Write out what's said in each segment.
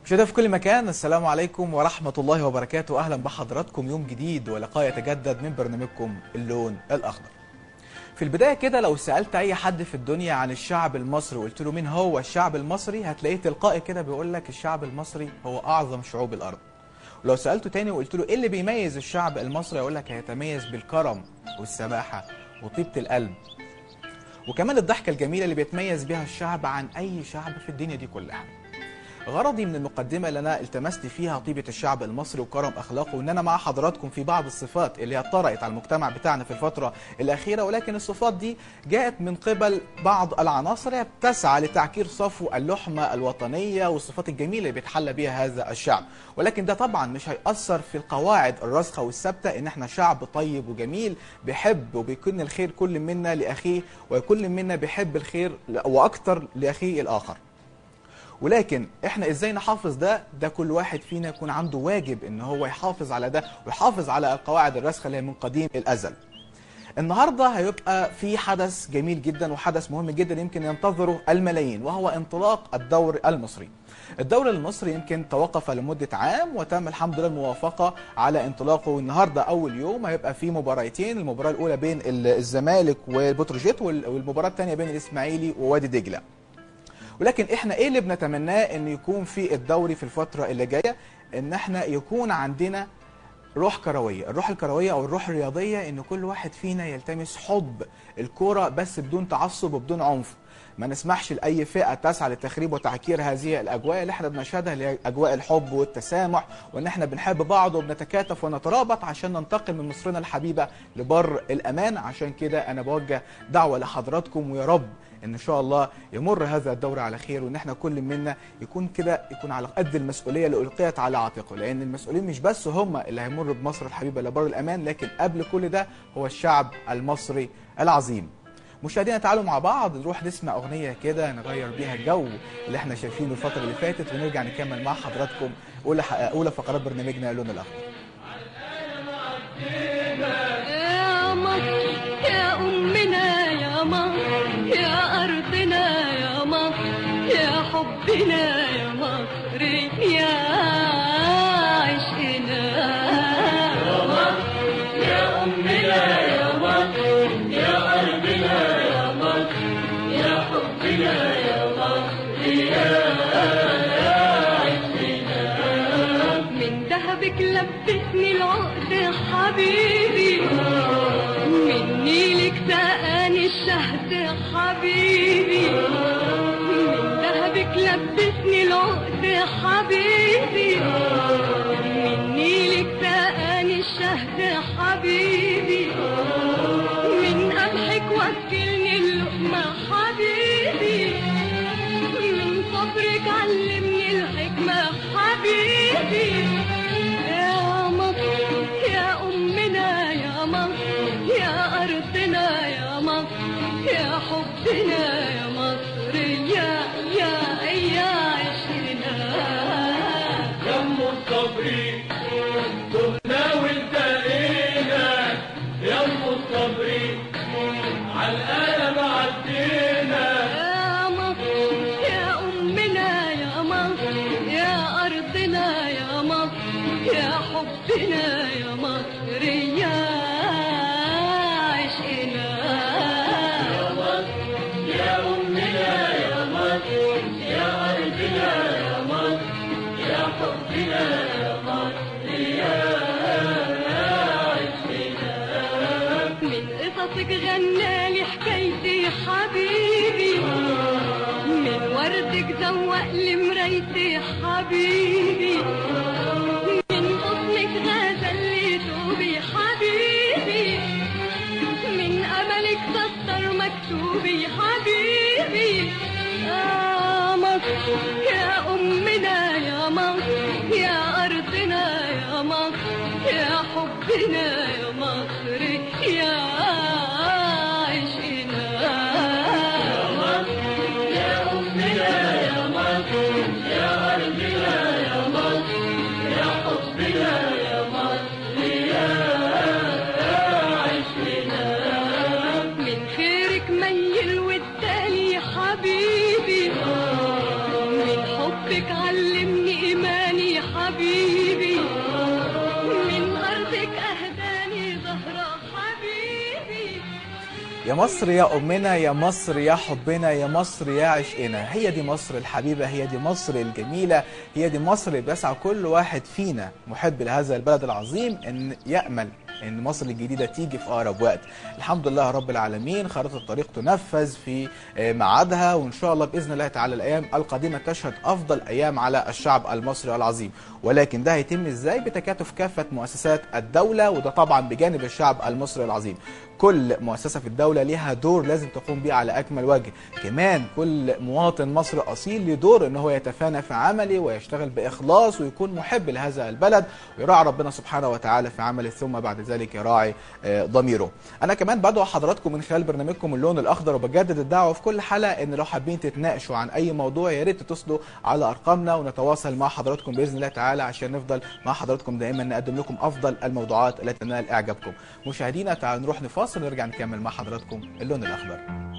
مشاهدينا في كل مكان السلام عليكم ورحمة الله وبركاته أهلا بحضراتكم يوم جديد ولقاء يتجدد من برنامجكم اللون الأخضر في البداية كده لو سألت أي حد في الدنيا عن الشعب المصري وقلت له مين هو الشعب المصري هتلاقيه تلقائي كده بيقول لك الشعب المصري هو أعظم شعوب الأرض ولو سألته تاني وقلت له إيه اللي بيميز الشعب المصري يقول لك هيتميز بالكرم والسماحة وطيبة القلب وكمان الضحكة الجميلة اللي بيتميز بها الشعب عن أي شعب في الدنيا دي كلها غرضي من المقدمة اللي أنا التمست فيها طيبة الشعب المصري وكرم أخلاقه وإن أنا مع حضراتكم في بعض الصفات اللي هي طرأت على المجتمع بتاعنا في الفترة الأخيرة ولكن الصفات دي جاءت من قبل بعض العناصر هي بتسعى لتعكير صفو اللحمة الوطنية والصفات الجميلة اللي بيتحلى بها هذا الشعب ولكن ده طبعا مش هيأثر في القواعد الراسخة والثابتة إن احنا شعب طيب وجميل بيحب وبيكون الخير كل منا لأخيه وكل منا بيحب الخير وأكتر لأخيه الآخر ولكن احنا ازاي نحافظ ده ده كل واحد فينا يكون عنده واجب ان هو يحافظ على ده ويحافظ على القواعد الراسخه اللي هي من قديم الازل النهارده هيبقى في حدث جميل جدا وحدث مهم جدا يمكن ينتظره الملايين وهو انطلاق الدور المصري الدوري المصري يمكن توقف لمدة عام وتم الحمد لله الموافقة على انطلاقه النهاردة أول يوم هيبقى في مباراتين المباراة الأولى بين الزمالك والبتروجيت والمباراة الثانية بين الإسماعيلي ووادي دجلة ولكن احنا ايه اللي بنتمناه ان يكون في الدوري في الفتره اللي جايه ان احنا يكون عندنا روح كرويه الروح الكرويه او الروح الرياضيه ان كل واحد فينا يلتمس حب الكوره بس بدون تعصب وبدون عنف ما نسمحش لاي فئه تسعى لتخريب وتعكير هذه الاجواء اللي احنا بنشهدها اللي هي اجواء الحب والتسامح وان احنا بنحب بعض وبنتكاتف ونترابط عشان ننتقل من مصرنا الحبيبه لبر الامان عشان كده انا بوجه دعوه لحضراتكم ويا رب ان شاء الله يمر هذا الدور على خير وان احنا كل منا يكون كده يكون على قد المسؤوليه اللي القيت على عاتقه لان المسؤولين مش بس هم اللي هيمروا بمصر الحبيبه لبر الامان لكن قبل كل ده هو الشعب المصري العظيم مشاهدينا تعالوا مع بعض نروح نسمع اغنيه كده نغير بيها الجو اللي احنا شايفينه الفتره اللي فاتت ونرجع نكمل مع حضراتكم اولى اولى فقرات برنامجنا اللون الاخضر يا مصر يا أمنا يا مصر يا أرضنا يا مصر يا حبنا يا مصر يا عشقنا يا مصر يا أمنا يا مصر يا أرضنا يا مصر يا حبنا يا مصر يا عشقنا من ذهبك لبسني العقد حبيبي من نيلك سقاني الشهد حبيبي من ذهبك لبسني العقد حبيبي من نيلك سقاني الشهد حبيبي من قمحك وكلني اللقمة حبيبي من صبرك علمني الحكمة حبيبي يا مصر يا أمنا يا مصر يا أرضنا يا مصر يا حبنا يا مصر يا يا يا عشقنا دم الصبري تهنا والتقينا يم الصبري عالقلب عدينا يا مصر يا أمنا يا مصر يا أرضنا يا مصر يا حبنا يا مصر يا عشقنا يا مصر يا أمنا يا مصر يا أرضنا يا مصر يا حبنا يا مصر يا عشقنا من قصصك غنالي حكايتي حبيبي من وردك زوق لي مرايتي حبيبي من غصنك غزل لي توبي حبيبي من املك سطر مكتوبي حبيبي يا مصر يا امنا يا مصر يا ارضنا يا مصر يا حبنا يا مصر يا عشقنا يا مصر يا أمنا يا مصر يا أرضنا يا مصر يا حبنا يا مصر يا عشقنا من خيرك ميل والتاني حبيبي من حبك علمني يا مصر يا أمنا يا مصر يا حبنا يا مصر يا عشقنا هي دي مصر الحبيبة هي دي مصر الجميلة هي دي مصر اللي بيسعى كل واحد فينا محب لهذا البلد العظيم أن يأمل ان مصر الجديده تيجي في اقرب وقت الحمد لله رب العالمين خارطه الطريق تنفذ في آه، ميعادها وان شاء الله باذن الله تعالى الايام القادمه تشهد افضل ايام على الشعب المصري العظيم ولكن ده هيتم ازاي بتكاتف كافه مؤسسات الدوله وده طبعا بجانب الشعب المصري العظيم كل مؤسسه في الدوله ليها دور لازم تقوم بيه على اكمل وجه كمان كل مواطن مصري اصيل له دور ان هو يتفانى في عمله ويشتغل باخلاص ويكون محب لهذا البلد ويراعي ربنا سبحانه وتعالى في عمله ثم بعد ذلك يراعي آه، ضميره انا كمان بدعو حضراتكم من خلال برنامجكم اللون الاخضر وبجدد الدعوه في كل حلقه ان لو حابين تتناقشوا عن اي موضوع يا ريت تتصلوا على ارقامنا ونتواصل مع حضراتكم باذن الله تعالى عشان نفضل مع حضراتكم دائما نقدم لكم افضل الموضوعات التي تنال اعجابكم مشاهدينا تعالوا نروح نفاصل ونرجع نكمل مع حضراتكم اللون الاخضر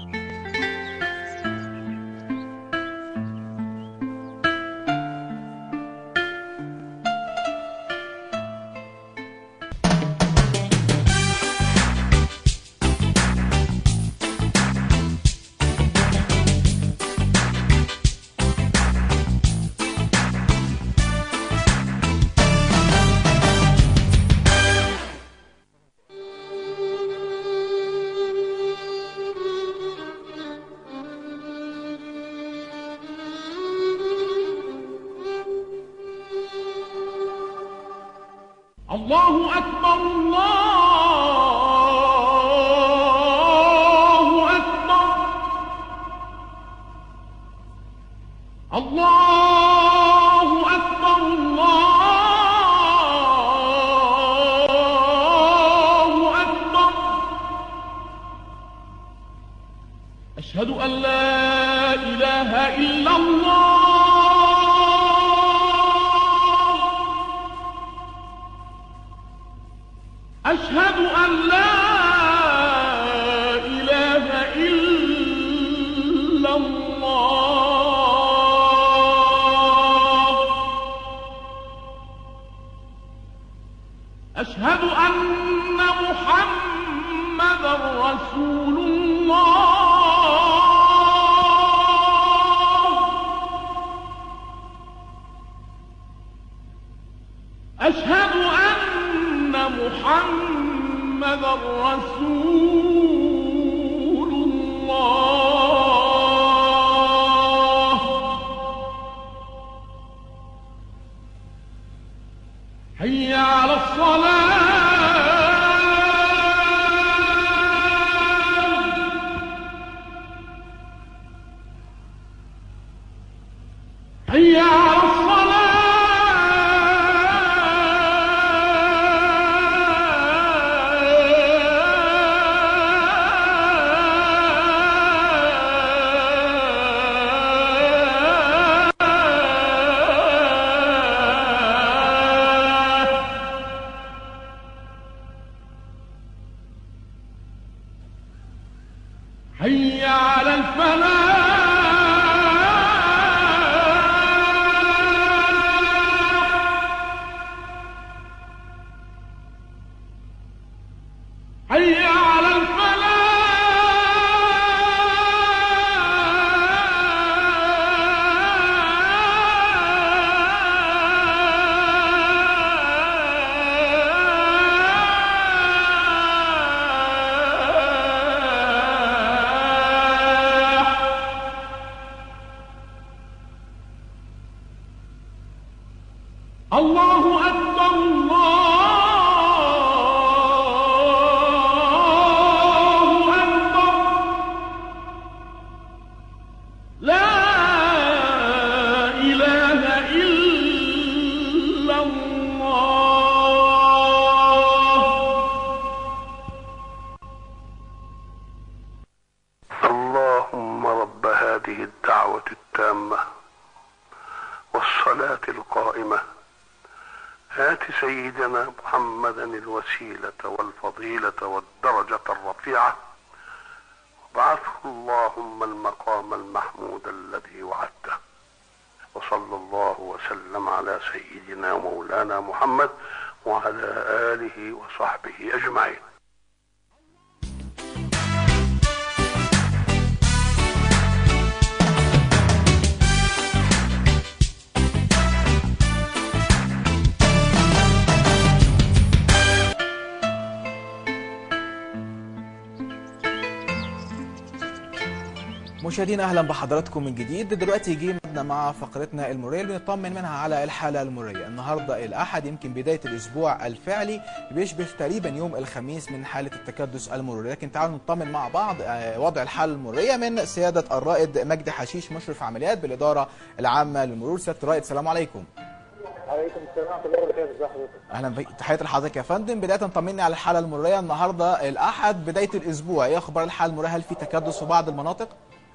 الله أكبر الله أكبر الله أكبر الله أكبر أشهد أن لا إله إلا الله أشهد أن لا إله إلا الله أشهد أن محمدا رسول الله أشهد أن محمدا رسول الله حي على الصلاة حي على الصلاة حي على الفلاح حي على الفلاح الله أكبر الله أكبر لا إله إلا الله اللهم رب هذه الدعوة التامة والصلاة القائمة هات سيدنا محمدا الوسيلة والفضيلة والدرجة الرفيعة وابعثه اللهم المقام المحمود الذي وعدته وصلى الله وسلم على سيدنا مولانا محمد وعلى آله وصحبه أجمعين مشاهدينا اهلا بحضراتكم من جديد دلوقتي جينا مع فقرتنا المريه اللي بنطمن منها على الحاله المريه النهارده الاحد يمكن بدايه الاسبوع الفعلي بيشبه تقريبا يوم الخميس من حاله التكدس المروري لكن تعالوا نطمن مع بعض آه، وضع الحاله المريه من سياده الرائد مجدي حشيش مشرف عمليات بالاداره العامه للمرور سياده الرائد السلام عليكم عليكم السلام ورحمه الله وبركاته ازي حضرتك اهلا بك تحياتي لحضرتك يا فندم بدايه طمني على الحاله المريه النهارده الاحد بدايه الاسبوع ايه اخبار الحاله المريه هل في تكدس في بعض المناطق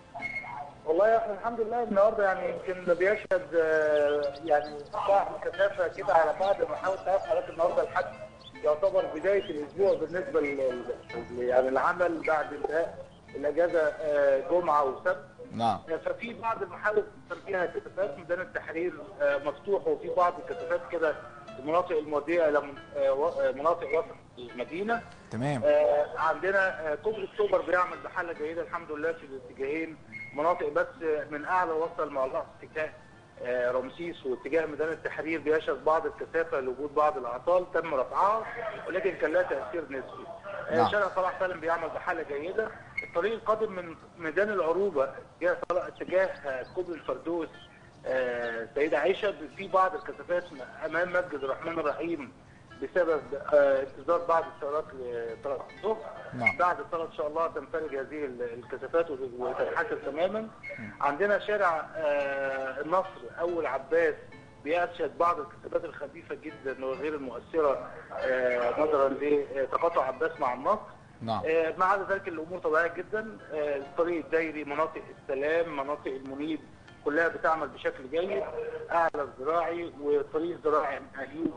والله احنا الحمد لله النهارده يعني يمكن بيشهد آه، يعني ارتفاع كثافه كده على بعض محاور تعرف حضرتك النهارده الحد يعتبر بدايه الاسبوع بالنسبه لل يعني العمل بعد انتهاء الاجازه آه، جمعه وسبت نعم ففي بعض المحاور كان فيها كثافات ميدان التحرير آه، مفتوح وفي بعض الكثافات كده المناطق الموديه الى من- آه، و- آه، مناطق وسط المدينه تمام آه، عندنا آه، كوبري اكتوبر بيعمل بحاله جيده الحمد لله في الاتجاهين مناطق بس آه، من اعلى وصل معلقه اتجاه آه، رمسيس واتجاه ميدان التحرير بيشهد بعض الكثافه لوجود بعض الاعطال تم رفعها ولكن كان لها تاثير نسبي. آه، نعم. شارع صلاح سالم بيعمل بحاله جيده الطريق القادم من ميدان العروبه اتجاه صلاح- اتجاه آه، كوبري الفردوس آه، سيدة عائشة في بعض الكثافات أمام مسجد الرحمن الرحيم بسبب آه، انتظار بعض السيارات لصلاة الظهر نعم. بعد الصلاة إن شاء الله تنفرج هذه ال- الكثافات وت- وتنحسر تماما عندنا شارع آه، النصر أول عباس بيشهد بعض الكثافات الخفيفة جدا وغير المؤثرة آه، نظرا لتقاطع عباس مع النصر نعم آه، ما عدا ذلك الامور طبيعيه جدا آه، الطريق الدايري مناطق السلام مناطق المنيب كلها بتعمل بشكل جيد اعلى الزراعي والطريق الزراعي من ايوب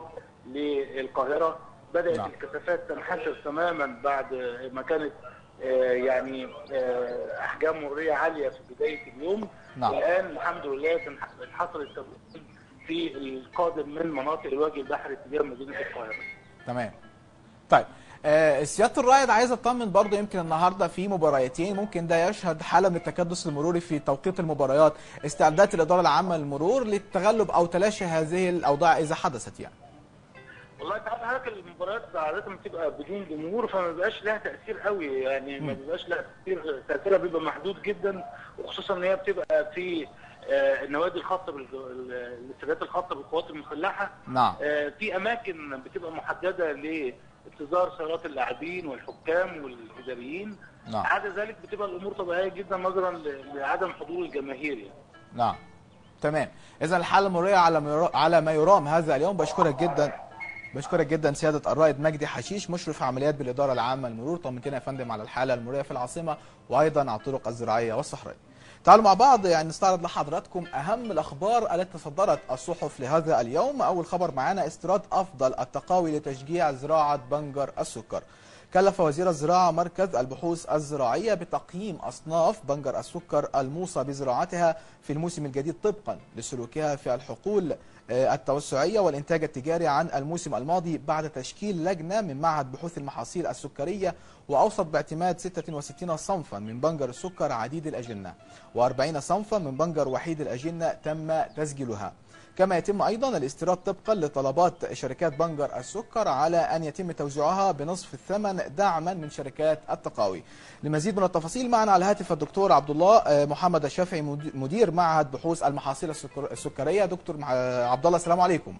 للقاهره بدات نعم. الكثافات تنحسر تماما بعد ما كانت آه، يعني آه، احجام مروريه عاليه في بدايه اليوم نعم. الان الحمد لله تنح- انحصر التوجه في القادم من مناطق الوجه البحري اتجاه مدينه القاهره تمام طيب آه، سياده الرائد عايز اطمن برضه يمكن النهارده في مباريتين ممكن ده يشهد حاله من التكدس المروري في توقيت المباريات استعدادات الاداره العامه للمرور للتغلب او تلاشي هذه الاوضاع اذا حدثت يعني والله انت عارف حضرتك المباريات عاده بتبقى بدون جمهور فما بيبقاش لها تاثير قوي يعني ما بيبقاش لها تاثير تاثيرها بيبقى محدود جدا وخصوصا ان هي بتبقى في آه، النوادي الخاصه بالاستادات الخاصه بالقوات المسلحه نعم آه، في اماكن بتبقى محدده لانتظار سيارات اللاعبين والحكام والاداريين نعم. عدا ذلك بتبقى الامور طبيعيه جدا نظرا ل- لعدم حضور الجماهير يعني نعم تمام اذا الحاله المروريه على ما يرا- على ما يرام هذا اليوم بشكرك جدا بشكرك جدا سياده الرائد مجدي حشيش مشرف عمليات بالاداره العامه للمرور طمنتنا يا فندم على الحاله المروريه في العاصمه وايضا على الطرق الزراعيه والصحراويه تعالوا مع بعض يعني نستعرض لحضراتكم اهم الاخبار التي تصدرت الصحف لهذا اليوم اول خبر معانا استيراد افضل التقاوي لتشجيع زراعه بنجر السكر كلف وزير الزراعة مركز البحوث الزراعية بتقييم أصناف بنجر السكر الموصى بزراعتها في الموسم الجديد طبقا لسلوكها في الحقول آه، التوسعية والإنتاج التجاري عن الموسم الماضي بعد تشكيل لجنة من معهد بحوث المحاصيل السكرية وأوصت باعتماد 66 صنفا من بنجر السكر عديد الأجنة و40 صنفا من بنجر وحيد الأجنة تم تسجيلها كما يتم ايضا الاستيراد طبقا لطلبات شركات بنجر السكر على ان يتم توزيعها بنصف الثمن دعما من شركات التقاوي. لمزيد من التفاصيل معنا على الهاتف الدكتور عبد الله آه، محمد الشافعي مدي- مدير معهد بحوث المحاصيل السكر- السكريه دكتور مع- عبد الله السلام عليكم.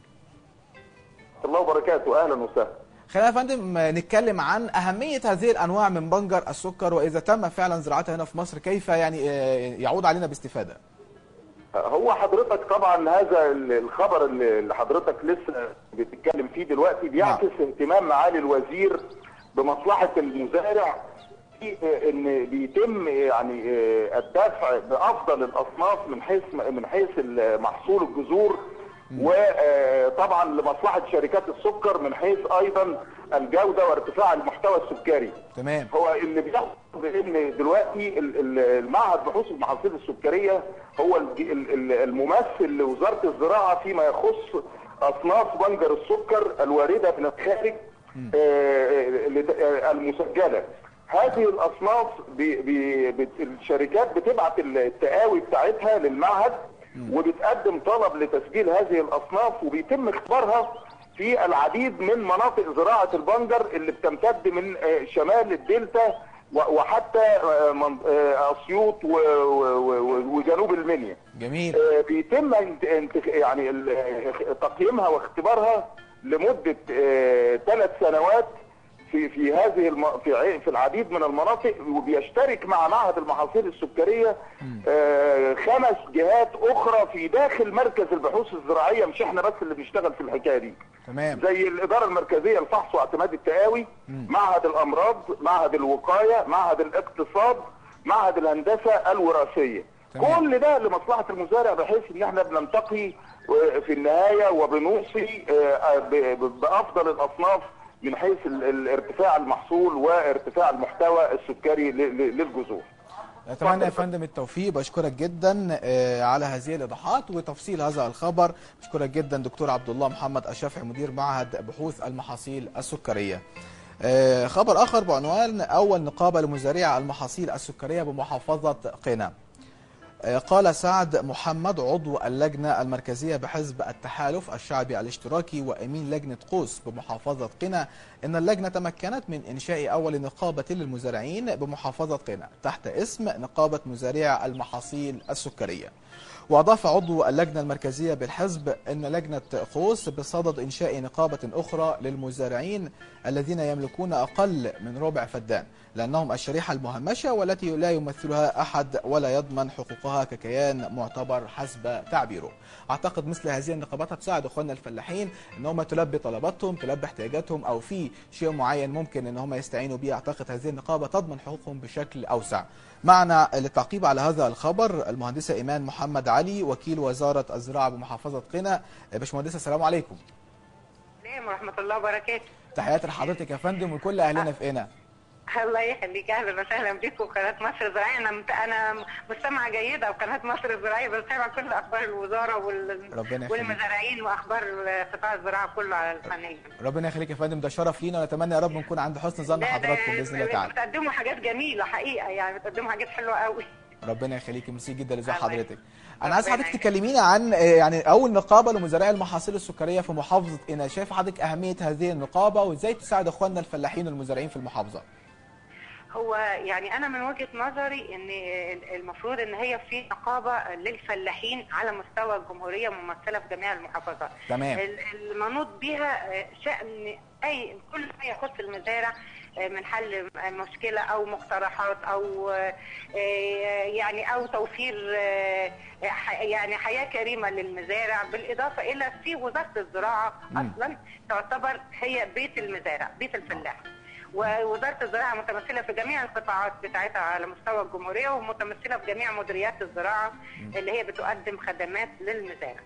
الله وبركاته اهلا وسهلا خلينا يا فندم آه، نتكلم عن اهميه هذه الانواع من بنجر السكر واذا تم فعلا زراعتها هنا في مصر كيف يعني آه، يعود علينا باستفاده. هو حضرتك طبعا هذا ال- الخبر اللي اللي حضرتك لسه بتتكلم فيه دلوقتي بيعكس اهتمام معالي الوزير بمصلحه المزارع في ان بيتم يعني الدفع بافضل الاصناف من حيث من حيث محصول الجذور وطبعا لمصلحه شركات السكر من حيث ايضا الجوده وارتفاع المحتوى السكري. تمام هو اللي بيحصل ان دلوقتي ال- ال- المعهد بحوث المحاصيل السكريه هو الج- ال- ال- الممثل لوزاره الزراعه فيما يخص اصناف بنجر السكر الوارده من الخارج آه، لت- آه، المسجله. هذه الاصناف بي بي بت- الشركات بتبعت التقاوي بتاعتها للمعهد وبتقدم طلب لتسجيل هذه الاصناف وبيتم اختبارها في العديد من مناطق زراعه البنجر اللي بتمتد من آه، شمال الدلتا و- وحتى آه، من- آه، اسيوط و- و- و- وجنوب المنيا جميل آه، بيتم انت انت يعني ال- تقييمها واختبارها لمده ثلاث سنوات في في هذه الم... في ع- في العديد من المناطق وبيشترك مع معهد المحاصيل السكريه آه، خمس جهات اخرى في داخل مركز البحوث الزراعيه مش احنا بس اللي بنشتغل في الحكايه دي تمام زي الاداره المركزيه للفحص واعتماد التقاوي معهد الامراض معهد الوقايه معهد الاقتصاد معهد الهندسه الوراثيه تمام. كل ده لمصلحه المزارع بحيث ان احنا بننتقي آه، في النهايه وبنوصي آه، ب- ب- بافضل الاصناف من حيث ال- ال- ارتفاع المحصول وارتفاع المحتوى السكري ل- ل- للجذور اتمنى يا فندم التوفيق بشكرك جدا آه، على هذه الايضاحات وتفصيل هذا الخبر بشكرك جدا دكتور عبد الله محمد الشافعي مدير معهد بحوث المحاصيل السكريه آه، خبر اخر بعنوان اول نقابه لمزارعي المحاصيل السكريه بمحافظه قنا آه، قال سعد محمد عضو اللجنة المركزية بحزب التحالف الشعبي الاشتراكي وأمين لجنة قوس بمحافظة قنا إن اللجنة تمكنت من إنشاء أول نقابة للمزارعين بمحافظة قنا تحت اسم نقابة مزارعي المحاصيل السكرية وأضاف عضو اللجنة المركزية بالحزب أن لجنة قوس بصدد إنشاء نقابة أخرى للمزارعين الذين يملكون أقل من ربع فدان لأنهم الشريحة المهمشة والتي لا يمثلها أحد ولا يضمن حقوقها ككيان معتبر حسب تعبيره أعتقد مثل هذه النقابات هتساعد أخواننا الفلاحين أن هم تلبي طلباتهم تلبي احتياجاتهم أو في شيء معين ممكن أن هم يستعينوا به أعتقد هذه النقابة تضمن حقوقهم بشكل أوسع معنا للتعقيب على هذا الخبر المهندسة إيمان محمد علي وكيل وزارة الزراعة بمحافظة قنا باشمهندسة السلام عليكم السلام ورحمة الله وبركاته تحياتي لحضرتك يا فندم وكل أهلنا في قنا الله يخليك اهلا وسهلا بكم قناه مصر الزراعيه انا مت... انا مستمعه جيده وقناه مصر الزراعيه بتابع كل اخبار الوزاره وال... ربنا يخليك. والمزارعين واخبار قطاع الزراعه كله على القناه ربنا يخليك يا فندم ده شرف لينا ونتمنى يا رب نكون عند حسن ظن لا، ده حضراتكم باذن الله تعالى بتقدموا حاجات جميله حقيقه يعني بتقدموا حاجات حلوه قوي ربنا يخليك ميرسي جدا لزي الله حضرتك يخليك. انا عايز ربنا حضرتك يخليك. تكلميني عن آه، يعني اول نقابه لمزارعي المحاصيل السكريه في محافظه قنا شايف حضرتك اهميه هذه النقابه وازاي تساعد اخواننا الفلاحين والمزارعين في المحافظه هو يعني انا من وجهه نظري ان المفروض ان هي في نقابه للفلاحين على مستوى الجمهوريه ممثله في جميع المحافظات تمام. ال- المنوط بها آه، شان اي كل ما يخص المزارع آه، من حل مشكله او مقترحات او آه، آه، يعني او توفير آه، ح- يعني حياه كريمه للمزارع بالاضافه الى في وزاره الزراعه اصلا تعتبر هي بيت المزارع بيت الفلاح ووزاره الزراعه متمثله في جميع القطاعات بتاعتها على مستوى الجمهوريه ومتمثله في جميع مديريات الزراعه اللي هي بتقدم خدمات للمزارع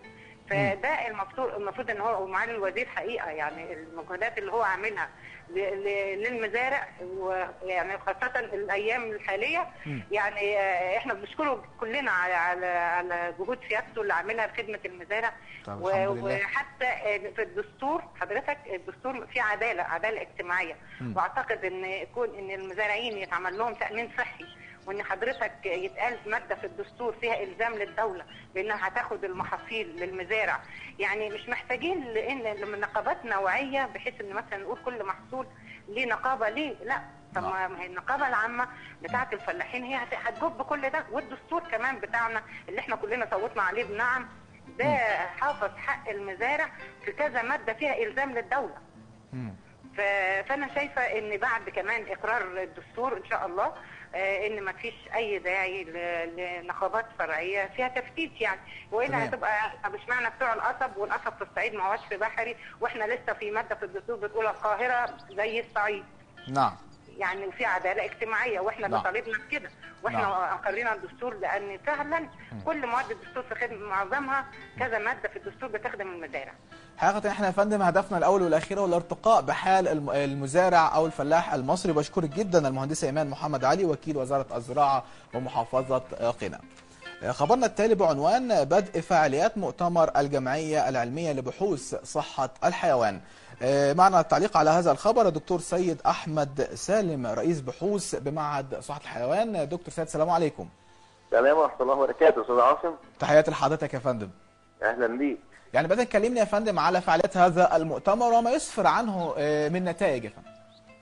فده المفروض المفروض ان هو ومعالي الوزير حقيقه يعني المجهودات اللي هو عاملها ل- ل- للمزارع ويعني خاصه الايام الحاليه يعني آه، احنا بنشكره كلنا على على على جهود سيادته اللي عاملها لخدمه المزارع طب و- الحمد لله. وحتى آه، في الدستور حضرتك الدستور فيه عداله عداله اجتماعيه واعتقد ان يكون ان المزارعين يتعمل لهم تامين صحي وان حضرتك يتقال ماده في الدستور فيها الزام للدوله بانها هتاخد المحاصيل للمزارع يعني مش محتاجين لان لما نقابات نوعيه بحيث ان مثلا نقول كل محصول ليه نقابه ليه لا طب ما ما هي النقابه العامه بتاعه الفلاحين هي هت- هتجب كل ده والدستور كمان بتاعنا اللي احنا كلنا صوتنا عليه بنعم ده حافظ حق المزارع في كذا ماده فيها الزام للدوله مم. ف- فانا شايفه ان بعد كمان اقرار الدستور ان شاء الله آه، ان ما فيش اي داعي ل- لنقابات فرعيه فيها تفتيت يعني والا تمام. هتبقى طب اشمعنى بتوع القصب والقصب في الصعيد ما هوش في بحري واحنا لسه في ماده في الدستور بتقول القاهره زي الصعيد نعم يعني وفي عداله اجتماعيه واحنا اللي نعم. طالبنا بكده واحنا نعم. اقرينا الدستور لان فعلا كل مواد الدستور في خدمه معظمها كذا ماده في الدستور بتخدم المزارع حقيقة احنا يا فندم هدفنا الأول والأخير هو الارتقاء بحال الم- المزارع أو الفلاح المصري بشكرك جدا المهندسة إيمان محمد علي وكيل وزارة الزراعة ومحافظة آه، قنا آه، خبرنا التالي بعنوان بدء فعاليات مؤتمر الجمعية العلمية لبحوث صحة الحيوان آه، معنا التعليق على هذا الخبر الدكتور سيد أحمد سالم رئيس بحوث بمعهد صحة الحيوان دكتور سيد السلام عليكم السلام ورحمة الله وبركاته أستاذ عاصم تحياتي لحضرتك يا فندم أهلا بيك يعني بدأ تكلمني يا فندم على فعاليات هذا المؤتمر وما يسفر عنه آه، من نتائج يا فندم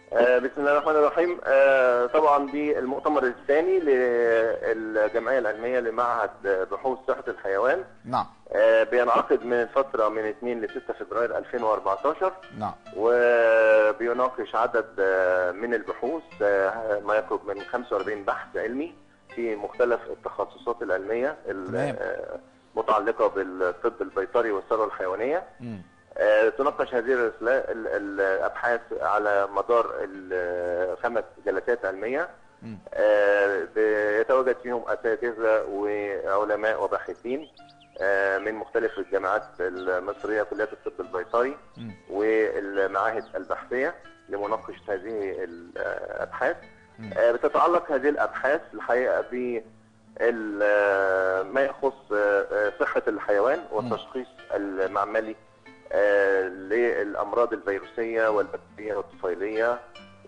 آه، بسم الله الرحمن الرحيم آه، طبعا دي المؤتمر الثاني للجمعيه العلميه لمعهد بحوث صحه الحيوان نعم آه، بينعقد من فتره من 2 ل 6 فبراير 2014 نعم وبيناقش عدد آه، من البحوث آه، ما يقرب من 45 بحث علمي في مختلف التخصصات العلميه تمام. المتعلقه بالطب البيطري والثروه الحيوانيه مم. آه، تناقش هذه الرسالة- ال- الابحاث على مدار ال- خمس جلسات علميه مم. آه، بيتواجد فيهم اساتذه وعلماء وباحثين آه، من مختلف الجامعات المصريه كليات الطب البيطري مم. والمعاهد البحثيه لمناقشه هذه الابحاث آه، بتتعلق هذه الابحاث الحقيقه ب ال- ما يخص آه، صحه الحيوان والتشخيص المعملي آه، للامراض الفيروسيه والبكتيريه والطفيليه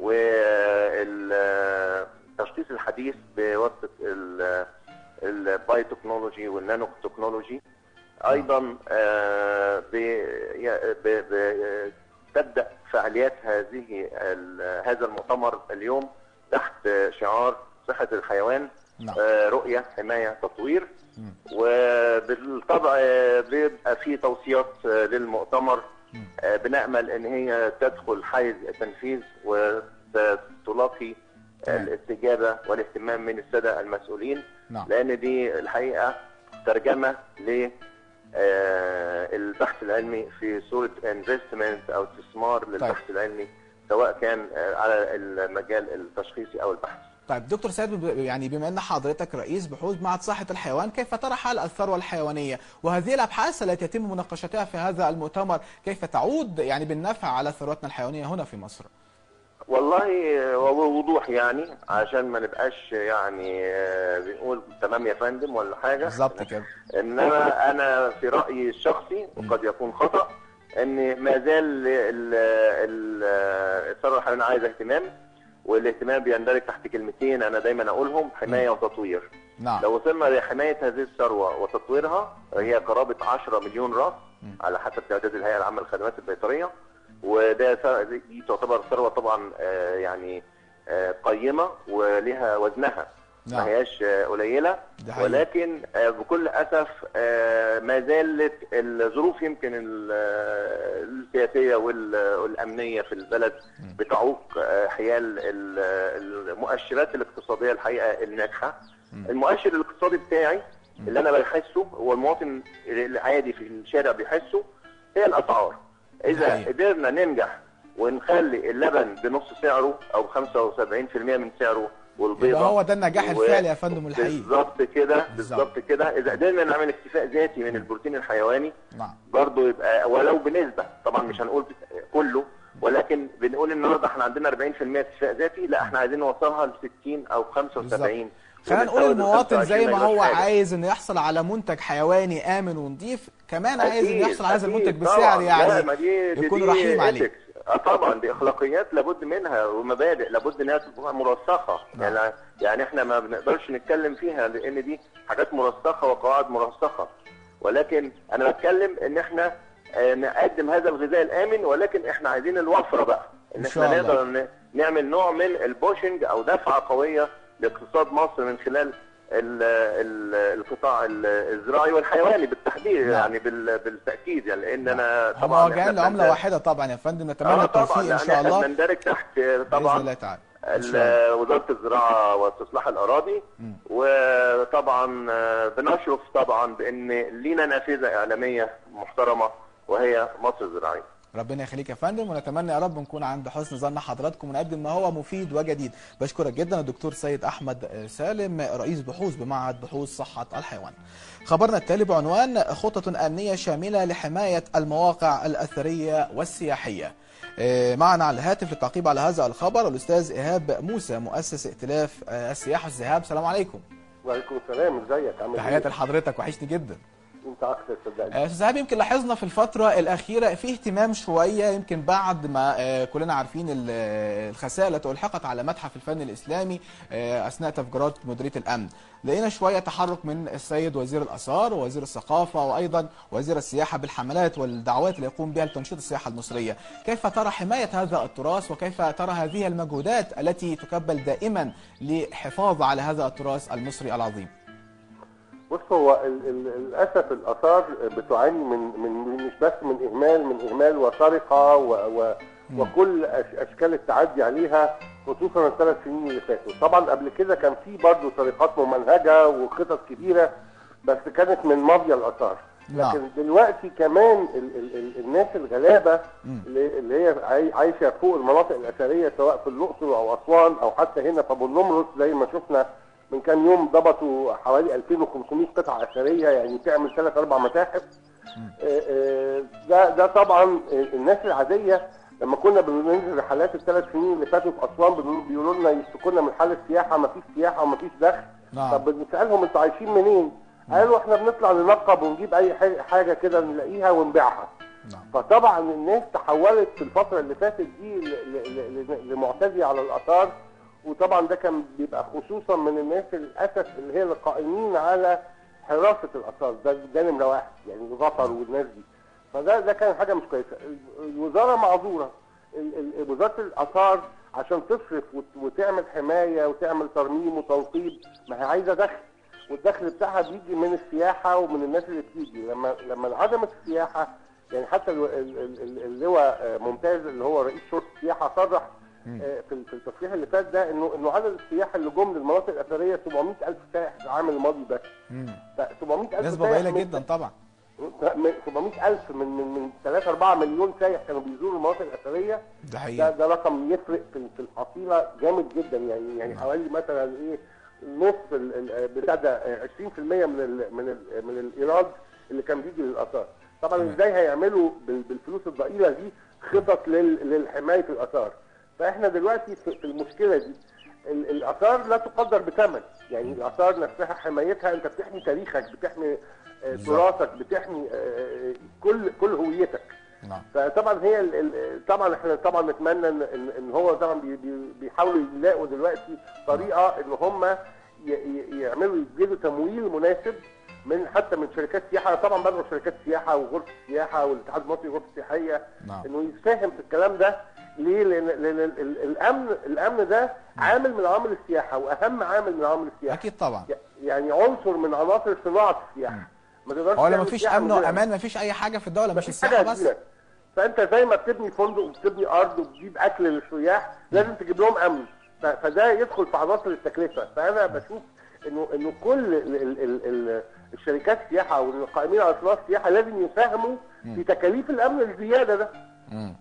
والتشخيص الحديث بواسطه ال- البايوتكنولوجي والنانو تكنولوجي ايضا آه، ب- ي- ب- ب- تبدا فعاليات هذه ال- هذا المؤتمر اليوم تحت شعار صحه الحيوان نعم. آه، رؤيه حمايه تطوير مم. وبالطبع آه، بيبقى في توصيات آه، للمؤتمر آه، بنامل ان هي تدخل حيز التنفيذ وتلاقي تمام. الاستجابه والاهتمام من الساده المسؤولين نعم. لان دي الحقيقه ترجمه ل آه، البحث العلمي في صوره انفستمنت او استثمار للبحث العلمي سواء كان آه، على المجال التشخيصي او البحث طيب دكتور سيد ب- يعني بما ان حضرتك رئيس بحوث معهد صحه الحيوان كيف ترى حال الثروه الحيوانيه وهذه الابحاث التي يتم مناقشتها في هذا المؤتمر كيف تعود يعني بالنفع على ثروتنا الحيوانيه هنا في مصر والله آه، وضوح يعني عشان ما نبقاش يعني آه، بنقول تمام يا فندم ولا حاجه بالظبط كده انما انا في رايي الشخصي وقد يكون خطا ان ما زال ال- ال- الثروه الحيوانيه عايزه اهتمام والاهتمام بيندرج تحت كلمتين انا دايما اقولهم حمايه وتطوير نعم لو وصلنا لحمايه هذه الثروه وتطويرها هي قرابه 10 مليون راس على حسب تعداد الهيئه العامه للخدمات البيطريه وده ث- دي تعتبر ثروه طبعا آه، يعني آه، قيمه ولها وزنها ما نعم. هياش آه، قليله ده حقيقي. ولكن آه، بكل اسف آه، ما زالت الظروف يمكن ال- آه، السياسيه وال- والامنيه في البلد بتعوق آه، حيال ال- المؤشرات الاقتصاديه الحقيقه الناجحه المؤشر الاقتصادي بتاعي اللي انا بحسه هو المواطن العادي في الشارع بيحسه هي الاسعار اذا حقيقي. قدرنا ننجح ونخلي اللبن بنص سعره او 75% من سعره والبيضه يبقى هو ده النجاح و- الفعلي يا فندم الحقيقي بالظبط كده بالظبط. بالظبط كده اذا قدرنا نعمل اكتفاء ذاتي من البروتين الحيواني نعم برضه يبقى ولو بنسبه طبعا مش هنقول كله ولكن بنقول النهارده احنا عندنا 40% اكتفاء ذاتي لا احنا عايزين نوصلها ل 60 او 75 خلينا نقول ونستورد المواطن زي 25 ما هو يبقاش حاجة. عايز انه يحصل على منتج حيواني امن ونظيف كمان عايز انه أكيد، يحصل على هذا أكيد، المنتج طبعاً. بسعر لا، يعني ما دي دي يكون دي رحيم عليه ethics. اه طبعا دي اخلاقيات لابد منها ومبادئ لابد انها تبقى مرسخه نعم. يعني يعني احنا ما بنقدرش نتكلم فيها لان دي حاجات مرسخه وقواعد مرسخه ولكن انا بتكلم ان احنا آه، نقدم هذا الغذاء الامن ولكن احنا عايزين الوفره بقى ان إن شاء احنا الله. نقدر ن- نعمل نوع من البوشنج او دفعه قويه لاقتصاد مصر من خلال ال- ال- القطاع ال- الزراعي والحيواني بالتحديد نعم. يعني بال- بالتاكيد يعني لان انا هم طبعا واجهين إحنا لعمله بنندرج- واحده طبعا يا فندم نتمنى آه طبعا التوفيق ان لأن شاء احنا الله بنندرج تحت باذن طبعا الله تعالى ان ال- شاء الله وزاره الزراعه واستصلاح الاراضي مم. وطبعا آه، بنشرف طبعا بان لينا نافذه اعلاميه محترمه وهي مصر الزراعيه ربنا يخليك يا فندم ونتمنى يا رب نكون عند حسن ظن حضراتكم ونقدم ما هو مفيد وجديد بشكرك جدا الدكتور سيد احمد سالم رئيس بحوث بمعهد بحوث صحه الحيوان خبرنا التالي بعنوان خطط امنيه شامله لحمايه المواقع الاثريه والسياحيه آه، معنا على الهاتف للتعقيب على هذا الخبر الاستاذ ايهاب موسى مؤسس ائتلاف آه، السياحه والذهاب السلام عليكم وعليكم السلام ازيك عامل تحياتي لحضرتك وحشني جدا انت اكتر صدقني آه، استاذ إيهاب يمكن لاحظنا في الفترة الأخيرة في اهتمام شوية يمكن بعد ما آه، كلنا عارفين ال- آه، الخسائر التي ألحقت على متحف الفن الإسلامي آه، أثناء تفجيرات مديرية الأمن لقينا شوية تحرك من السيد وزير الآثار ووزير الثقافة وأيضا وزير السياحة بالحملات والدعوات اللي يقوم بها لتنشيط السياحة المصرية كيف ترى حماية هذا التراث وكيف ترى هذه المجهودات التي تكبل دائما للحفاظ على هذا التراث المصري العظيم بص هو ال ال للاسف الاثار بتعاني من من مش بس من اهمال من اهمال وسرقه و و وكل أش اشكال التعدي عليها خصوصا الثلاث سنين اللي فاتوا طبعا قبل كده كان في برضه سرقات ممنهجه وخطط كبيره بس كانت من مافيا الاثار نعم. لكن دلوقتي كمان ال ال ال الناس الغلابه اللي اللي هي عاي- عايشه فوق المناطق الاثريه سواء في الاقصر او اسوان او حتى هنا في ابو النمرس زي ما شفنا من كام يوم ضبطوا حوالي 2500 قطعه اثريه يعني تعمل ثلاث اربع متاحف آه، آه، ده ده طبعا الناس العاديه لما كنا بننزل رحلات الثلاث سنين اللي فاتوا في اسوان بيقولوا- بيقولوا لنا يشتكوا لنا من حال السياحه ما فيش سياحه وما فيش دخل نعم. طب بنسالهم انتوا عايشين منين؟ قالوا احنا بنطلع ننقب ونجيب اي حاجه- حاجه كده نلاقيها ونبيعها نعم. فطبعا الناس تحولت في الفتره اللي فاتت دي ل- ل- ل- لمعتدي على الاثار وطبعا ده كان بيبقى خصوصا من الناس للاسف اللي هي القائمين على حراسه الاثار ده ده نمره واحد يعني الغفر والناس دي فده ده كان حاجه مش كويسه الوزاره معذوره ال- ال- وزاره الاثار عشان تصرف وت- وتعمل حمايه وتعمل ترميم وتنقيب ما هي عايزه دخل والدخل بتاعها بيجي من السياحه ومن الناس اللي بتيجي لما لما انعدمت السياحه يعني حتى الو- ال- ال- ال- اللواء آه، ممتاز اللي هو رئيس شرطه السياحه صرح آه، في ال- في التصريح اللي فات ده انه انه عدد السياح اللي جم للمناطق الاثريه 700000 سائح العام الماضي بس مم. ف 700000 نسبة سائح قليلة من- جدا طبعا من 700000 من من من 3 4 مليون سائح كانوا بيزوروا المناطق الاثريه ده ده حقيقي ده رقم يفرق في في الحصيله جامد جدا يعني يعني حوالي مثلا ايه نص ال- ال- بتاع ده 20% من ال من ال من الايراد اللي كان بيجي للاثار طبعا ازاي هيعملوا بال- بالفلوس الضئيله دي خطط لل- للحمايه الاثار فاحنا دلوقتي في في المشكله دي ال- الاثار لا تقدر بثمن يعني الاثار نفسها حمايتها انت بتحمي تاريخك بتحمي آه، تراثك بتحمي آه، كل كل هويتك نعم فطبعا هي ال- ال- طبعا احنا طبعا نتمنى ان ان إن هو طبعا بي- بي- بيحاولوا يلاقوا دلوقتي طريقه ان هم ي- ي- يعملوا يجدوا تمويل مناسب من حتى من شركات سياحه طبعا بدعو شركات سياحه وغرفه السياحه والاتحاد المصري للغرفه السياحيه نعم. انه يساهم في الكلام ده ليه؟ لان لان ال- ال- الامن الامن ده عامل من عوامل السياحه واهم عامل من عوامل السياحه أكيد طبعا يعني عنصر من عناصر صناعه السياحه ما تقدرش هو لما تعمل مفيش سياحة أمن من غير وأمان مفيش أي حاجة في الدولة مش مفيش السياحة حاجه بس هتجيلك. فانت زي ما بتبني فندق وبتبني ارض وبتجيب اكل للسياح لازم تجيب لهم امن ف- فده يدخل في عناصر التكلفه فانا بشوف انه انه كل ال ال ال ال الشركات السياحه والقائمين على صناعه السياحه لازم يساهموا في تكاليف الامن الزياده ده مم.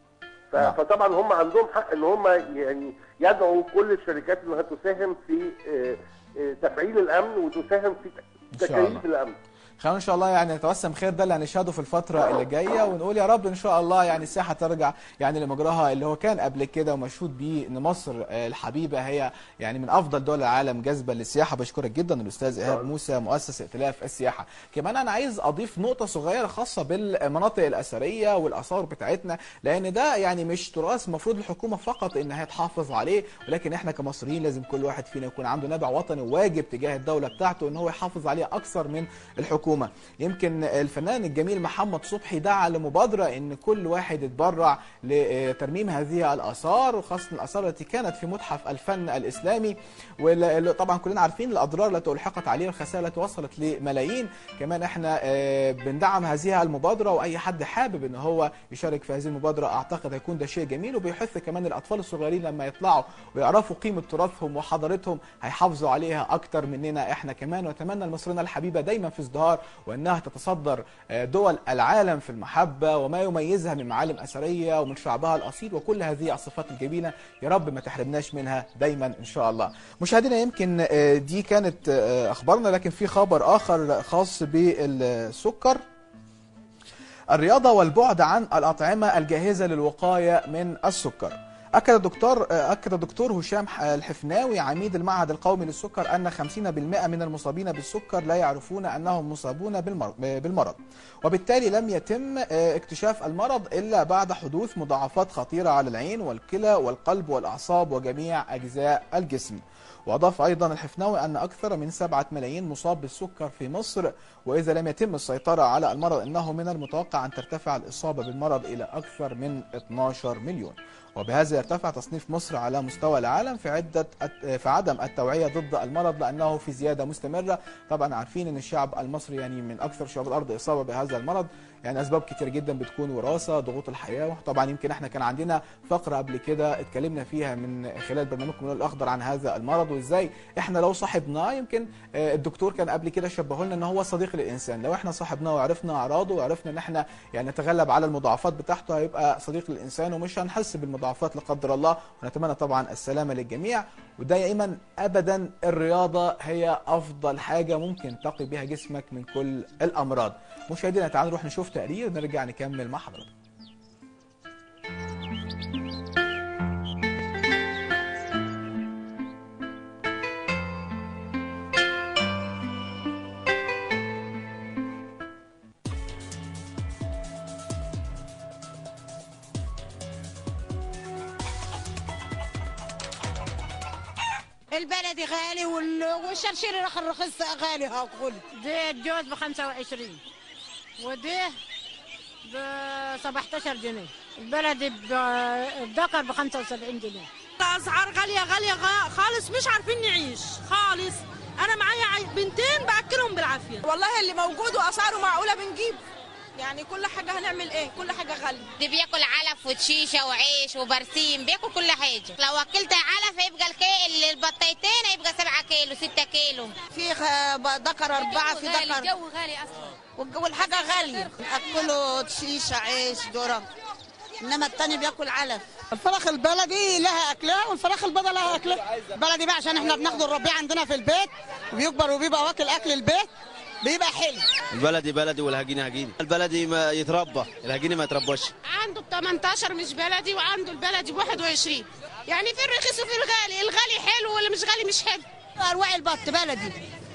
ف- نعم. فطبعا هم عندهم حق ان هم يعني يدعوا كل الشركات انها تساهم في آه، آه، تفعيل الامن وتساهم في إن شاء الله. تكاليف الامن خلينا ان شاء الله يعني نتوسم خير ده اللي هنشهده في الفتره اللي جايه ونقول يا رب ان شاء الله يعني السياحه ترجع يعني لمجراها اللي هو كان قبل كده ومشهود بيه ان مصر آه، الحبيبه هي يعني من افضل دول العالم جذبا للسياحه بشكرك جدا الاستاذ ايهاب موسى مؤسس ائتلاف السياحه كمان انا عايز اضيف نقطه صغيره خاصه بالمناطق الاثريه والاثار بتاعتنا لان ده يعني مش تراث المفروض الحكومه فقط ان هي تحافظ عليه ولكن احنا كمصريين لازم كل واحد فينا يكون عنده نبع وطني واجب تجاه الدوله بتاعته ان هو يحافظ عليه اكثر من الحكومه يمكن الفنان الجميل محمد صبحي دعا لمبادره ان كل واحد يتبرع لترميم هذه الاثار وخاصه الاثار التي كانت في متحف الفن الاسلامي وطبعا كلنا عارفين الاضرار التي الحقت عليه والخسائر التي وصلت لملايين كمان احنا آه، بندعم هذه المبادره واي حد حابب ان هو يشارك في هذه المبادره اعتقد هيكون ده شيء جميل وبيحث كمان الاطفال الصغيرين لما يطلعوا ويعرفوا قيمه تراثهم وحضارتهم هيحافظوا عليها اكتر مننا احنا كمان واتمنى المصريين الحبيبه دايما في ازدهار وانها تتصدر آه، دول العالم في المحبه وما يميزها من معالم اثريه ومن شعبها الاصيل وكل هذه الصفات الجميله يا رب ما تحرمناش منها دايما ان شاء الله مشاهدينا يمكن آه، دي كانت آه، اخبارنا لكن في خبر اخر خاص بالسكر الرياضة والبعد عن الأطعمة الجاهزة للوقاية من السكر أكد الدكتور أكد الدكتور هشام ح- الحفناوي عميد المعهد القومي للسكر أن 50% من المصابين بالسكر لا يعرفون أنهم مصابون بالمر- بالمرض وبالتالي لم يتم آه، اكتشاف المرض إلا بعد حدوث مضاعفات خطيرة على العين والكلى والقلب والأعصاب وجميع أجزاء الجسم وأضاف أيضا الحفناوي أن أكثر من 7 ملايين مصاب بالسكر في مصر وإذا لم يتم السيطرة على المرض إنه من المتوقع أن ترتفع الإصابة بالمرض إلى أكثر من 12 مليون وبهذا يرتفع تصنيف مصر على مستوى العالم في عدة في عدم التوعية ضد المرض لأنه في زيادة مستمرة طبعا عارفين أن الشعب المصري يعني من أكثر شعوب الأرض إصابة بهذا المرض يعني أسباب كتير جدا بتكون وراثة ضغوط الحياة طبعا يمكن احنا كان عندنا فقرة قبل كده اتكلمنا فيها من خلال برنامجكم اللون الأخضر عن هذا المرض وإزاي احنا لو صاحبناه يمكن آه، الدكتور كان قبل كده شبهه لنا ان هو صديق للانسان لو احنا صاحبناه وعرفنا اعراضه وعرفنا ان احنا يعني نتغلب على المضاعفات بتاعته هيبقى صديق للانسان ومش هنحس بالمضاعفات لا قدر الله ونتمنى طبعا السلامه للجميع ودائما ابدا الرياضه هي افضل حاجه ممكن تقي بها جسمك من كل الامراض مشاهدينا تعالوا نروح نشوف تقرير ونرجع نكمل مع حضرتك البلدي غالي وال- والشرشير رخ الرخيص غالي هاكل ده الجوز ب 25 وده ب 17 جنيه البلدي ب- الدكر ب 75 جنيه الاسعار غاليه غاليه غا- خالص مش عارفين نعيش خالص انا معايا عي- بنتين باكلهم بالعافيه والله اللي موجود واسعاره معقوله بنجيب يعني كل حاجه هنعمل ايه كل حاجه غاليه دي بياكل علف وشيشه وعيش وبرسيم بياكل كل حاجه لو اكلت علف هيبقى الكيل البطيتين هيبقى 7 كيلو 6 كيلو في غ- ذكر أربعة في ذكر الجو غالي اصلا والج- والحاجة غالية أكلوا شيشة عيش ذرة إنما التاني بياكل علف الفراخ البلدي لها أكلها والفراخ البيضاء لها أكلها البلدي بقى عشان احنا بناخده الربيع عندنا في البيت وبيكبر وبيبقى واكل أكل البيت بيبقى حلو البلدي بلدي والهجيني هجيني البلدي ما يتربى الهجيني ما يترباش عنده ب 18 مش بلدي وعنده البلدي ب 21 يعني في الرخيص وفي الغالي الغالي حلو واللي مش غالي مش حلو أنواع البط بلدي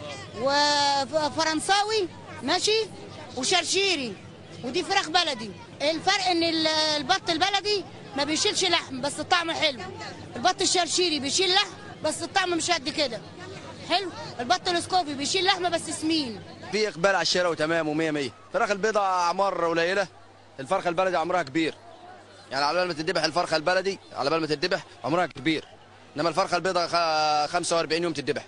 وفرنساوي ماشي وشرشيري ودي فراخ بلدي الفرق ان ال- البط البلدي ما بيشيلش لحم بس الطعم حلو البط الشرشيري بيشيل لحم بس الطعم مش قد كده حلو البط الاسكوفي بيشيل لحمه بس سمين في اقبال على الشراء وتمام و100 100 الفراخ البيضاء اعمار قليله الفرخه البلدي عمرها كبير يعني على بال ما تذبح الفرخه البلدي على بال ما تذبح عمرها كبير انما الفرخه البيضاء خ- 45 يوم تذبح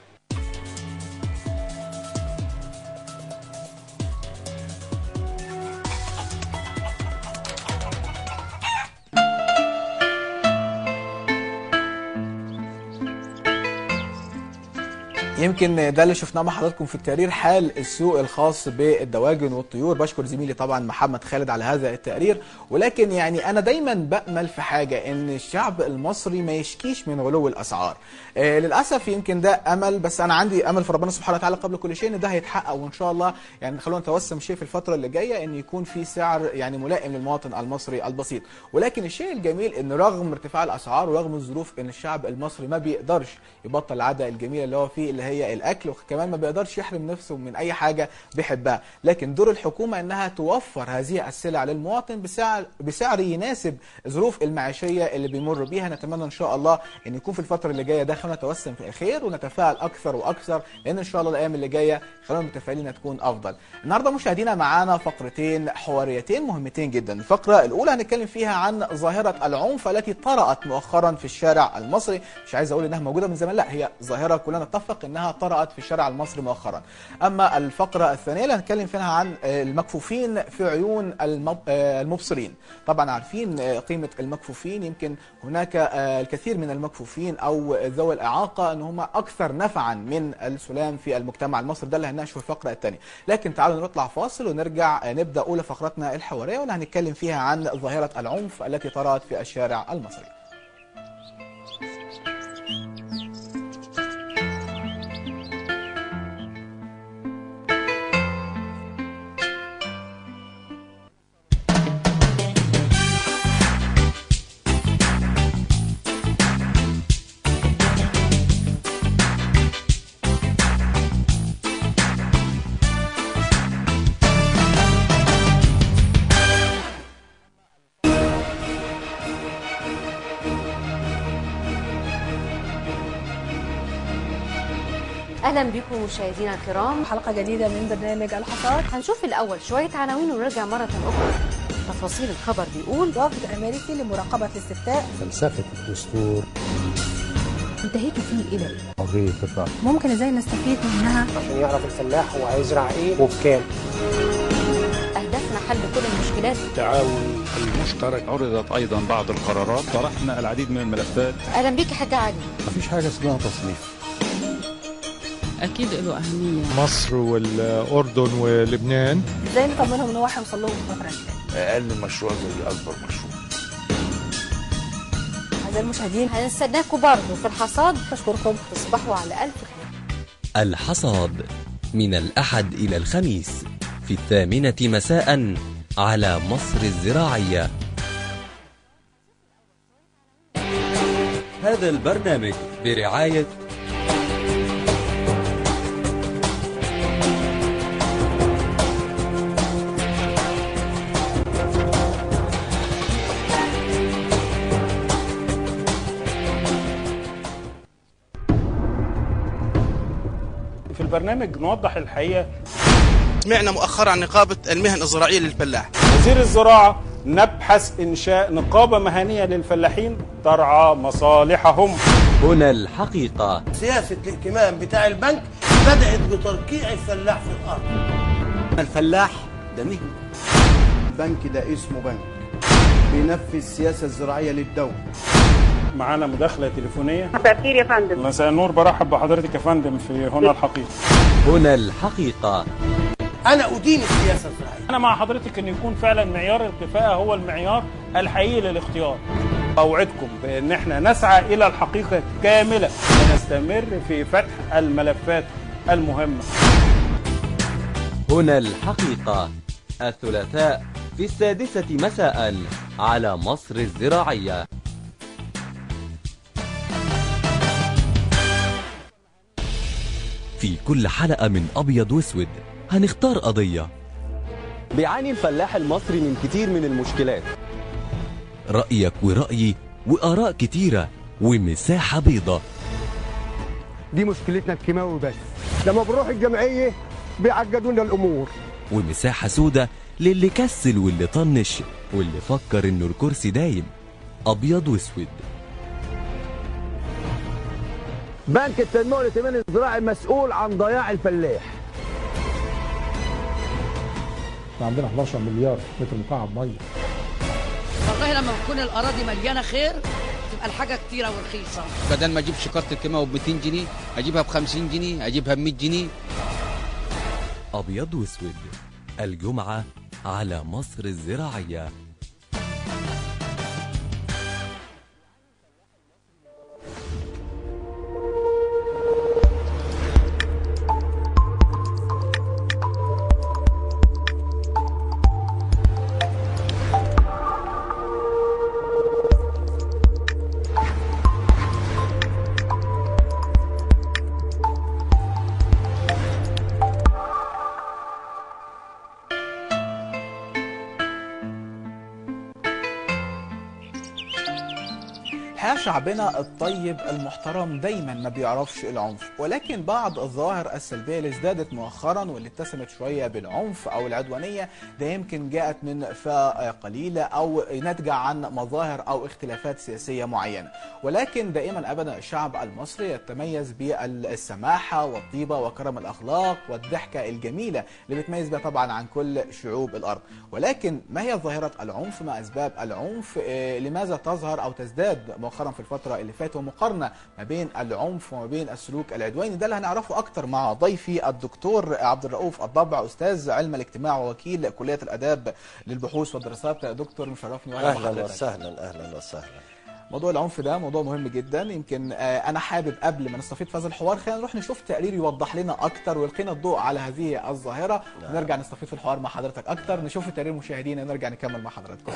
يمكن ده اللي شفناه مع حضراتكم في التقرير حال السوق الخاص بالدواجن والطيور بشكر زميلي طبعا محمد خالد على هذا التقرير ولكن يعني انا دايما بامل في حاجه ان الشعب المصري ما يشكيش من غلو الاسعار آه للاسف يمكن ده امل بس انا عندي امل في ربنا سبحانه وتعالى قبل كل شيء ان ده هيتحقق وان شاء الله يعني خلونا نتوسم شيء في الفتره اللي جايه ان يكون في سعر يعني ملائم للمواطن المصري البسيط ولكن الشيء الجميل ان رغم ارتفاع الاسعار ورغم الظروف ان الشعب المصري ما بيقدرش يبطل العاده الجميله اللي هو فيه اللي هي الاكل وكمان ما بيقدرش يحرم نفسه من اي حاجه بيحبها لكن دور الحكومه انها توفر هذه السلع للمواطن بسعر بسعر يناسب الظروف المعيشيه اللي بيمر بيها نتمنى ان شاء الله ان يكون في الفتره اللي جايه ده خلونا نتوسم في الخير ونتفائل اكثر واكثر لان ان شاء الله الايام اللي جايه خلونا متفائلين تكون افضل النهارده مشاهدينا معانا فقرتين حواريتين مهمتين جدا الفقره الاولى هنتكلم فيها عن ظاهره العنف التي طرات مؤخرا في الشارع المصري مش عايز اقول انها موجوده من زمان لا هي ظاهره كلنا نتفق انها طرات في الشارع المصري مؤخرا اما الفقره الثانيه اللي هنتكلم فيها عن المكفوفين في عيون المب- المبصرين طبعا عارفين قيمه المكفوفين يمكن هناك الكثير من المكفوفين او ذوي الاعاقه ان هم اكثر نفعا من السلام في المجتمع المصري ده اللي هنناقشه في الفقره الثانيه لكن تعالوا نطلع فاصل ونرجع نبدا اولى فقرتنا الحواريه واللي هنتكلم فيها عن ظاهره العنف التي طرات في الشارع المصري اهلا بكم مشاهدينا الكرام حلقه جديده من برنامج الحصاد هنشوف الاول شويه عناوين ونرجع مره اخرى تفاصيل الخبر بيقول وفد امريكي لمراقبه الاستفتاء فلسفه الدستور انتهيتوا فيه الى قضيه الرأي ممكن ازاي نستفيد منها عشان يعرف الفلاح هو هيزرع ايه وبكام اهدافنا حل كل المشكلات التعاون المشترك عرضت ايضا بعض القرارات طرحنا العديد من الملفات اهلا بيك يا حاج علي مفيش حاجه اسمها تصنيف اكيد له اهميه مصر والاردن ولبنان ازاي نطمنهم ان هو هيوصل لهم الفتره الجايه اقل مشروع زي اكبر مشروع اعزائي المشاهدين هنستناكم برضه في الحصاد بشكركم تصبحوا على الف خير الحصاد من الأحد إلى الخميس في الثامنة مساء على مصر الزراعية هذا البرنامج برعاية في البرنامج نوضح الحقيقه سمعنا مؤخرا عن نقابة المهن الزراعية للفلاح وزير الزراعه نبحث انشاء نقابه مهنيه للفلاحين ترعى مصالحهم هنا الحقيقة سياسة الائتمان بتاع البنك بدأت بتركيع الفلاح في الأرض الفلاح ده مهنة البنك ده اسمه بنك بينفذ السياسة الزراعية للدولة معانا مداخله تليفونيه مساء الخير يا فندم مساء النور برحب بحضرتك يا فندم في هنا الحقيقه هنا الحقيقة أنا أدين السياسة الزراعية انا مع حضرتك ان يكون فعلا معيار الكفاءه هو المعيار الحقيقي للاختيار اوعدكم بان احنا نسعى الى الحقيقه كامله ونستمر في فتح الملفات المهمه هنا الحقيقة الثلاثاء في السادسة مساء على مصر الزراعية في كل حلقة من أبيض واسود هنختار قضية بيعاني الفلاح المصري من كتير من المشكلات رأيك ورأيي وآراء كتيرة ومساحة بيضة دي مشكلتنا الكيماوي بس لما بنروح الجمعية بيعقدونا الأمور ومساحة سودة للي كسل واللي طنش واللي فكر انه الكرسي دايم أبيض واسود بنك التنمية والائتمان الزراعي مسؤول عن ضياع الفلاح احنا عندنا 11 مليار متر مكعب ميه والله لما تكون الاراضي مليانه خير تبقى الحاجه كتيره ورخيصه بدل ما اجيب شكاره الكيماوي ب 200 جنيه اجيبها ب 50 جنيه اجيبها ب 100 جنيه أبيض واسود الجمعة على مصر الزراعية الحقيقة شعبنا الطيب المحترم دايما ما بيعرفش العنف ولكن بعض الظواهر السلبية اللي ازدادت مؤخرا واللي اتسمت شوية بالعنف أو العدوانية ده يمكن جاءت من فئة قليلة أو ناتجة عن مظاهر أو اختلافات سياسية معينة ولكن دائما أبدا الشعب المصري يتميز بالسماحة والطيبة وكرم الأخلاق والضحكة الجميلة اللي بتميز بها طبعا عن كل شعوب الأرض ولكن ما هي ظاهرة العنف ما أسباب العنف آه، لماذا تظهر أو تزداد مؤخرا في الفترة اللي فاتت ومقارنة ما بين العنف وما بين السلوك العدواني ده اللي هنعرفه أكتر مع ضيفي الدكتور عبد الرؤوف الضبع أستاذ علم الاجتماع ووكيل كلية الآداب للبحوث والدراسات دكتور مشرفني وأهلا اهلا بحضرتك. وسهلا اهلا وسهلا موضوع العنف ده موضوع مهم جدا يمكن آه، انا حابب قبل ما نستفيد في هذا الحوار خلينا نروح نشوف تقرير يوضح لنا اكتر ويلقينا الضوء على هذه الظاهره ونرجع نستفيد في الحوار مع حضرتك اكتر نشوف التقرير مشاهدينا ونرجع نكمل مع حضراتكم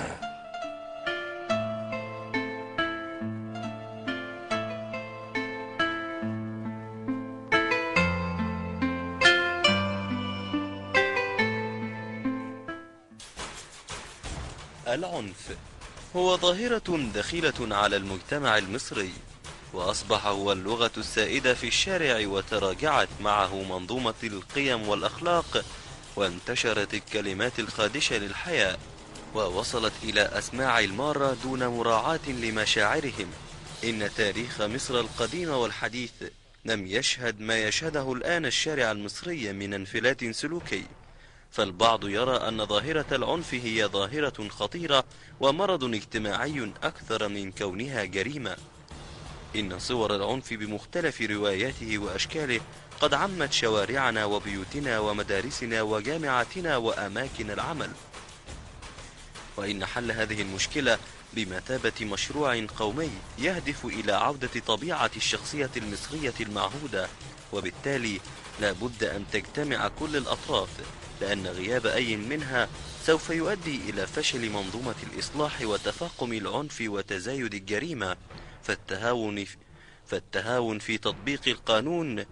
العنف هو ظاهرة دخيلة على المجتمع المصري وأصبح هو اللغة السائدة في الشارع وتراجعت معه منظومة القيم والأخلاق وانتشرت الكلمات الخادشة للحياة ووصلت إلى أسماع المارة دون مراعاة لمشاعرهم إن تاريخ مصر القديم والحديث لم يشهد ما يشهده الآن الشارع المصري من انفلات سلوكي فالبعض يرى أن ظاهرة العنف هي ظاهرة خطيرة ومرض اجتماعي أكثر من كونها جريمة إن صور العنف بمختلف رواياته وأشكاله قد عمت شوارعنا وبيوتنا ومدارسنا وجامعاتنا وأماكن العمل وإن حل هذه المشكلة بمثابة مشروع قومي يهدف إلى عودة طبيعة الشخصية المصرية المعهودة وبالتالي لا بد أن تجتمع كل الأطراف لأن غياب أي منها سوف يؤدي إلى فشل منظومة الإصلاح وتفاقم العنف وتزايد الجريمة فالتهاون فالتهاون في تطبيق القانون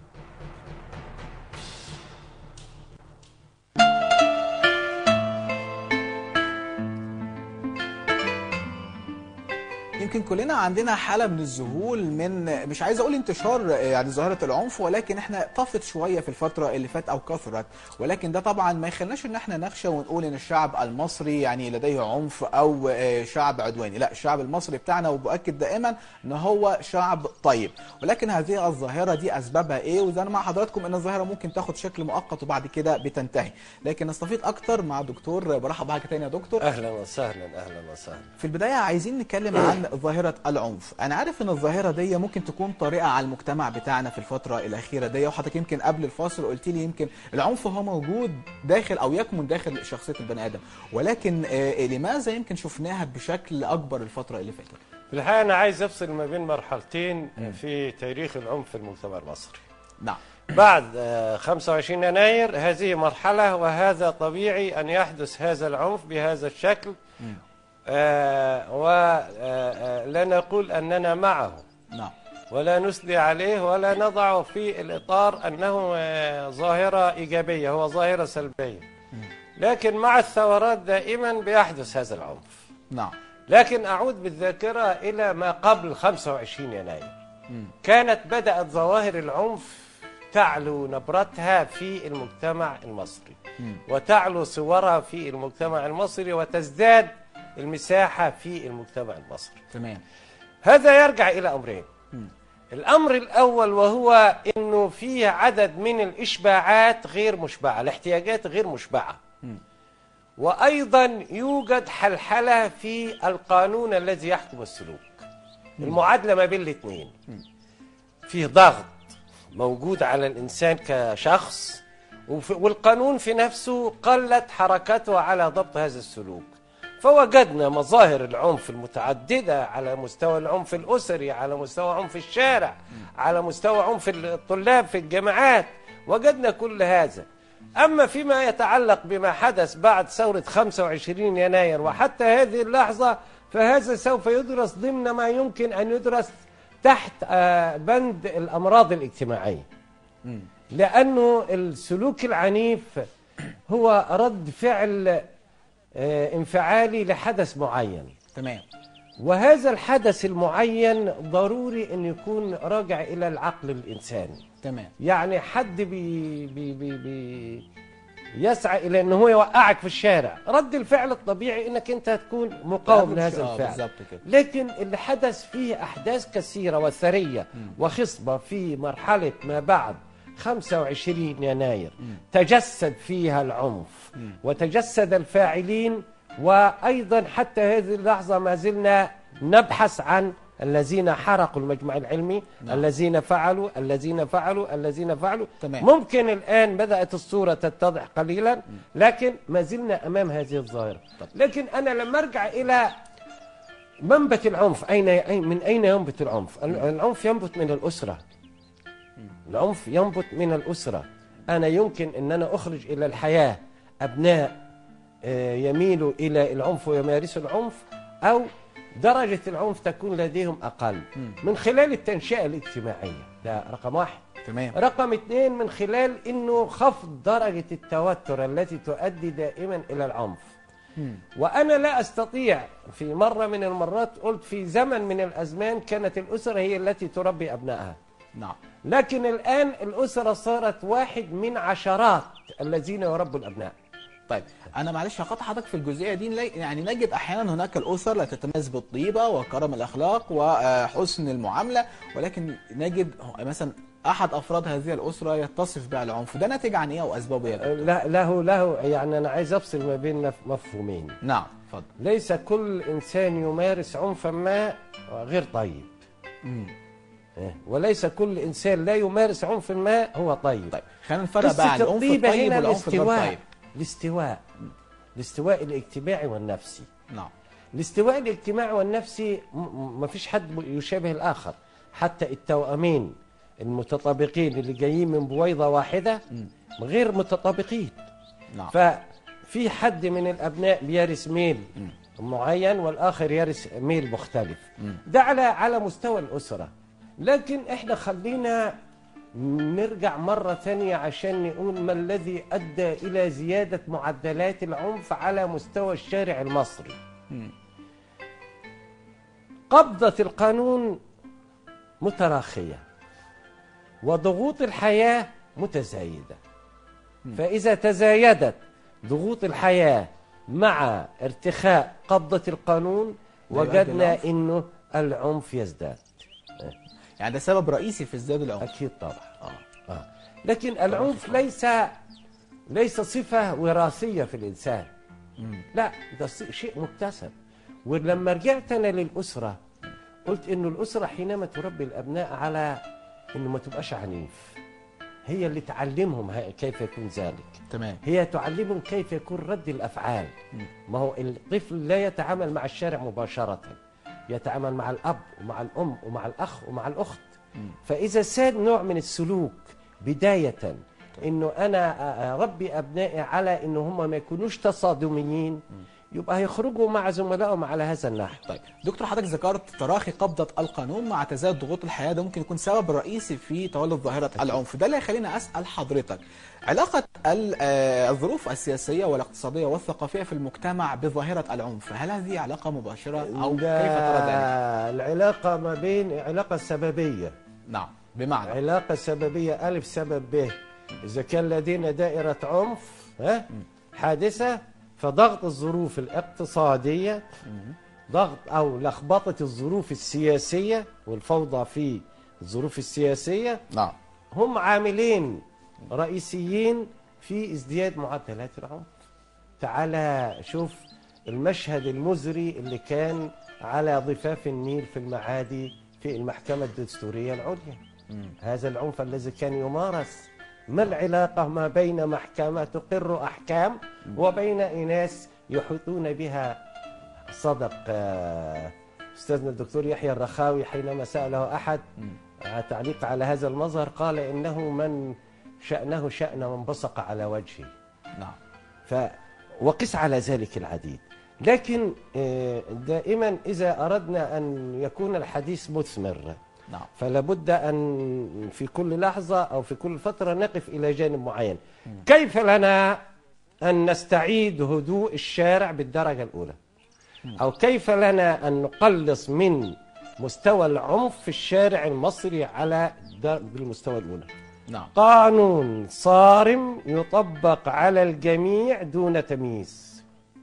يمكن كلنا عندنا حالة من الذهول من مش عايز اقول انتشار يعني ظاهرة العنف ولكن احنا طفت شوية في الفترة اللي فات او كثرت ولكن ده طبعا ما يخليناش ان احنا نخشى ونقول ان الشعب المصري يعني لديه عنف او شعب عدواني لا الشعب المصري بتاعنا وبؤكد دائما ان هو شعب طيب ولكن هذه الظاهرة دي اسبابها ايه وزي انا مع حضراتكم ان الظاهرة ممكن تاخد شكل مؤقت وبعد كده بتنتهي لكن نستفيد اكتر مع دكتور برحب بحضرتك تاني يا دكتور اهلا وسهلا اهلا وسهلا في البداية عايزين نتكلم عن ظاهرة العنف أنا عارف أن الظاهرة دي ممكن تكون طريقة على المجتمع بتاعنا في الفترة الأخيرة دي وحضرتك يمكن قبل الفاصل قلت لي يمكن العنف هو موجود داخل أو يكمن داخل شخصية البني آدم ولكن آه لماذا يمكن شفناها بشكل أكبر الفترة اللي فاتت في الحقيقة أنا عايز أفصل ما بين مرحلتين في تاريخ العنف في المجتمع المصري نعم بعد 25 يناير هذه مرحلة وهذا طبيعي أن يحدث هذا العنف بهذا الشكل آه ولا نقول أننا معه نعم ولا نسلي عليه ولا نضعه في الإطار أنه آه ظاهرة إيجابية هو ظاهرة سلبية لكن مع الثورات دائما بيحدث هذا العنف نعم لكن أعود بالذاكرة إلى ما قبل 25 يناير كانت بدأت ظواهر العنف تعلو نبرتها في المجتمع المصري وتعلو صورها في المجتمع المصري وتزداد المساحة في المجتمع المصري تمام هذا يرجع إلى أمرين الأمر الأول وهو أنه فيه عدد من الإشباعات غير مشبعة الاحتياجات غير مشبعة وأيضا يوجد حلحلة في القانون الذي يحكم السلوك المعادلة ما بين الاثنين فيه ضغط موجود على الإنسان كشخص والقانون في نفسه قلت حركته على ضبط هذا السلوك فوجدنا مظاهر العنف المتعددة على مستوى العنف الأسري على مستوى عنف الشارع على مستوى عنف الطلاب في الجامعات وجدنا كل هذا أما فيما يتعلق بما حدث بعد ثورة 25 يناير وحتى هذه اللحظة فهذا سوف يدرس ضمن ما يمكن أن يدرس تحت بند الأمراض الاجتماعية لأنه السلوك العنيف هو رد فعل انفعالي لحدث معين تمام وهذا الحدث المعين ضروري أن يكون راجع إلى العقل الإنساني تمام يعني حد بي بي بي بي يسعى إلى أنه هو يوقعك في الشارع رد الفعل الطبيعي أنك أنت تكون مقاوم لهذا الفعل لكن اللي حدث فيه أحداث كثيرة وثرية وخصبة في مرحلة ما بعد 25 يناير تجسد فيها العنف وتجسد الفاعلين وأيضا حتى هذه اللحظة ما زلنا نبحث عن الذين حرقوا المجمع العلمي نعم. الذين فعلوا الذين فعلوا الذين فعلوا تمام. ممكن الآن بدأت الصورة تتضح قليلا لكن ما زلنا أمام هذه الظاهرة لكن أنا لما أرجع إلى منبت العنف أين من أين ينبت العنف العنف ينبت من الأسرة العنف ينبت من الأسرة أنا يمكن أن أنا أخرج إلى الحياة أبناء يميلوا إلى العنف ويمارسوا العنف أو درجة العنف تكون لديهم أقل من خلال التنشئة الاجتماعية ده رقم واحد تمام رقم اثنين من خلال أنه خفض درجة التوتر التي تؤدي دائما إلى العنف وأنا لا أستطيع في مرة من المرات قلت في زمن من الأزمان كانت الأسرة هي التي تربي أبنائها نعم لكن الآن الأسرة صارت واحد من عشرات الذين يربوا الأبناء طيب انا معلش هقطع حضرتك في الجزئيه دي نلاقي- يعني نجد احيانا هناك الاسر لا تتميز بالطيبه وكرم الاخلاق وحسن المعامله ولكن نجد مثلا احد افراد هذه الاسره يتصف بالعنف ده ناتج عن ايه او اسبابه ايه يا دكتور؟ لا له له يعني أنا عايز أفصل ما بين مف- مفهومين نعم اتفضل ليس كل إنسان يمارس عنفا ما غير طيب إيه، وليس كل إنسان لا يمارس عنفا ما هو طيب طيب خلينا نفرق بقى عن العنف الطيبة الطيب هنا والعنف الغير الاستواء طيب الاستواء الاستواء الاجتماعي والنفسي نعم الاستواء الاجتماعي والنفسي ما فيش حد يشابه الآخر حتى التوأمين المتطابقين اللي جايين من بويضة واحدة غير متطابقين نعم ففي حد من الأبناء بيرث ميل معين والآخر يرث ميل مختلف ده على على مستوى الأسرة لكن احنا خلينا نرجع مرة ثانية عشان نقول ما الذي أدى إلى زيادة معدلات العنف على مستوى الشارع المصري قبضة القانون متراخية وضغوط الحياة متزايدة فإذا تزايدت ضغوط الحياة مع ارتخاء قبضة القانون ده يؤدي وجدنا للعنف؟ انه العنف يزداد يعني ده سبب رئيسي في ازدياد العنف اكيد طبعا آه. آه. لكن العنف ليس ليس صفة وراثية في الإنسان لا ده ص- شيء مكتسب ولما رجعت أنا للأسرة قلت إنه الأسرة حينما تربي الأبناء على إنه ما تبقاش عنيف هي اللي تعلمهم ه- كيف يكون ذلك تمام هي تعلمهم كيف يكون رد الأفعال ما هو الطفل لا يتعامل مع الشارع مباشرة يتعامل مع الأب ومع الأم ومع الأخ ومع الأخت فإذا ساد نوع من السلوك بداية إنه أنا أربي أبنائي على إنه هم ما يكونوش تصادميين يبقى هيخرجوا مع زملائهم على هذا النحو طيب دكتور حضرتك ذكرت تراخي قبضة القانون مع تزايد ضغوط الحياة ده ممكن يكون سبب رئيسي في تولد ظاهرة العنف ده اللي يخليني أسأل حضرتك علاقة ال- آه، الظروف السياسية والاقتصادية والثقافية في المجتمع بظاهرة العنف هل هذه علاقة مباشرة أو كيف ترى ذلك؟ العلاقة ما بين علاقة سببية نعم بمعنى علاقة سببية ألف سبب ب إذا كان لدينا دائرة عنف ها حادثة فضغط الظروف الاقتصادية ضغط أو لخبطة الظروف السياسية والفوضى في الظروف السياسية نعم هم عاملين رئيسيين في ازدياد معدلات العنف تعالى شوف المشهد المزري اللي كان على ضفاف النيل في المعادي في المحكمة الدستورية العليا هذا العنف الذي كان يمارس ما العلاقة ما بين محكمة تقر أحكام وبين إناس يحيطون بها صدق آه، أستاذنا الدكتور يحيى الرخاوي حينما سأله أحد آه، تعليق على هذا المظهر قال إنه من شأنه شأن من بصق على وجهه نعم ف وقس على ذلك العديد لكن آه، دائما إذا أردنا أن يكون الحديث مثمر نعم فلا بد أن في كل لحظة أو في كل فترة نقف إلى جانب معين كيف لنا أن نستعيد هدوء الشارع بالدرجة الأولى أو كيف لنا أن نقلص من مستوى العنف في الشارع المصري على در- بالمستوى الأولى نعم قانون صارم يطبق على الجميع دون تمييز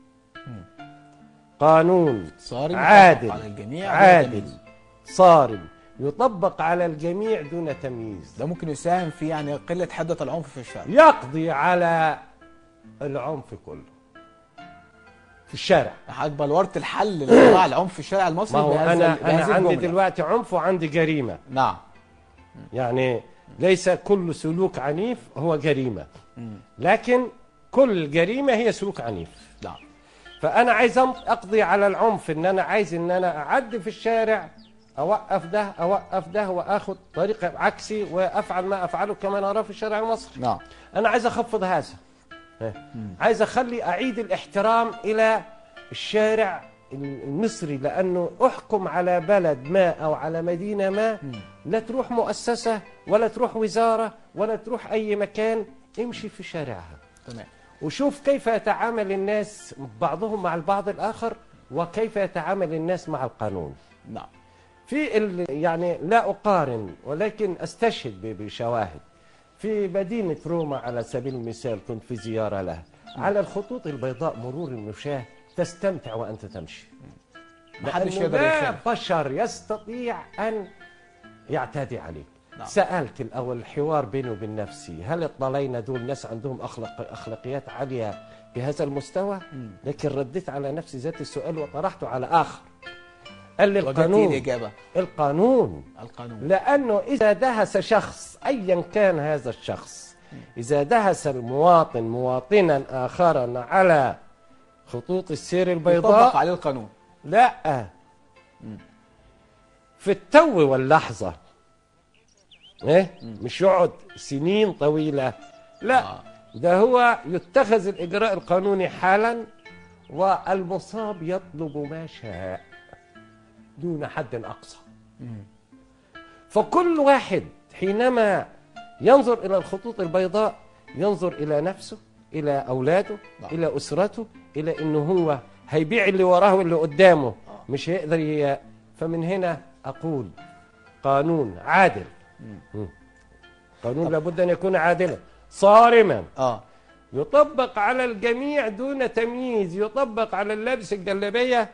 قانون صارم يطبق عادل على الجميع دون عادل تمييز. صارم يطبق على الجميع دون تمييز ده ممكن يساهم في يعني قلة حدة العنف في الشارع يقضي على العنف كله في الشارع حضرتك بلورت الحل لانواع العنف في الشارع المصري ما هو بهذا- انا بهذه انا عندي الجملة. دلوقتي عنف وعندي جريمه نعم يعني ليس كل سلوك عنيف هو جريمه لكن كل جريمه هي سلوك عنيف نعم فانا عايز أم- اقضي على العنف ان انا عايز ان انا اعدي في الشارع اوقف ده اوقف ده واخد طريق عكسي وافعل ما افعله كما نراه في الشارع المصري نعم انا عايز اخفض هذا ها. عايز اخلي اعيد الاحترام الى الشارع المصري لانه احكم على بلد ما او على مدينه ما لا تروح مؤسسه ولا تروح وزاره ولا تروح اي مكان امشي في شارعها تمام وشوف كيف يتعامل الناس بعضهم مع البعض الآخر وكيف يتعامل الناس مع القانون نعم في ال- يعني لا أقارن ولكن أستشهد ب- بشواهد في مدينة روما على سبيل المثال كنت في زيارة لها على الخطوط البيضاء مرور المشاة تستمتع وأنت تمشي محدش لأنه يقدر لا يخالف. بشر يستطيع أن يعتدي عليك نعم. سألت الأول الحوار بيني وبين نفسي هل اطلعنا دول ناس عندهم أخلاق أخلاقيات عالية بهذا المستوى لكن رديت على نفسي ذات السؤال وطرحته على آخر قال لي وجدت القانون الإجابة القانون القانون لأنه إذا دهس شخص أيا كان هذا الشخص إذا دهس المواطن مواطنا آخرا على خطوط السير يطبق البيضاء عليه القانون لا في التو واللحظة إيه؟ مش يقعد سنين طويلة لا ده هو يتخذ الإجراء القانوني حالا والمصاب يطلب ما شاء دون حد أقصى فكل واحد حينما ينظر إلى الخطوط البيضاء ينظر إلى نفسه إلى أولاده نعم. إلى أسرته إلى إنه هو هيبيع اللي وراه واللي قدامه مش هيقدر ي... فمن هنا أقول قانون عادل مم. قانون لابد أن يكون عادلا صارما اه يطبق على الجميع دون تمييز يطبق على اللابس الجلابية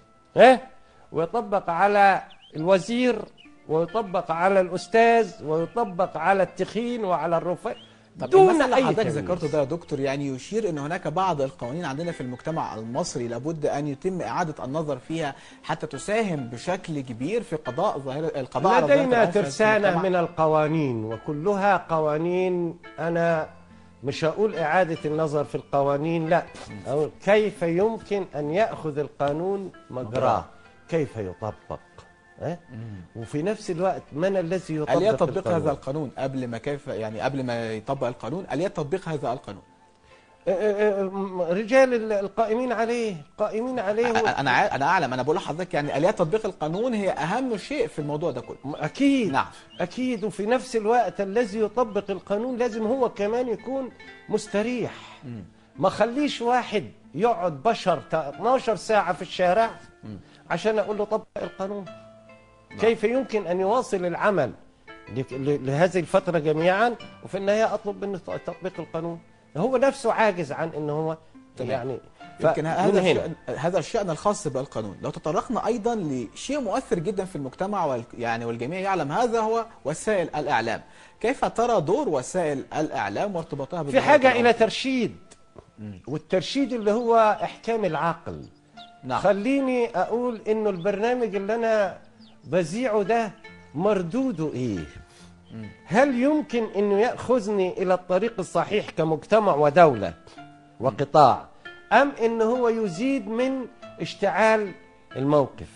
ها ويطبق على الوزير ويطبق على الأستاذ ويطبق على التخين وعلى الرفيع طب دون المثل اللي أي حضرتك تمييز. ذكرته ده يا دكتور يعني يشير ان هناك بعض القوانين عندنا في المجتمع المصري لابد ان يتم اعاده النظر فيها حتى تساهم بشكل كبير في قضاء ظاهره القضاء على ظاهرة لدينا العنف في ترسانة المجتمع. من القوانين وكلها قوانين أنا مش هقول إعادة النظر في القوانين لا أقول كيف يمكن أن يأخذ القانون مجراه كيف يطبق أه؟ وفي نفس الوقت من الذي يطبق اليات تطبيق القانون؟ هذا القانون قبل ما كيف يعني قبل ما يطبق القانون اليات تطبيق هذا القانون أه، أه، أه، رجال ال- القائمين عليه قائمين عليه هو- انا عا- انا اعلم انا بقول لحضرتك يعني اليات تطبيق القانون هي اهم شيء في الموضوع ده كله أكيد نعم أكيد وفي نفس الوقت الذي يطبق القانون لازم هو كمان يكون مستريح ما خليش واحد يقعد بشر تا- 12 ساعة في الشارع عشان أقول له طبق القانون كيف يمكن أن يواصل العمل ل- ل- لهذه الفترة جميعا وفي النهاية أطلب منه ت- تطبيق القانون هو نفسه عاجز عن أن هو تمام. يعني يمكن فمن هذا هنا. الشأن هذا الشأن الخاص بالقانون لو تطرقنا أيضا لشيء مؤثر جدا في المجتمع وال يعني والجميع يعلم هذا هو وسائل الإعلام كيف ترى دور وسائل الإعلام وارتباطها في بظاهرة حاجة العنف؟ إلى ترشيد والترشيد اللي هو إحكام العقل نعم. خليني أقول إنه البرنامج اللي أنا بذيعه ده مردوده إيه هل يمكن إنه يأخذني إلى الطريق الصحيح كمجتمع ودولة وقطاع أم إنه هو يزيد من اشتعال الموقف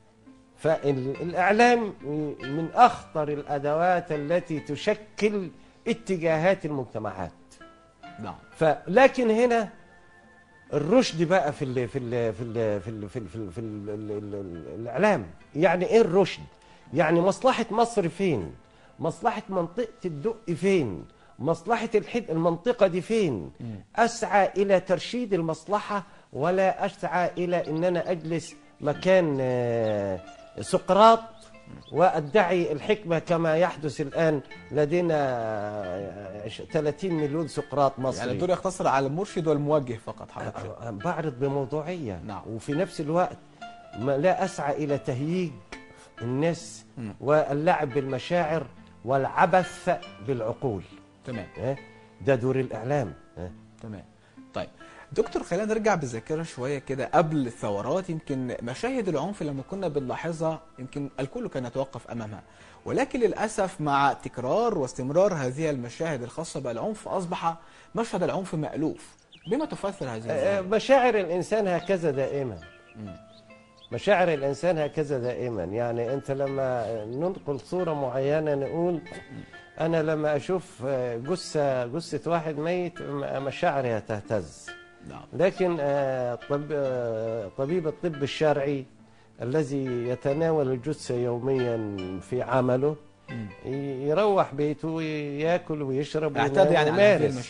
فالإعلام من أخطر الأدوات التي تشكل اتجاهات المجتمعات نعم فلكن هنا الرشد بقى في ال في ال في ال في ال في ال في, ال في ال ال ال ال الاعلام يعني ايه الرشد يعني مصلحه مصر فين مصلحه منطقه الدق فين مصلحه الحد المنطقه دي فين اسعى الى ترشيد المصلحه ولا اسعى الى ان انا اجلس مكان آه، سقراط وادعي الحكمه كما يحدث الان لدينا آه، 30 مليون سقراط مصري يعني الدور يقتصر على المرشد والموجه فقط حضرتك بعرض بموضوعية نعم. وفي نفس الوقت ما لا أسعى إلى تهييج الناس واللعب بالمشاعر والعبث بالعقول تمام إيه؟ ده دور الإعلام إيه؟ تمام طيب دكتور خلينا نرجع بالذاكره شويه كده قبل الثورات يمكن مشاهد العنف لما كنا بنلاحظها يمكن الكل كان يتوقف امامها ولكن للاسف مع تكرار واستمرار هذه المشاهد الخاصه بالعنف اصبح مشهد العنف مألوف بما تفسر هذه آه، الظاهرة؟ مشاعر الإنسان هكذا دائما مشاعر الإنسان هكذا دائما يعني أنت لما ننقل صورة معينة نقول أنا لما أشوف آه، جثة جثة واحد ميت م- مشاعري تهتز نعم. لكن آه، طب آه، طبيب الطب الشرعي الذي يتناول الجثة يوميا في عمله ي- يروح بيته وياكل ويشرب اعتاد يعني على ويمارس. هذه المشاهد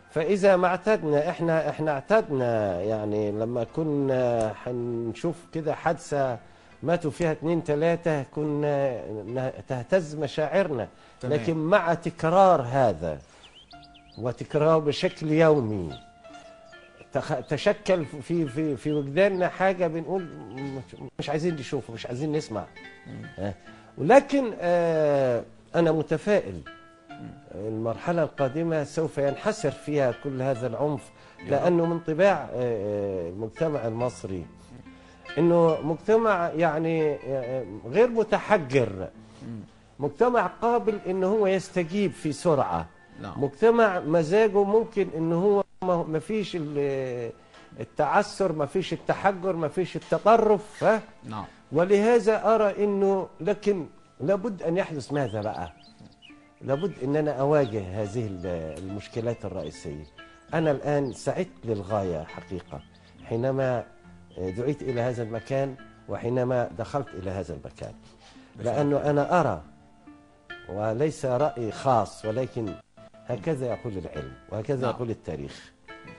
فاذا ما اعتدنا احنا احنا اعتدنا يعني لما كنا هنشوف كده حادثه ماتوا فيها اتنين تلاته كنا ن- تهتز مشاعرنا تمام. لكن مع تكرار هذا وتكراره بشكل يومي تخ- تشكل في في في وجداننا حاجه بنقول مش- مش عايزين نشوفه مش عايزين نسمع ها. ولكن آه انا متفائل المرحله القادمه سوف ينحسر فيها كل هذا العنف لانه من طباع آه، آه، المجتمع المصري انه مجتمع يعني آه، غير متحجر مجتمع قابل ان هو يستجيب في سرعه نعم. مجتمع مزاجه ممكن ان هو ما ما فيش ال- التعسر ما فيش التحجر ما فيش التطرف ها نعم ولهذا ارى انه لكن لابد ان يحدث ماذا بقى لابد ان انا اواجه هذه ال- المشكلات الرئيسيه انا الان سعدت للغايه حقيقه حينما دعيت الى هذا المكان وحينما دخلت الى هذا المكان لانه انا ارى وليس راي خاص ولكن هكذا يقول العلم وهكذا نعم. يقول التاريخ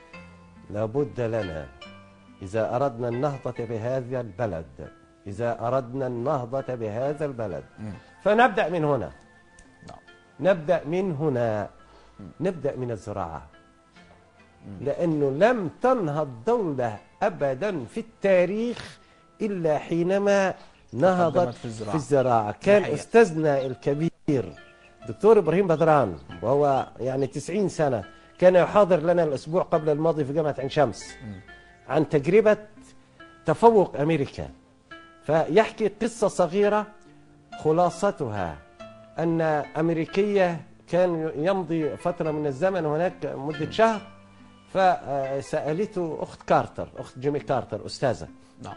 لابد لنا إذا أردنا النهضة بهذا البلد إذا أردنا النهضة بهذا البلد فنبدأ من هنا نبدأ من هنا نبدأ من الزراعة لأنه لم تنهض دولة أبدا في التاريخ إلا حينما نهضت تقدمت في الزراعة. في الزراعة كان حقيقة. أستاذنا الكبير دكتور إبراهيم بدران وهو يعني 90 سنة كان يحاضر لنا الأسبوع قبل الماضي في جامعة عين شمس عن تجربة تفوق أمريكا فيحكي قصة صغيرة خلاصتها أن أمريكية كان يمضي فترة من الزمن هناك مدة شهر فسألته أخت كارتر أخت جيمي كارتر أستاذة نعم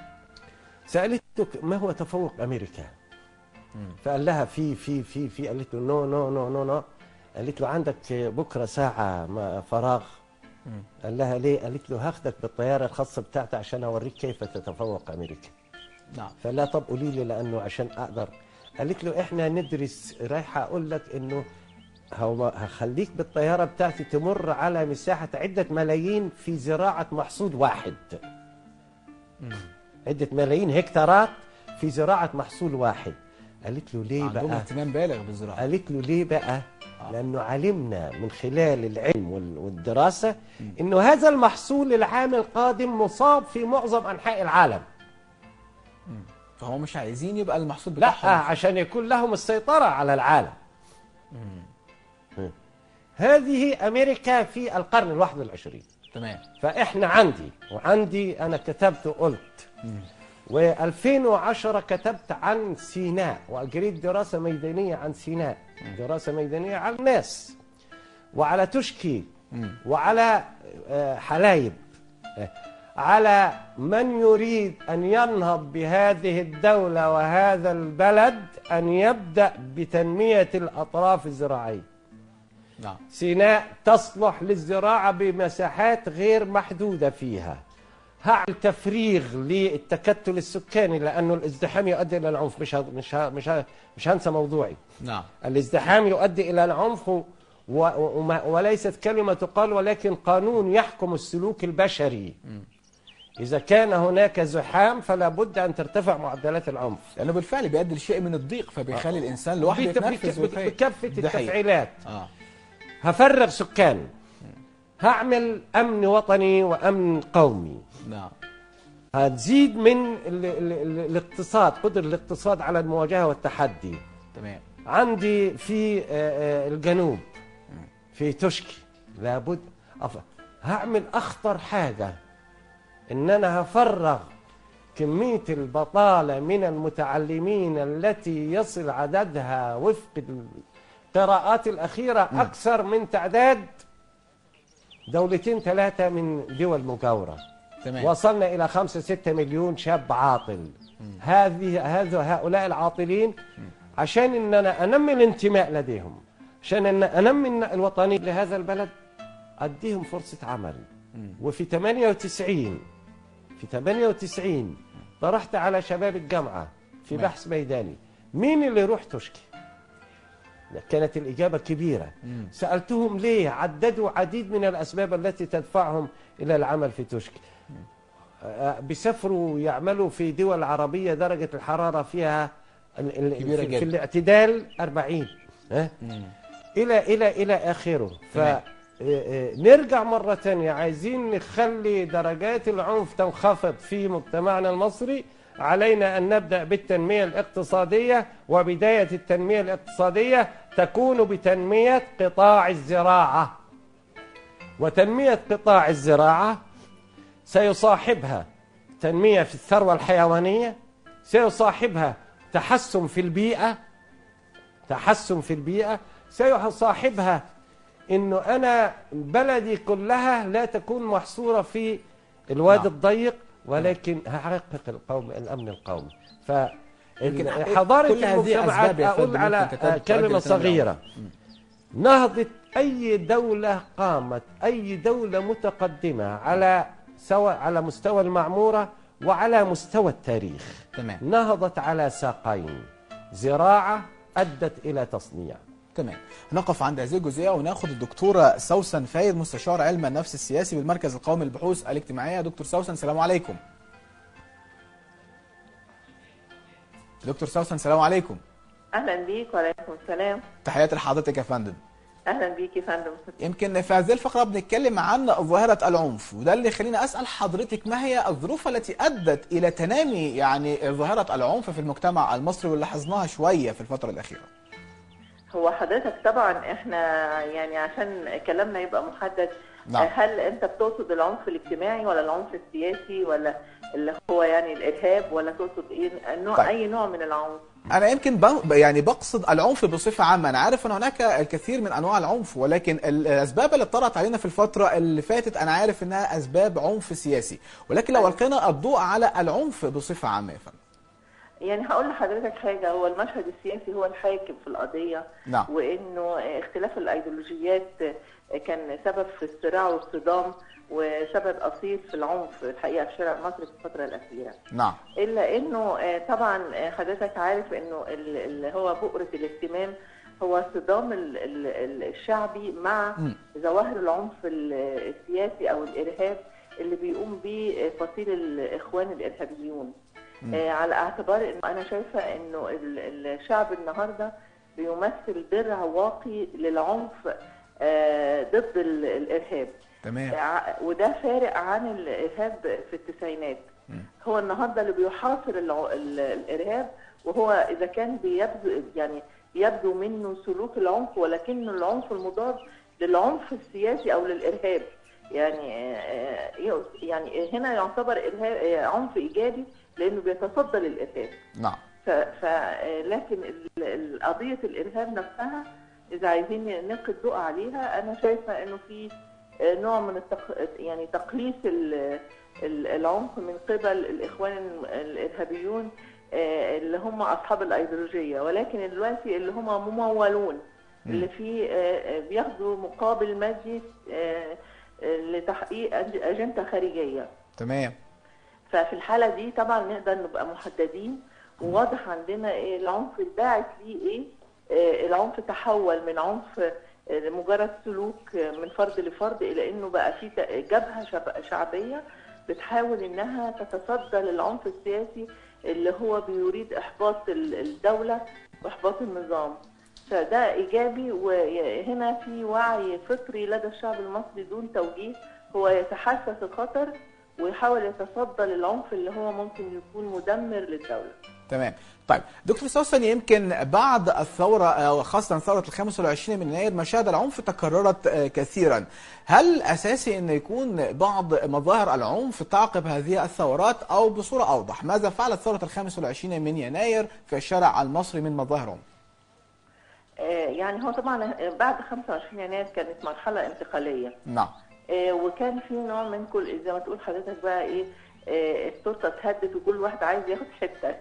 سألته ما هو تفوق أمريكا فقال لها في في في في قالت له نو نو نو نو نو قالت له عندك بكرة ساعة ما- فراغ قال لها ليه قالت له هاخدك بالطيارة الخاصة بتاعتي عشان أوريك كيف تتفوق أمريكا نعم فلا طب قولي لي لانه عشان اقدر قالت له احنا ندرس رايحه اقول لك انه هو هخليك بالطياره بتاعتي تمر على مساحه عده ملايين في زراعه محصول واحد عده ملايين هكتارات في زراعه محصول واحد قالت له ليه عندهم بقى اهتمام بالغ بالزراعه قالت له ليه بقى لانه علمنا من خلال العلم وال- والدراسه انه هذا المحصول العام القادم مصاب في معظم انحاء العالم فهم مش عايزين يبقى المحصول لا بتاعهم عشان يكون لهم السيطرة على العالم هذه أمريكا في القرن الواحد والعشرين تمام فإحنا عندي وعندي أنا كتبت وقلت و2010 كتبت عن سيناء وأجريت دراسة ميدانية عن سيناء دراسة ميدانية على الناس وعلى تشكي وعلى آه، حلايب آه، على من يريد أن ينهض بهذه الدولة وهذا البلد أن يبدأ بتنمية الأطراف الزراعية نعم سيناء تصلح للزراعة بمساحات غير محدودة فيها هعمل تفريغ للتكتل السكاني لأنه الازدحام يؤدي إلى العنف مش ه... مش ه... مش ه... مش هنسى موضوعي نعم الازدحام يؤدي إلى العنف و... و... وما- وليست كلمة تقال ولكن قانون يحكم السلوك البشري إذا كان هناك زحام فلا بد أن ترتفع معدلات العنف لانه بالفعل بيؤدي لشيء من الضيق فبيخلي الانسان لوحده بت- بك- يتنفس بك- ويتخيل. بكافة ده حقيقي. التفعيلات اه هفرغ سكان هعمل أمن وطني وأمن قومي نعم هتزيد من ال ال ال الاقتصاد قدر الاقتصاد على المواجهة والتحدي تمام عندي في آه، آه، الجنوب في تشكي لابد أف... هعمل أخطر حاجة إن أنا هفرغ كمية البطالة من المتعلمين التي يصل عددها وفق القراءات الأخيرة أكثر من تعداد دولتين ثلاثة من دول مجاورة تمام. وصلنا إلى خمسة ستة مليون شاب عاطل هذه هذا هؤلاء العاطلين عشان إن أنا أنمي الانتماء لديهم عشان أن أنمي الوطنية لهذا البلد أديهم فرصة عمل وفي 98 في 98 طرحت على شباب الجامعة في تمام. بحث ميداني مين اللي يروح تشكي كانت الإجابة كبيرة سألتهم ليه عددوا عديد من الأسباب التي تدفعهم إلى العمل في توشك آه، بيسافروا يعملوا في دول عربية درجة الحرارة فيها ال- ال- كبيرة في, جدا. في الاعتدال 40 ها؟ إلى إلى إلى آخره ف تمام. آه، آه، نرجع مرة تانية عايزين نخلي درجات العنف تنخفض في مجتمعنا المصري علينا أن نبدأ بالتنمية الاقتصادية وبداية التنمية الاقتصادية تكون بتنمية قطاع الزراعة وتنمية قطاع الزراعة سيصاحبها تنمية في الثروة الحيوانية سيصاحبها تحسن في البيئة تحسن في البيئة سيصاحبها انه انا بلدي كلها لا تكون محصورة في الوادي نعم. الضيق ولكن هحقق القوم الامن القومي ف يمكن حضارة كل هذه المجتمعات أسباب يا اقول فندم على ممكن تتم- كلمة تؤدي لتنمية صغيرة نهضة أي دولة قامت أي دولة متقدمة على سواء على مستوى المعمورة وعلى مستوى التاريخ تمام نهضت على ساقين زراعة أدت إلى تصنيع تمام نقف عند هذه الجزئيه وناخد الدكتوره سوسن فايد مستشار علم النفس السياسي بالمركز القومي للبحوث الاجتماعيه دكتور سوسن السلام عليكم دكتور سوسن السلام عليكم اهلا بيك وعليكم السلام تحياتي لحضرتك يا فندم اهلا بيك يا فندم يمكن في هذه الفقرة بنتكلم عن ظاهرة العنف وده اللي يخليني أسأل حضرتك ما هي الظروف التي أدت إلى تنامي يعني ظاهرة العنف في المجتمع المصري واللي لاحظناها شوية في الفترة الأخيرة هو حضرتك طبعا احنا يعني عشان كلامنا يبقى محدد نعم. هل انت بتقصد العنف الاجتماعي ولا العنف السياسي ولا اللي هو يعني الارهاب ولا تقصد ايه نوع طيب. اي نوع من العنف أنا يمكن ب- يعني بقصد العنف بصفة عامة أنا عارف أن هناك الكثير من أنواع العنف ولكن الأسباب اللي طرأت علينا في الفترة اللي فاتت أنا عارف أنها أسباب عنف سياسي ولكن لو ألقينا الضوء على العنف بصفة عامة يا فندم يعني هقول لحضرتك حاجه هو المشهد السياسي هو الحاكم في القضيه نعم. وانه اختلاف الايديولوجيات كان سبب في الصراع والصدام وسبب اصيل في العنف الحقيقه في شارع مصر في الفتره الاخيره نعم الا انه آه، طبعا آه، حضرتك عارف انه ال- اللي هو بؤره الاهتمام هو صدام ال- ال- ال- الشعبي مع مم. ظواهر العنف ال- السياسي او الارهاب اللي بيقوم به آه، فصيل الاخوان الارهابيون مم. آه، على اعتبار انه انا شايفه انه ال- الشعب النهارده بيمثل درع واقي للعنف آه، ضد ال- الارهاب تمام ع- وده فارق عن الارهاب في التسعينات هو النهارده اللي بيحاصر الع- ال- الارهاب وهو اذا كان بيبدو يعني يبدو منه سلوك العنف ولكنه العنف المضاد للعنف السياسي او للارهاب يعني آه، آه، يعني هنا يعتبر ارهاب آه، عنف ايجابي لانه بيتصدى للارهاب نعم ف... ف... آه، لكن ال- ال- قضية الإرهاب نفسها إذا عايزين نلقي الضوء عليها أنا شايفة إنه في آه، نوع من التق... يعني تقليص ال... ال- العنف من قبل الإخوان الم- الإرهابيون آه، اللي هم أصحاب الأيديولوجية ولكن دلوقتي اللي هم ممولون اللي في آه، آه، بياخدوا مقابل مادي آه، آه، لتحقيق أج- أجندة خارجية تمام ففي الحالة دي طبعا نقدر نبقى محددين وواضح عندنا ايه العنف الباعث ليه ايه آه، العنف تحول من عنف آه، مجرد سلوك آه، من فرد لفرد الى انه بقى في ت- جبهة شب- شعبية بتحاول انها تتصدى للعنف السياسي اللي هو بيريد احباط ال- الدولة واحباط النظام فده ايجابي وهنا في وعي فطري لدى الشعب المصري دون توجيه هو يتحسس الخطر ويحاول يتصدى للعنف اللي هو ممكن يكون مدمر للدولة تمام طيب دكتور سوسن يمكن بعد الثورة آه، وخاصة ثورة ال 25 من يناير مشاهد العنف تكررت آه، كثيرا هل أساسي أن يكون بعض مظاهر العنف تعقب هذه الثورات أو بصورة أوضح ماذا فعلت ثورة ال 25 من يناير في الشارع المصري من مظاهر عنف آه، يعني هو طبعا آه، بعد 25 يناير كانت مرحلة انتقالية نعم آه، وكان في نوع من كل زي ما تقول حضرتك بقى ايه آه، التورته اتهدت وكل واحد عايز ياخد حته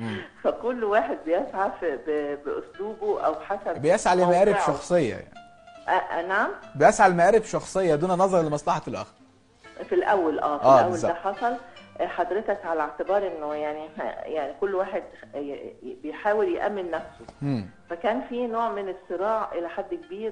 فكل واحد بيسعى في ب- باسلوبه او حسب بيسعى لمآرب موقعه. شخصية يعني. آه، آه، نعم بيسعى لمآرب شخصية دون نظر لمصلحة الآخر في الاول اه في آه، الاول بالظبط. ده حصل آه، حضرتك على اعتبار انه يعني يعني كل واحد ي- ي- بيحاول يامن نفسه مم. فكان في نوع من الصراع الى حد كبير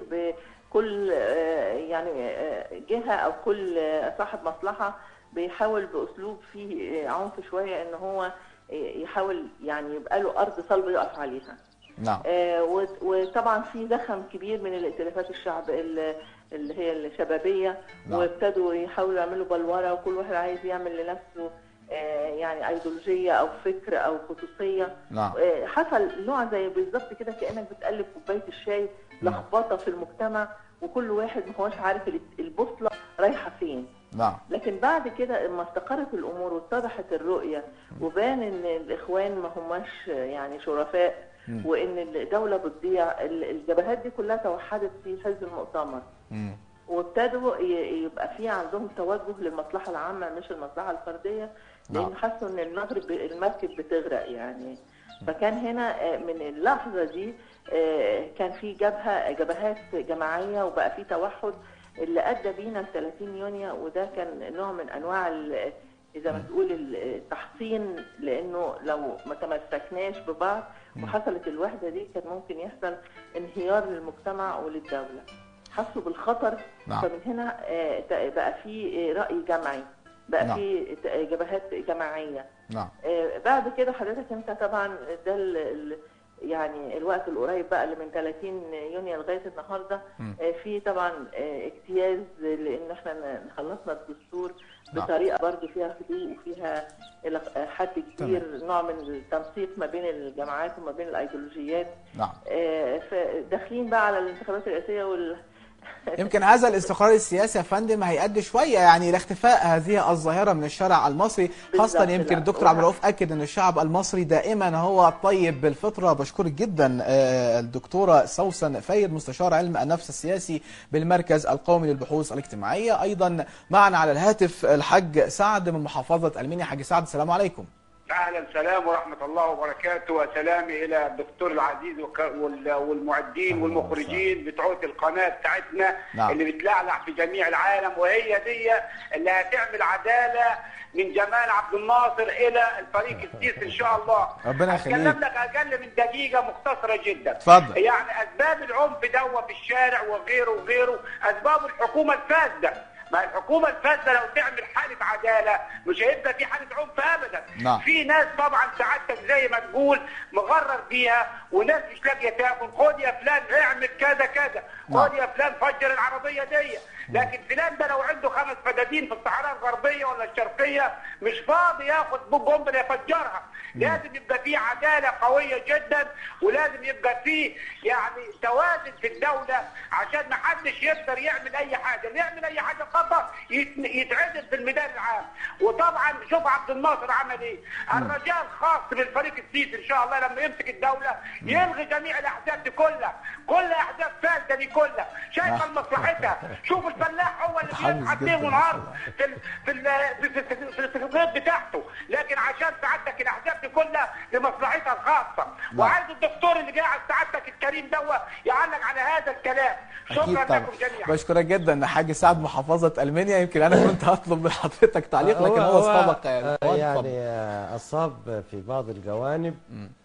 بكل آه، يعني آه، جهه او كل آه، صاحب مصلحه بيحاول باسلوب فيه آه، عنف شويه ان هو آه، يحاول يعني يبقى له ارض صلبه يقف عليها نعم آه، وت- وطبعا في زخم كبير من الائتلافات الشعب ال- اللي هي الشبابيه نعم. وابتدوا يحاولوا يعملوا بلوره وكل واحد عايز يعمل لنفسه آه، يعني ايديولوجيه او فكر او خصوصيه نعم. آه، حصل نوع زي بالظبط كده كانك بتقلب كوبايه الشاي لخبطه في المجتمع وكل واحد ما هوش عارف ال- البوصله رايحه فين نعم لكن بعد كده لما استقرت الامور واتضحت الرؤيه وبان ان الاخوان ما هماش يعني شرفاء مم. وان الدوله بتضيع ال- الجبهات دي كلها توحدت في حزب المؤتمر مم. وابتدوا ي- يبقى في عندهم توجه للمصلحه العامه مش المصلحه الفرديه لان نعم. حسوا ان المغرب المركب بتغرق يعني فكان هنا آه، من اللحظه دي آه، كان في جبهه جبهات جماعيه وبقى في توحد اللي ادى بينا ل 30 يونيو وده كان نوع من انواع ال- اذا ما تقول التحصين لانه لو ما تمسكناش ببعض وحصلت الوحده دي كان ممكن يحصل انهيار للمجتمع وللدوله حسوا بالخطر نعم. فمن هنا آه، ت- بقى في آه، راي جمعي بقى نعم. في ت- جبهات جماعيه نعم آه، بعد كده حضرتك انت طبعا ده ال- ال- يعني الوقت القريب بقى اللي من 30 يونيو لغايه النهارده مم. آه، في طبعا آه، اجتياز لان احنا ن- خلصنا الدستور نعم. بطريقه برضه فيها هدوء وفيها الى حد كبير نوع من التنسيق ما بين الجماعات وما بين الايديولوجيات نعم آه، فداخلين بقى على الانتخابات الرئاسيه وال يمكن هذا الاستقرار السياسي يا فندم هيؤدي شويه يعني لاختفاء هذه الظاهره من الشارع المصري خاصه بالظبط، يمكن لا. الدكتور عبد الرؤوف اكد ان الشعب المصري دائما هو طيب بالفطره بشكرك جدا آه، الدكتوره سوسن فايد مستشار علم النفس السياسي بالمركز القومي للبحوث الاجتماعيه ايضا معنا على الهاتف الحاج سعد من محافظه المنيا حاج سعد السلام عليكم اهلا سلام ورحمه الله وبركاته وسلامي الى الدكتور العزيز وك- وال- والمعدين والمخرجين بتوع القناه بتاعتنا نعم. اللي بتلعلع في جميع العالم وهي دي اللي هتعمل عداله من جمال عبد الناصر الى الفريق السيسي ان شاء الله ربنا هتكلم يخليك لك اقل من دقيقه مختصره جدا اتفضل. يعني اسباب العنف دوا في الشارع وغيره وغيره اسباب الحكومه الفاسده ما الحكومه الفاسده لو تعمل حاله عداله مش هيبقى في حاله عنف ابدا نعم. في ناس طبعا سعادتك زي ما تقول مغرر بيها وناس مش لاقيه تاكل خد يا فلان اعمل كذا كذا نعم. خد يا فلان فجر العربيه دي لكن فلان ده لو عنده خمس فدادين في الصحراء الغربيه ولا الشرقيه مش فاضي ياخد بقنبله يفجرها لازم يبقى في عداله قويه جدا ولازم يبقى في يعني توازن في الدوله عشان ما حدش يقدر يعمل اي حاجه اللي يعمل اي حاجه خطا يت- يتعدل في الميدان العام وطبعا شوف عبد الناصر عمل ايه الرجاء الخاص بالفريق السيسي ان شاء الله لما يمسك الدوله يلغي جميع الاحزاب دي كلها كل احزاب فاسده دي كلها شايفه لمصلحتها شوف الفلاح هو اللي متحمس بيضحك جداً ليل ونهار في ال- في ال- في في- في- في- في البيت بتاعته لكن عشان سعادتك الاحزاب دي كلها لمصلحتها الخاصه وعايز الدكتور اللي قاعد سعادتك الكريم دوا يعلق على هذا الكلام اكيد شكرا طبعا لكم جميعا بشكرك جدا حاج سعد محافظه المنيا يمكن انا كنت هطلب من حضرتك تعليق لكن هو سبق يعني آه، اتفضل. يعني آه، أصاب في بعض الجوانب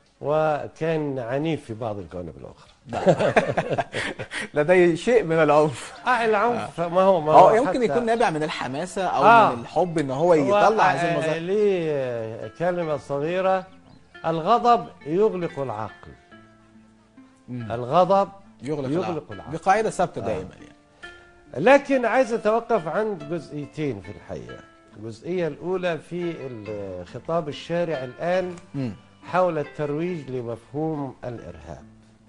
وكان عنيف في بعض الجوانب الأخرى لدي شيء من العنف آه العنف ما هو ما هو هو يمكن حتى- يكون نابع من الحماسه او آه. من الحب ان هو يطلع هذه المظاهر ليه كلمة صغيرة الغضب يغلق العقل الغضب يغلق, يغلق العقل. العقل دي قاعده ثابته آه. دائما يعني لكن عايز اتوقف عند جزئيتين في الحقيقه الجزئيه الاولى في ال- خطاب الشارع الان مم. حول الترويج لمفهوم الارهاب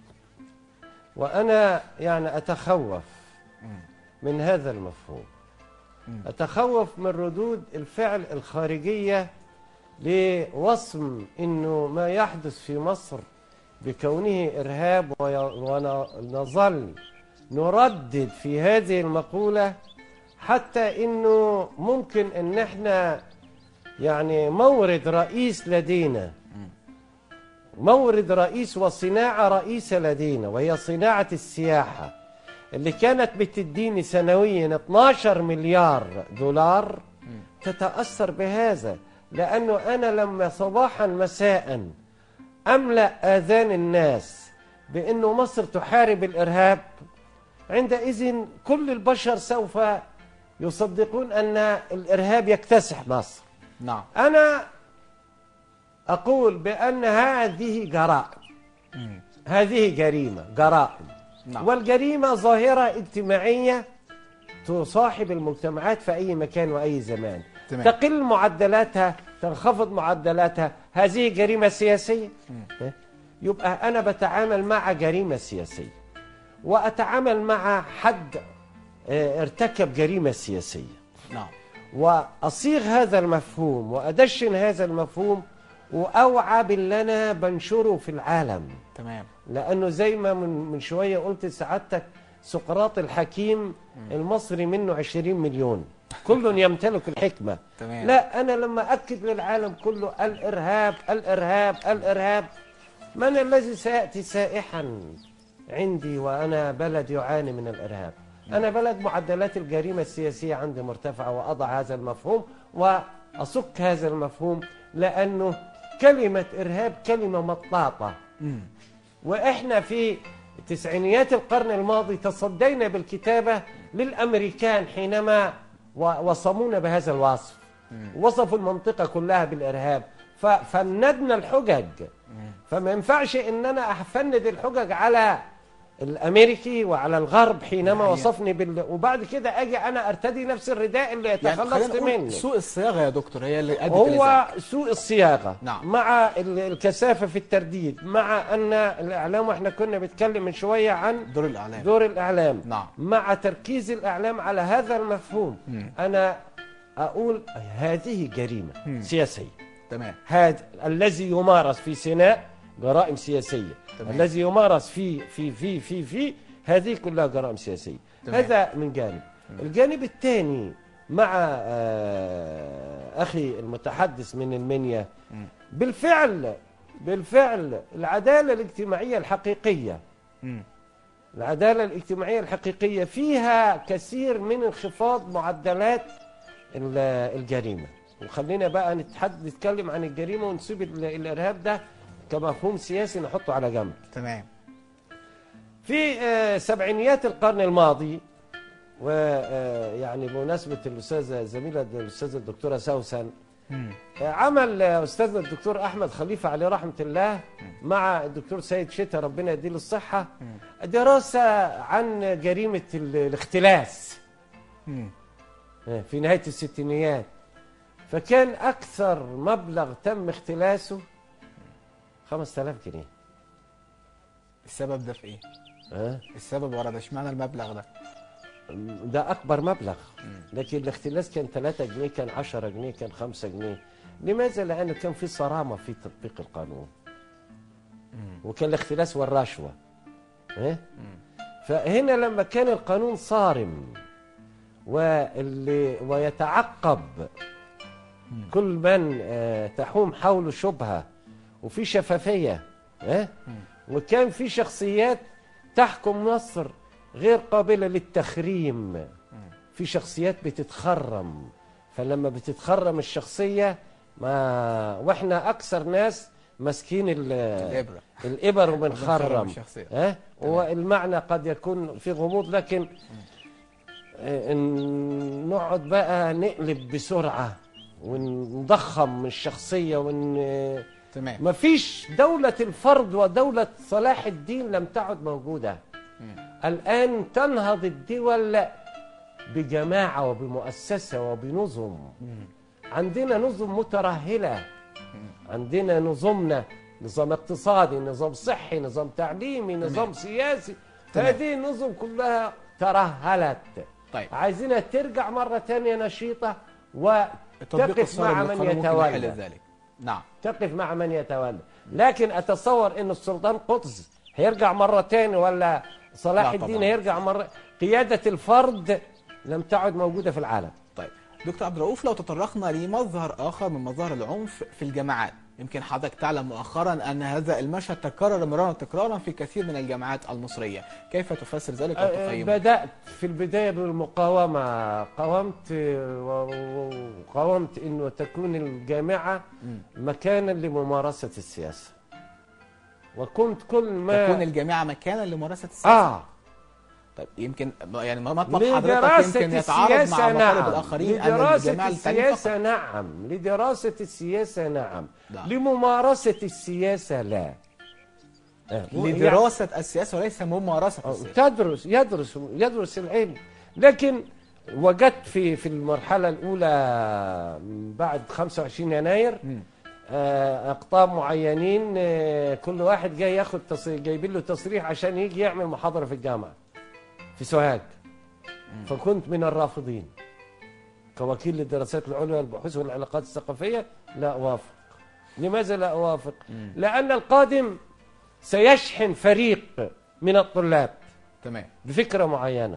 وانا يعني اتخوف من هذا المفهوم اتخوف من ردود الفعل الخارجيه لوصم انه ما يحدث في مصر بكونه ارهاب وي- ونظل نردد في هذه المقوله حتى انه ممكن ان احنا يعني مورد رئيس لدينا مورد رئيس وصناعه رئيسه لدينا وهي صناعه السياحه اللي كانت بتديني سنويا 12 مليار دولار تتاثر بهذا لأنه أنا لما صباحا مساء أملأ آذان الناس بأنه مصر تحارب الإرهاب عندئذ كل البشر سوف يصدقون أن الإرهاب يكتسح مصر نعم أنا أقول بأن هذه جرائم هذه جريمة جرائم نعم. والجريمة ظاهرة اجتماعية تصاحب المجتمعات في أي مكان وأي زمان تمام. تقل معدلاتها تنخفض معدلاتها هذه جريمة سياسية إيه؟ يبقى أنا بتعامل مع جريمة سياسية وأتعامل مع حد آه، ارتكب جريمة سياسية نعم واصيغ هذا المفهوم وادشن هذا المفهوم واوعى باللي انا بنشره في العالم تمام لانه زي ما من من شويه قلت لسعادتك سقراط الحكيم المصري منه 20 مليون كل يمتلك الحكمه تمام. لا انا لما اكد للعالم كله الارهاب الارهاب الارهاب من الذي سياتي سائحا عندي وانا بلد يعاني من الارهاب انا بلد معدلات الجريمه السياسيه عندي مرتفعه واضع هذا المفهوم واصك هذا المفهوم لانه كلمه ارهاب كلمه مطاطه واحنا في تسعينيات القرن الماضي تصدينا بالكتابه للامريكان حينما و- وصمونا بهذا الوصف وصفوا المنطقه كلها بالارهاب ف- فندنا الحجج فما ينفعش ان انا افند الحجج على الامريكي وعلى الغرب حينما يعني- وصفني بال وبعد كده اجي انا ارتدي نفس الرداء اللي يعني تخلصت خلينا نقول منه سوء الصياغه يا دكتور هي اللي ادت هو لذلك. سوء الصياغه نعم. مع ال- الكثافه في الترديد مع ان الاعلام واحنا كنا بنتكلم من شويه عن دور الاعلام دور الاعلام نعم. مع تركيز الاعلام على هذا المفهوم مم. انا اقول هذه جريمه مم. سياسيه تمام هذا الذي يمارس في سيناء جرائم سياسيه تمام. الذي يمارس في في في في في هذه كلها جرائم سياسيه تمام. هذا من جانب الجانب الثاني مع آه، اخي المتحدث من المنيا بالفعل بالفعل العداله الاجتماعيه الحقيقيه مم. العداله الاجتماعيه الحقيقيه فيها كثير من انخفاض معدلات ال- الجريمه وخلينا بقى نتحد نتكلم عن الجريمه ونسيب ال- الارهاب ده كمفهوم سياسي نحطه على جنب تمام في آه، سبعينيات القرن الماضي ويعني بمناسبة الأستاذة زميلة الأستاذة الدكتورة سوسن مم. آه، عمل آه، أستاذنا الدكتور أحمد خليفة عليه رحمة الله مع الدكتور سيد شتا ربنا يديله الصحة دراسة عن جريمة ال- الاختلاس مم. آه، في نهاية الستينيات فكان أكثر مبلغ تم اختلاسه 5000 جنيه السبب ده في ايه ها السبب ورا ده اشمعنى المبلغ ده ده اكبر مبلغ لكن الاختلاس كان 3 جنيه كان 10 جنيه كان 5 جنيه لماذا لانه كان في صرامه في تطبيق القانون وكان الاختلاس والرشوه إيه؟ فهنا لما كان القانون صارم واللي ويتعقب كل من آه، تحوم حوله شبهه وفي شفافيه إيه؟ وكان في شخصيات تحكم مصر غير قابله للتخريم في شخصيات بتتخرم فلما بتتخرم الشخصيه ما واحنا اكثر ناس ماسكين ال- الإبرة. الابر وبنخرم وبنخرم الشخصية. ها والمعنى قد يكون في غموض لكن آه، إن نقعد بقى نقلب بسرعه ونضخم من الشخصيه ون تمام مفيش دولة الفرد ودولة صلاح الدين لم تعد موجودة الآن تنهض الدول بجماعة وبمؤسسة وبنظم عندنا نظم مترهلة عندنا نظمنا نظام اقتصادي نظام صحي نظام تعليمي نظام سياسي تمام. هذه النظم كلها ترهلت طيب عايزينها ترجع مرة تانية نشيطة التطبيق وتقف الصارم مع من للقانون ممكن يحل يتولى ذلك نعم تقف مع من يتولى لكن اتصور ان السلطان قدس هيرجع مره تاني ولا صلاح لا الدين طبعاً. هيرجع مره قياده الفرد لم تعد موجوده في العالم طيب دكتور عبد الرؤوف لو تطرقنا لمظهر اخر من مظاهر العنف في الجامعات يمكن حضرتك تعلم مؤخرا أن هذا المشهد تكرر مرارا تكرارا في كثير من الجامعات المصرية كيف تفسر ذلك أه، وتقيمه؟ بدأت في البداية بالمقاومة قاومت و- و- وقاومت أنه تكون الجامعة مكانا لممارسة السياسة وكنت كل ما تكون الجامعة مكانا لممارسة السياسة؟ آه طيب يمكن يعني مطلب حضرتك لدراسة يمكن يتعارض مع السياسة مطالب نعم الآخرين أن لدراسة الجامعة للتعليم فقط السياسة نعم لدراسة السياسة نعم نعم. لممارسة السياسة لا آه، لدراسة السياسة وليس ممارسة السياسة تدرس يدرس يدرس العلم لكن وجدت في في المرحلة الأولى من بعد 25 يناير آه، أقطاب معينين آه، كل واحد جاي ياخد تصريح جايبين له تصريح عشان يجي يعمل محاضرة في الجامعة في سوهاج فكنت من الرافضين كوكيل للدراسات العليا والبحوث والعلاقات الثقافية لا أوافق لماذا لا أوافق؟ لأن القادم سيشحن فريق من الطلاب تمام بفكرة معينة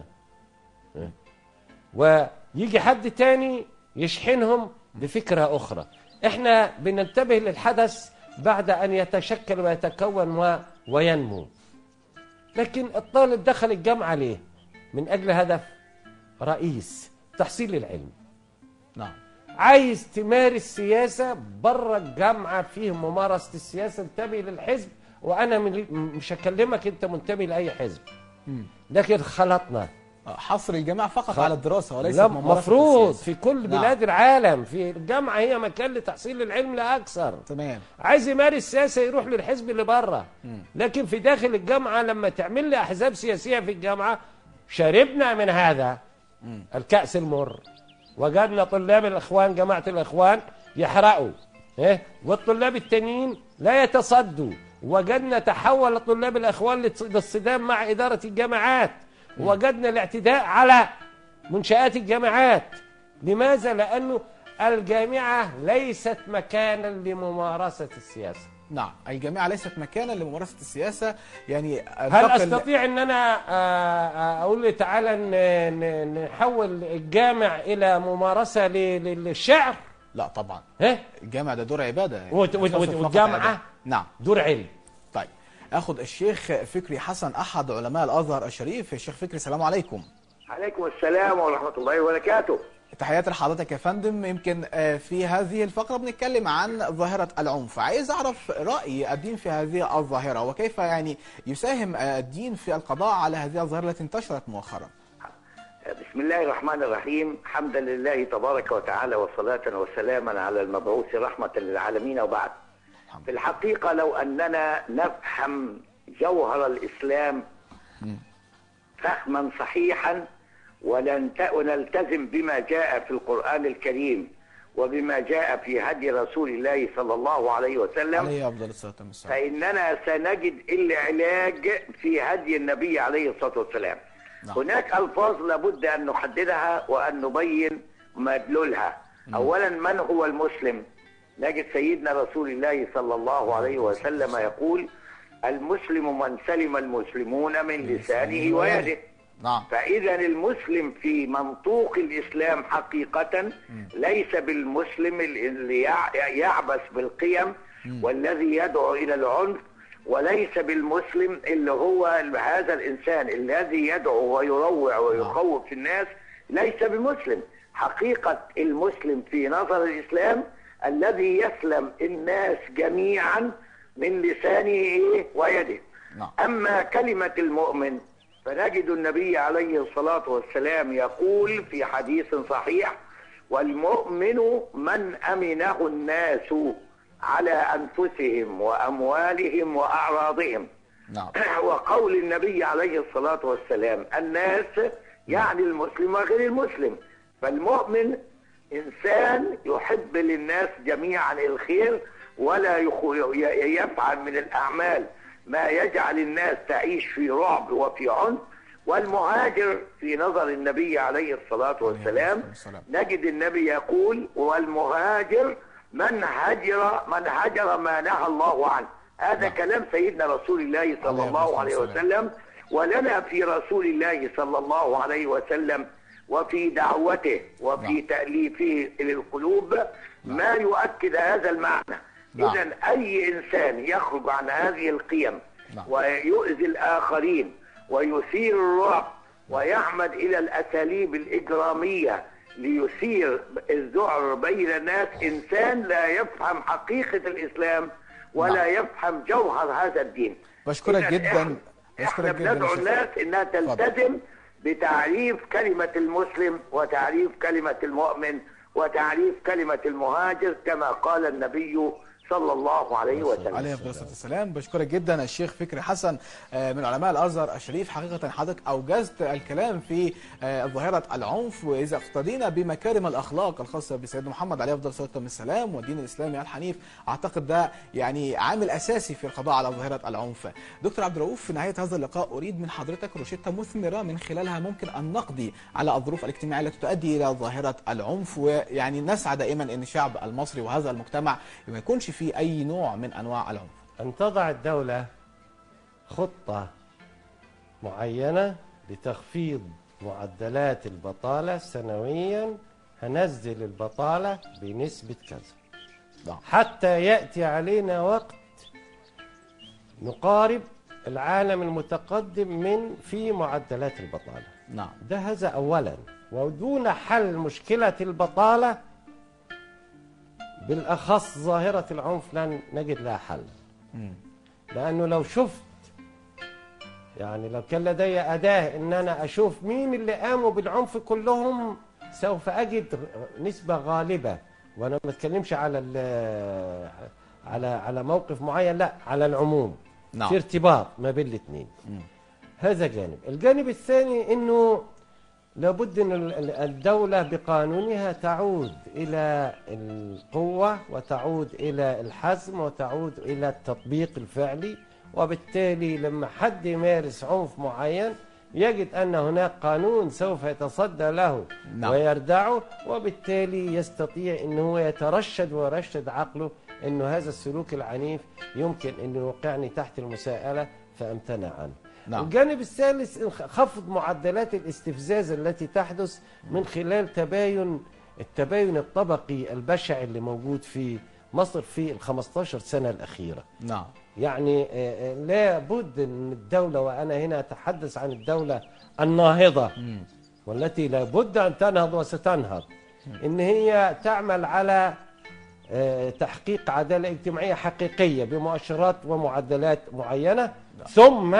ويجي حد تاني يشحنهم بفكرة أخرى احنا بننتبه للحدث بعد أن يتشكل ويتكون و... وينمو لكن الطالب دخل الجامعة ليه؟ من أجل هدف رئيس تحصيل العلم نعم عايز تمارس سياسة بره الجامعة فيه ممارسة السياسة انتبه للحزب وأنا من مش هكلمك أنت منتمي لأي حزب لكن خلطنا حصر الجامعة فقط خ- على الدراسة وليس لا ممارسة مفروض السياسة. في كل نعم. بلاد العالم في الجامعة هي مكان لتحصيل العلم لا أكثر تمام عايز يمارس سياسة يروح للحزب اللي بره لكن في داخل الجامعة لما تعمل لي أحزاب سياسية في الجامعة شربنا من هذا الكأس المر وجدنا طلاب الإخوان جماعة الإخوان يحرقوا إيه؟ والطلاب التانيين لا يتصدوا وجدنا تحول طلاب الإخوان للص- للصدام مع إدارة الجامعات وجدنا الاعتداء على منشآت الجامعات لماذا؟ لأنه الجامعة ليست مكانا لممارسة السياسة نعم الجامعة ليست مكانا لممارسة السياسة يعني هل انتقل- استطيع ان انا آه، آه، اقول له تعالى ن- ن- نحول الجامع الى ممارسه ل- ل- للشعر لا طبعا ها الجامع ده دور عبادة يعني وت- وت- يختص فقط والجامعة عبادة. نعم دور علم طيب اخد الشيخ فكري حسن احد علماء الازهر الشريف الشيخ فكري السلام عليكم عليكم السلام ورحمة الله وبركاته تحياتي لحضرتك يا فندم يمكن آه، في هذه الفقرة بنتكلم عن ظاهرة العنف عايز أعرف رأي الدين في هذه الظاهرة وكيف يعني يساهم آه، الدين في القضاء على هذه الظاهرة التي انتشرت مؤخرا بسم الله الرحمن الرحيم حمدا لله تبارك وتعالى وصلاة وسلاما على المبعوث رحمة للعالمين وبعد في الحقيقة لو أننا نفهم جوهر الإسلام فهما صحيحا وننت- ونلتزم بما جاء في القرآن الكريم وبما جاء في هدي رسول الله صلى الله عليه وسلم عليه أفضل الصلاة والسلام فإننا سنجد العلاج في هدي النبي عليه الصلاة والسلام نعم. هناك ألفاظ لابد أن نحددها وأن نبين مدلولها أولا من هو المسلم نجد سيدنا رسول الله صلى الله عليه وسلم يقول المسلم من سلم المسلمون من لسانه ويده نعم فإذا المسلم في منطوق الإسلام حقيقة ليس بالمسلم اللي يع- يعبث بالقيم والذي يدعو إلى العنف وليس بالمسلم اللي هو هذا الإنسان الذي يدعو ويروع ويخوف الناس ليس بمسلم حقيقة المسلم في نظر الإسلام الذي يسلم الناس جميعا من لسانه إيه؟ ويده نعم. أما كلمة المؤمن فنجد النبي عليه الصلاة والسلام يقول في حديث صحيح والمؤمن من أمنه الناس على أنفسهم وأموالهم وأعراضهم نعم وقول النبي عليه الصلاة والسلام الناس يعني المسلم وغير المسلم فالمؤمن إنسان يحب للناس جميعا الخير ولا يخ- ي- يفعل من الأعمال ما يجعل الناس تعيش في رعب وفي عنف والمهاجر في نظر النبي عليه الصلاة والسلام نجد النبي يقول والمهاجر من هجر من هجر ما نهى الله عنه هذا كلام سيدنا رسول الله صلى الله عليه وسلم ولنا في رسول الله صلى الله عليه وسلم وفي دعوته وفي تأليفه للقلوب ما يؤكد هذا المعنى نعم. اذا اي انسان يخرج عن هذه القيم نعم. ويؤذي الاخرين ويثير الرعب ويعمد الى الاساليب الاجراميه ليثير الذعر بين الناس انسان لا يفهم حقيقه الاسلام ولا نعم. يفهم جوهر هذا الدين بشكرك إذن جدا احنا بشكرك جدا بندعو يا شيخ. الناس انها تلتزم بتعريف كلمة المسلم وتعريف كلمة المؤمن وتعريف كلمة المهاجر كما قال النبي صلى الله عليه وسلم عليه افضل الصلاه والسلام بشكرك جدا الشيخ فكري حسن آه، من علماء الازهر الشريف حقيقه حضرتك اوجزت الكلام في آه، ظاهره العنف واذا اقتدينا بمكارم الاخلاق الخاصه بسيدنا محمد عليه افضل الصلاه والسلام والدين الاسلامي الحنيف اعتقد ده يعني عامل اساسي في القضاء على ظاهره العنف. دكتور عبد الرؤوف في نهايه هذا اللقاء اريد من حضرتك روشته مثمره من خلالها ممكن ان نقضي على الظروف الاجتماعيه التي تؤدي الى ظاهره العنف ويعني نسعى دائما ان الشعب المصري وهذا المجتمع ما يكونش فيه اي نوع من انواع العنف. أن تضع الدولة خطة معينة لتخفيض معدلات البطالة سنويا هنزل البطالة بنسبة كذا حتى يأتي علينا وقت نقارب العالم المتقدم من في معدلات البطالة نعم ده هذا أولا ودون حل مشكلة البطالة بالأخص ظاهرة العنف لن نجد لها حل لأنه لو شفت يعني لو كان لدي أداة إن أنا أشوف مين اللي قاموا بالعنف كلهم سوف أجد نسبة غالبة وأنا ما بتكلمش على ال- على على موقف معين لا على العموم نعم. في ارتباط ما بين الاثنين هذا جانب الجانب الثاني انه لابد ان ال- ال- الدولة بقانونها تعود الى القوة وتعود الى الحزم وتعود الى التطبيق الفعلي وبالتالي لما حد يمارس عنف معين يجد ان هناك قانون سوف يتصدى له نعم. ويردعه وبالتالي يستطيع ان هو يترشد ويرشد عقله انه هذا السلوك العنيف يمكن انه يوقعني تحت المساءلة فامتنع عنه نعم. الجانب الثالث خفض معدلات الاستفزاز التي تحدث من خلال تباين التباين الطبقي البشع اللي موجود في مصر في ال 15 سنة الأخيرة نعم يعني آه، آه، لا بد ان الدولة وانا هنا اتحدث عن الدولة الناهضة والتي لا بد ان تنهض وستنهض ان هي تعمل على آه، تحقيق عدالة اجتماعية حقيقية بمؤشرات ومعدلات معينة ثم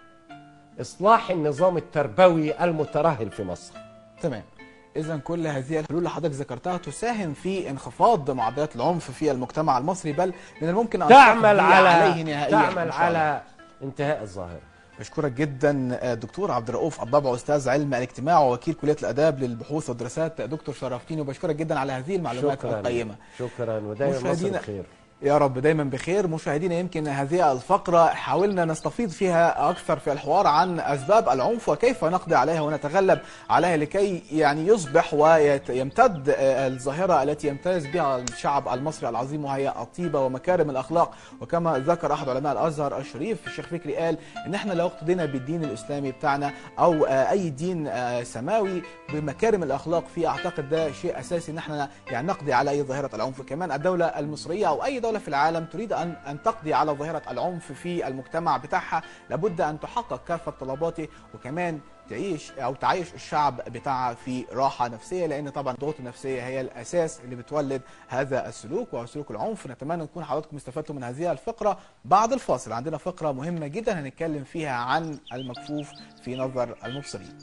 اصلاح النظام التربوي المترهل في مصر تمام اذا كل هذه الحلول اللي حضرتك ذكرتها تساهم في انخفاض معدلات العنف في المجتمع المصري بل من الممكن ان تعمل تقضي على عليه نهائيا تعمل إن شاء الله. على انتهاء الظاهرة بشكرك جدا آه، دكتور عبد الرؤوف الضبع استاذ علم الاجتماع ووكيل كليه الاداب للبحوث والدراسات دكتور شرفتيني وبشكرك جدا على هذه المعلومات شكرا القيمه شكرا ودايما مصر مشاهدينا- بخير يا رب دايما بخير مشاهدينا يمكن هذه الفقرة حاولنا نستفيض فيها أكثر في الحوار عن أسباب العنف وكيف نقضي عليها ونتغلب عليها لكي يعني يصبح ويمتد الظاهرة التي يمتاز بها الشعب المصري العظيم وهي الطيبة ومكارم الأخلاق وكما ذكر أحد علماء الأزهر الشريف الشيخ فكري قال إن إحنا لو اقتدينا بالدين الإسلامي بتاعنا أو أي دين سماوي بمكارم الأخلاق فيه أعتقد ده شيء أساسي إن إحنا يعني نقضي على أي ظاهرة العنف كمان الدولة المصرية أو أي دولة في العالم تريد أن أن تقضي على ظاهرة العنف في المجتمع بتاعها لابد أن تحقق كافة طلباته وكمان تعيش أو تعيش الشعب بتاعها في راحة نفسية لأن طبعا الضغوط النفسية هي الأساس اللي بتولد هذا السلوك وهو سلوك العنف نتمنى نكون حضراتكم استفدتوا من هذه الفقرة بعد الفاصل عندنا فقرة مهمة جدا هنتكلم فيها عن المكفوف في نظر المبصرين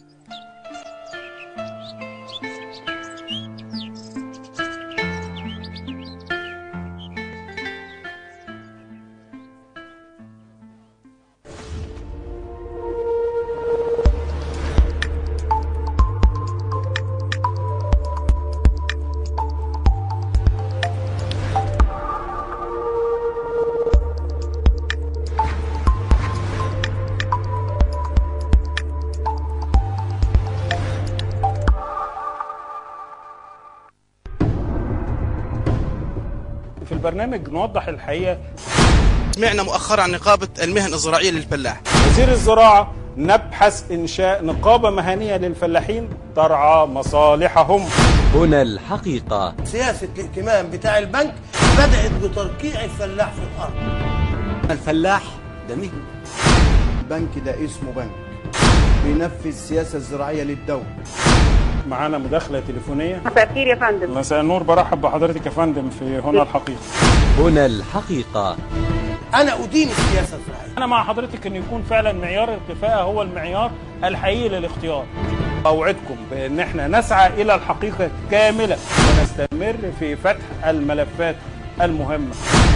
في البرنامج نوضح الحقيقه سمعنا مؤخرا عن نقابه المهن الزراعيه للفلاح وزير الزراعه نبحث انشاء نقابه مهنيه للفلاحين ترعى مصالحهم هنا الحقيقة سياسة الائتمان بتاع البنك بدأت بتركيع الفلاح في الأرض الفلاح ده مهنة البنك ده اسمه بنك بينفذ السياسة الزراعية للدولة معانا مداخله تليفونيه مساء الخير يا فندم مساء النور برحب بحضرتك يا فندم في هنا الحقيقه هنا الحقيقة أنا أدين السياسة الزراعية انا مع حضرتك ان يكون فعلا معيار الكفاءه هو المعيار الحقيقي للاختيار اوعدكم بان احنا نسعى الى الحقيقه كامله ونستمر في فتح الملفات المهمه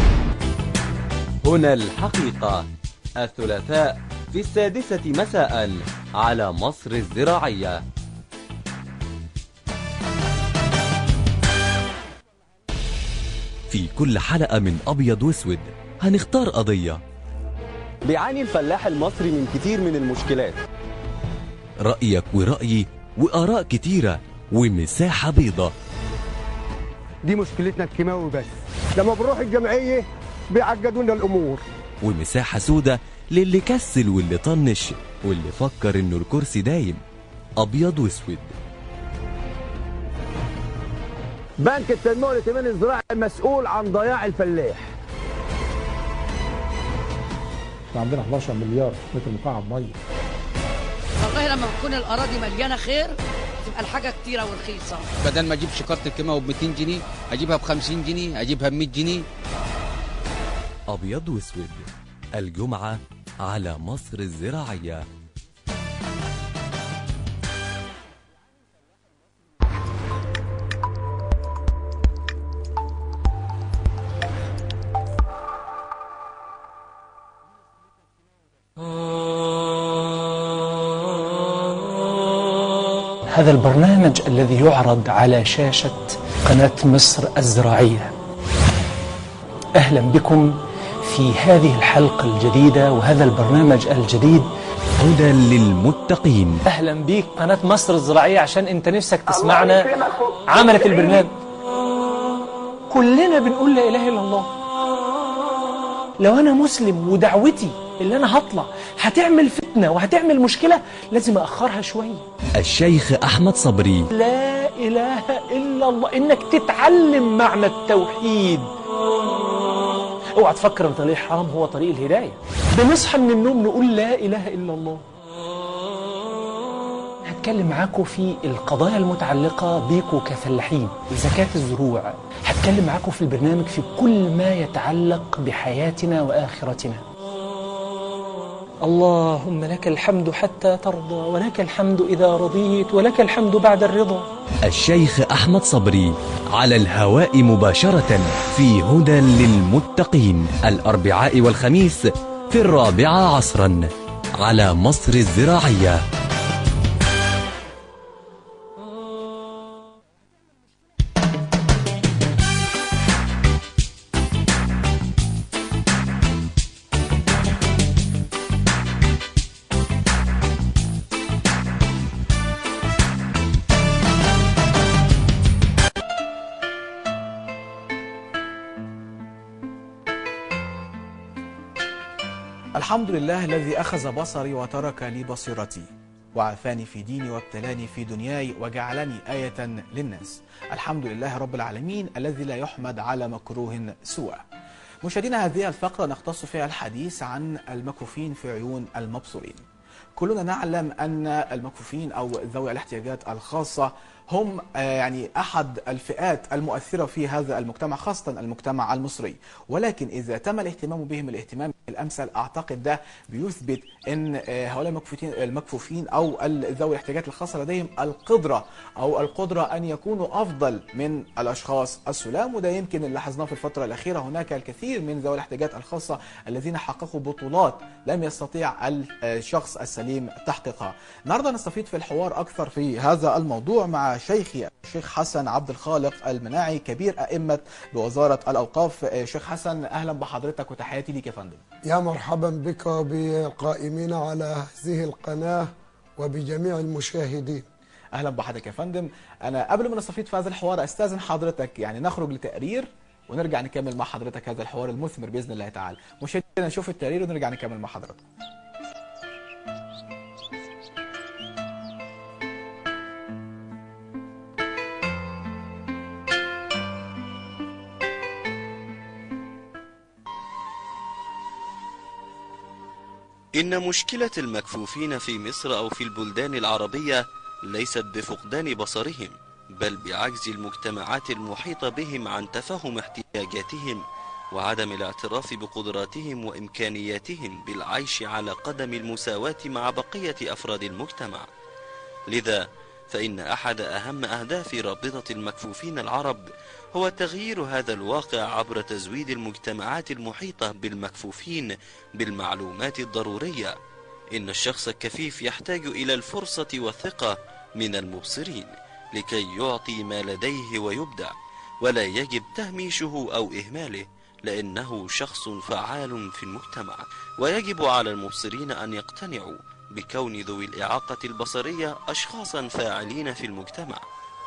هنا الحقيقة الثلاثاء في السادسة مساء على مصر الزراعية في كل حلقة من أبيض واسود هنختار قضية بيعاني الفلاح المصري من كتير من المشكلات رأيك ورأيي وآراء كتيرة ومساحة بيضة دي مشكلتنا الكيماوي بس لما بنروح الجمعية بيعقدونا الأمور ومساحة سودة للي كسل واللي طنش واللي فكر إنه الكرسي دايم أبيض واسود بنك التنمية والائتمان الزراعي مسؤول عن ضياع الفلاح احنا عندنا 11 مليار متر مكعب ميه والله لما تكون الاراضي مليانه خير تبقى الحاجه كتيره ورخيصه بدل ما اجيب شكاره الكيماوي ب 200 جنيه اجيبها ب 50 جنيه اجيبها ب 100 جنيه أبيض واسود الجمعة على مصر الزراعية هذا البرنامج الذي يعرض على شاشة قناة مصر الزراعية أهلا بكم في هذه الحلقة الجديدة وهذا البرنامج الجديد هدى للمتقين أهلا بيك قناة مصر الزراعية عشان أنت نفسك تسمعنا عملت البرنامج كلنا بنقول لا إله إلا الله لو أنا مسلم ودعوتي اللي أنا هطلع هتعمل فتنة وهتعمل مشكلة لازم أأخرها شوية الشيخ أحمد صبري لا إله إلا الله إنك تتعلم معنى التوحيد اوعى تفكر ان طريق الحرام هو طريق الهداية بنصحى من النوم نقول لا إله إلا الله هتكلم معاكم في القضايا المتعلقة بيكم كفلاحين زكاة الزروع هتكلم معاكم في البرنامج في كل ما يتعلق بحياتنا وآخرتنا اللهم لك الحمد حتى ترضى ولك الحمد إذا رضيت ولك الحمد بعد الرضا الشيخ أحمد صبري على الهواء مباشرة في هدى للمتقين الأربعاء والخميس في الرابعة عصرا على مصر الزراعية الحمد لله الذي أخذ بصري وترك لي بصيرتي وعافاني في ديني وابتلاني في دنياي وجعلني آية للناس الحمد لله رب العالمين الذي لا يحمد على مكروه سوى مشاهدينا هذه الفقرة نختص فيها الحديث عن المكفوفين في عيون المبصورين كلنا نعلم أن المكفوفين أو ذوي الاحتياجات الخاصة هم آه، يعني أحد الفئات المؤثرة في هذا المجتمع خاصة المجتمع المصري ولكن إذا تم الاهتمام بهم الاهتمام الأمثل أعتقد ده بيثبت أن آه، هؤلاء المكفوفين المكفوفين أو ال- ذوي الاحتياجات الخاصة لديهم القدرة أو القدرة أن يكونوا أفضل من الأشخاص السلام وده يمكن اللي لاحظناه في الفترة الأخيرة هناك الكثير من ذوي الاحتياجات الخاصة الذين حققوا بطولات لم يستطيع الشخص السليم تحقيقها النهارده نستفيد في الحوار أكثر في هذا الموضوع مع شيخي الشيخ حسن عبد الخالق المناعي كبير أئمة بوزارة الأوقاف آه، شيخ حسن أهلا بحضرتك وتحياتي ليك يا فندم يا مرحبا بك وبالقائمين على هذه القناة وبجميع المشاهدين اهلا بحضرتك يا فندم انا قبل ما نستفيد في هذا الحوار استاذن حضرتك يعني نخرج لتقرير ونرجع نكمل مع حضرتك هذا الحوار المثمر باذن الله تعالى مشاهدينا نشوف التقرير ونرجع نكمل مع حضرتك إن مشكلة المكفوفين في مصر أو في البلدان العربية ليست بفقدان بصرهم بل بعجز المجتمعات المحيطة بهم عن تفهم احتياجاتهم وعدم الاعتراف بقدراتهم وإمكانياتهم بالعيش على قدم المساواة مع بقية أفراد المجتمع لذا فإن أحد أهم أهداف رابطة المكفوفين العرب هو تغيير هذا الواقع عبر تزويد المجتمعات المحيطة بالمكفوفين بالمعلومات الضرورية إن الشخص الكفيف يحتاج إلى الفرصة والثقة من المبصرين لكي يعطي ما لديه ويبدع ولا يجب تهميشه أو إهماله لأنه شخص فعال في المجتمع ويجب على المبصرين أن يقتنعوا بكون ذوي الإعاقة البصرية أشخاصا فاعلين في المجتمع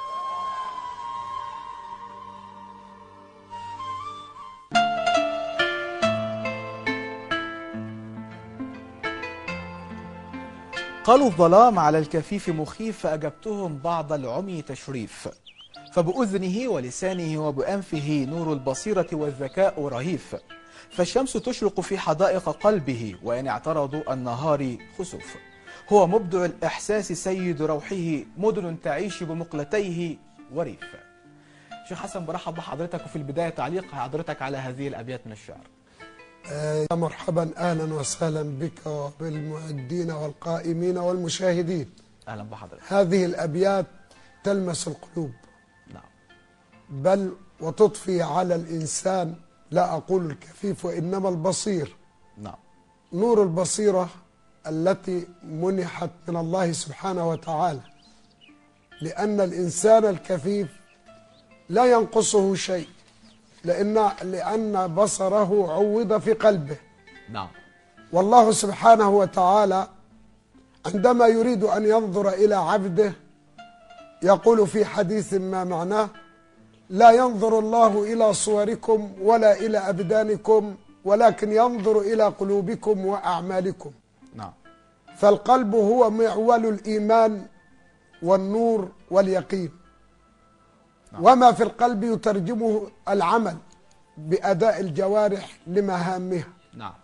قالوا الظلام على الكفيف مخيف فأجبتهم بعض العمي تشريف فبأذنه ولسانه وبأنفه نور البصيرة والذكاء رهيف فالشمس تشرق في حدائق قلبه وإن اعترضوا النهار خسوف هو مبدع الإحساس سيد روحه مدن تعيش بمقلتيه وريف شيخ حسن برحب بحضرتك وفي البداية تعليق حضرتك على هذه الأبيات من الشعر آه، يا مرحبا اهلا وسهلا بك وبالمعدين والقائمين والمشاهدين أهلا بحضرتك هذه الابيات تلمس القلوب نعم بل وتضفي على الانسان لا اقول الكفيف وانما البصير نعم نور البصيره التي منحت من الله سبحانه وتعالى لان الانسان الكفيف لا ينقصه شيء لان لان بصره عوض في قلبه نعم والله سبحانه وتعالى عندما يريد ان ينظر الى عبده يقول في حديث ما معناه لا ينظر الله الى صوركم ولا الى ابدانكم ولكن ينظر الى قلوبكم واعمالكم نعم فالقلب هو معول الايمان والنور واليقين وما في القلب يترجمه العمل باداء الجوارح لمهامها نعم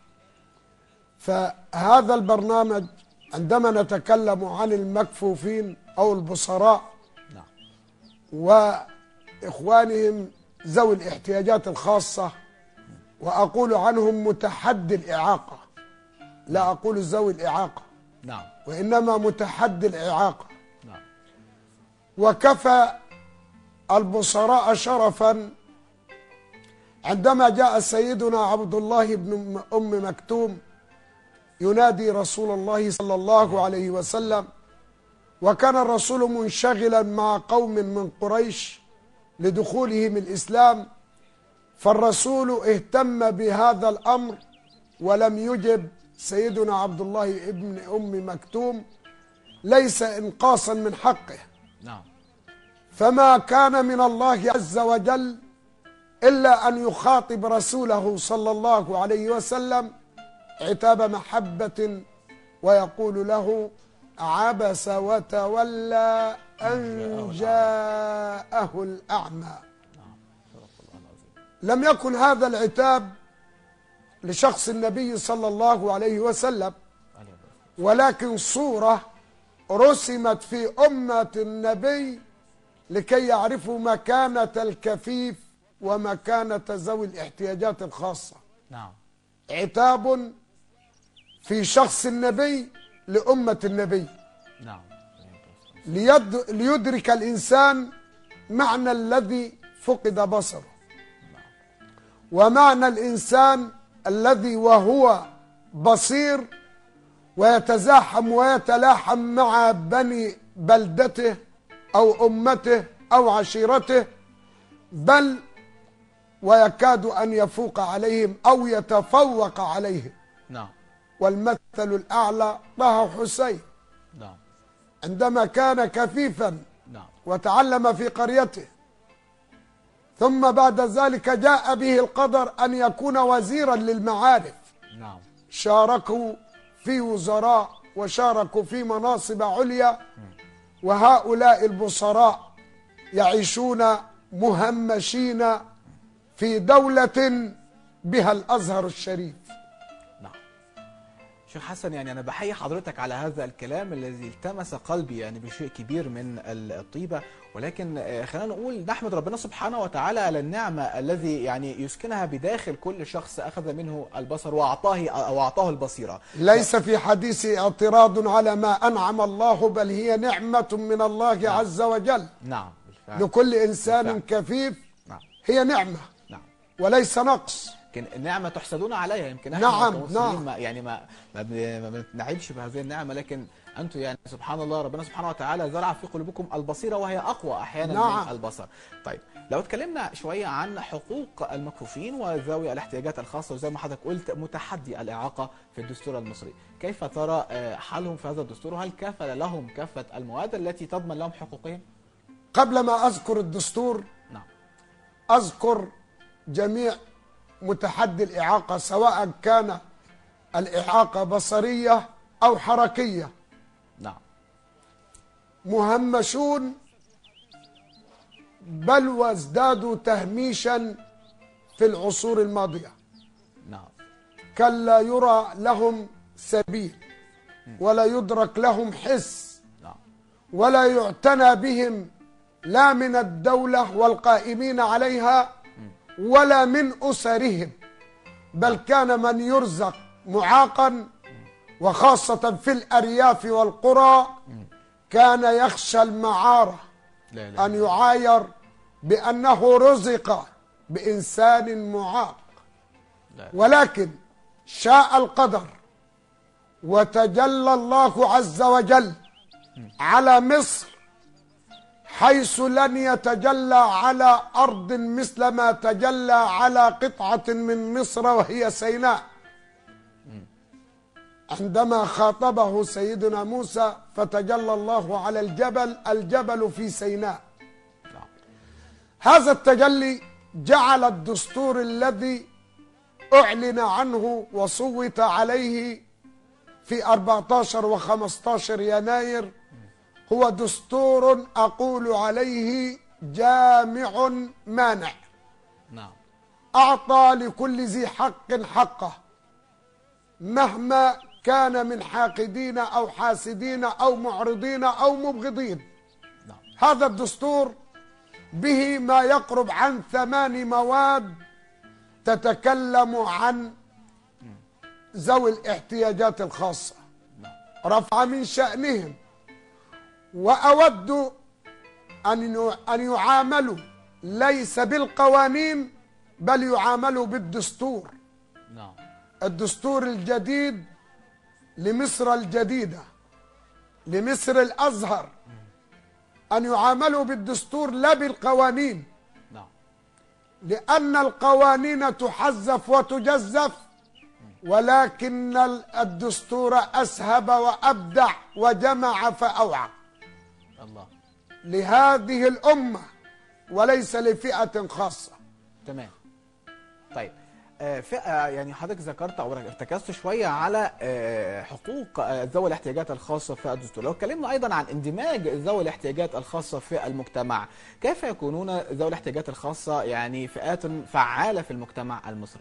فهذا البرنامج عندما نتكلم عن المكفوفين او البصراء نعم. واخوانهم ذوي الاحتياجات الخاصه واقول عنهم متحدي الاعاقه لا اقول ذوي الاعاقه نعم وانما متحدي الاعاقه نعم. وكفى البصراء شرفا عندما جاء سيدنا عبد الله بن ام مكتوم ينادي رسول الله صلى الله عليه وسلم وكان الرسول منشغلا مع قوم من قريش لدخولهم الاسلام فالرسول اهتم بهذا الامر ولم يجب سيدنا عبد الله ابن ام مكتوم ليس انقاصا من حقه نعم فما كان من الله عز وجل الا ان يخاطب رسوله صلى الله عليه وسلم عتاب محبه ويقول له عبس وتولى ان جاءه الاعمى لم يكن هذا العتاب لشخص النبي صلى الله عليه وسلم ولكن صوره رسمت في امه النبي لكي يعرفوا مكانه الكفيف ومكانه ذوي الاحتياجات الخاصه نعم عتاب في شخص النبي لأمة النبي نعم ليد ليدرك الإنسان معنى الذي فقد بصره ومعنى الإنسان الذي وهو بصير ويتزاحم ويتلاحم مع بني بلدته أو أمته أو عشيرته بل ويكاد أن يفوق عليهم أو يتفوق عليهم نعم والمثل الأعلى طه حسين نعم عندما كان كفيفا نعم وتعلم في قريته ثم بعد ذلك جاء به القدر أن يكون وزيرا للمعارف نعم شاركوا في وزراء وشاركوا في مناصب عليا وهؤلاء البصراء يعيشون مهمشين في دولة بها الأزهر الشريف شيخ حسن يعني أنا بحيي حضرتك على هذا الكلام الذي التمس قلبي يعني بشيء كبير من الطيبة ولكن آه، خلينا نقول نحمد ربنا سبحانه وتعالى على النعمة الذي يعني يسكنها بداخل كل شخص أخذ منه البصر وأعطاه وأعطاه البصيرة ليس في حديثي اعتراض على ما أنعم الله بل هي نعمة من الله عز وجل نعم بالفعل. لكل إنسان كفيف نعم. هي نعمة نعم. وليس نقص يمكن النعمة تحسدون عليها يمكن احنا نعم، كمسلمين نعم. ما يعني ما ما بن- ما بنتنعمش بهذه النعمة لكن أنتم يعني سبحان الله ربنا سبحانه وتعالى زرع في قلوبكم البصيرة وهي أقوى أحيانا نعم. من البصر طيب لو اتكلمنا شوية عن حقوق المكفوفين وذوي الاحتياجات الخاصة وزي ما حضرتك قلت متحدي الإعاقة في الدستور المصري كيف ترى آه، حالهم في هذا الدستور وهل كفل لهم كافة المواد التي تضمن لهم حقوقهم؟ قبل ما أذكر الدستور نعم. أذكر جميع متحدي الإعاقة سواء كان الإعاقة بصرية أو حركية نعم مهمشون بل وازدادوا تهميشا في العصور الماضية نعم كان لا يرى لهم سبيل ولا يدرك لهم حس نعم. ولا يعتنى بهم لا من الدولة والقائمين عليها ولا من أسرهم بل كان من يرزق معاقا وخاصة في الأرياف والقرى كان يخشى المعارة لا لا أن يعاير بأنه رزق بإنسان معاق لا. ولكن شاء القدر وتجلى الله عز وجل على مصر حيث لن يتجلى على أرض مثل ما تجلى على قطعة من مصر وهي سيناء عندما خاطبه سيدنا موسى فتجلى الله على الجبل الجبل في سيناء هذا التجلي جعل الدستور الذي أعلن عنه وصوت عليه في 14 و15 يناير هو دستور أقول عليه جامع مانع نعم أعطى لكل ذي حق حقه مهما كان من حاقدين أو حاسدين أو معرضين أو مبغضين هذا الدستور به ما يقرب عن ثمان مواد تتكلم عن ذوي الاحتياجات الخاصة رفع من شأنهم وأود أن أن يعاملوا ليس بالقوانين بل يعاملوا بالدستور نعم الدستور الجديد لمصر الجديدة لمصر الأزهر أن يعاملوا بالدستور لا بالقوانين نعم. لأن القوانين تحذف وتجزف ولكن ال- الدستور أسهب وأبدع وجمع فأوعى الله لهذه الأمة وليس لفئة خاصة تمام طيب آه، فئة يعني حضرتك ذكرت او ارتكزت شويه على آه، حقوق آه، ذوي الاحتياجات الخاصه في الدستور، لو اتكلمنا ايضا عن اندماج ذوي الاحتياجات الخاصه في المجتمع، كيف يكونون ذوي الاحتياجات الخاصه يعني فئات فعاله في المجتمع المصري؟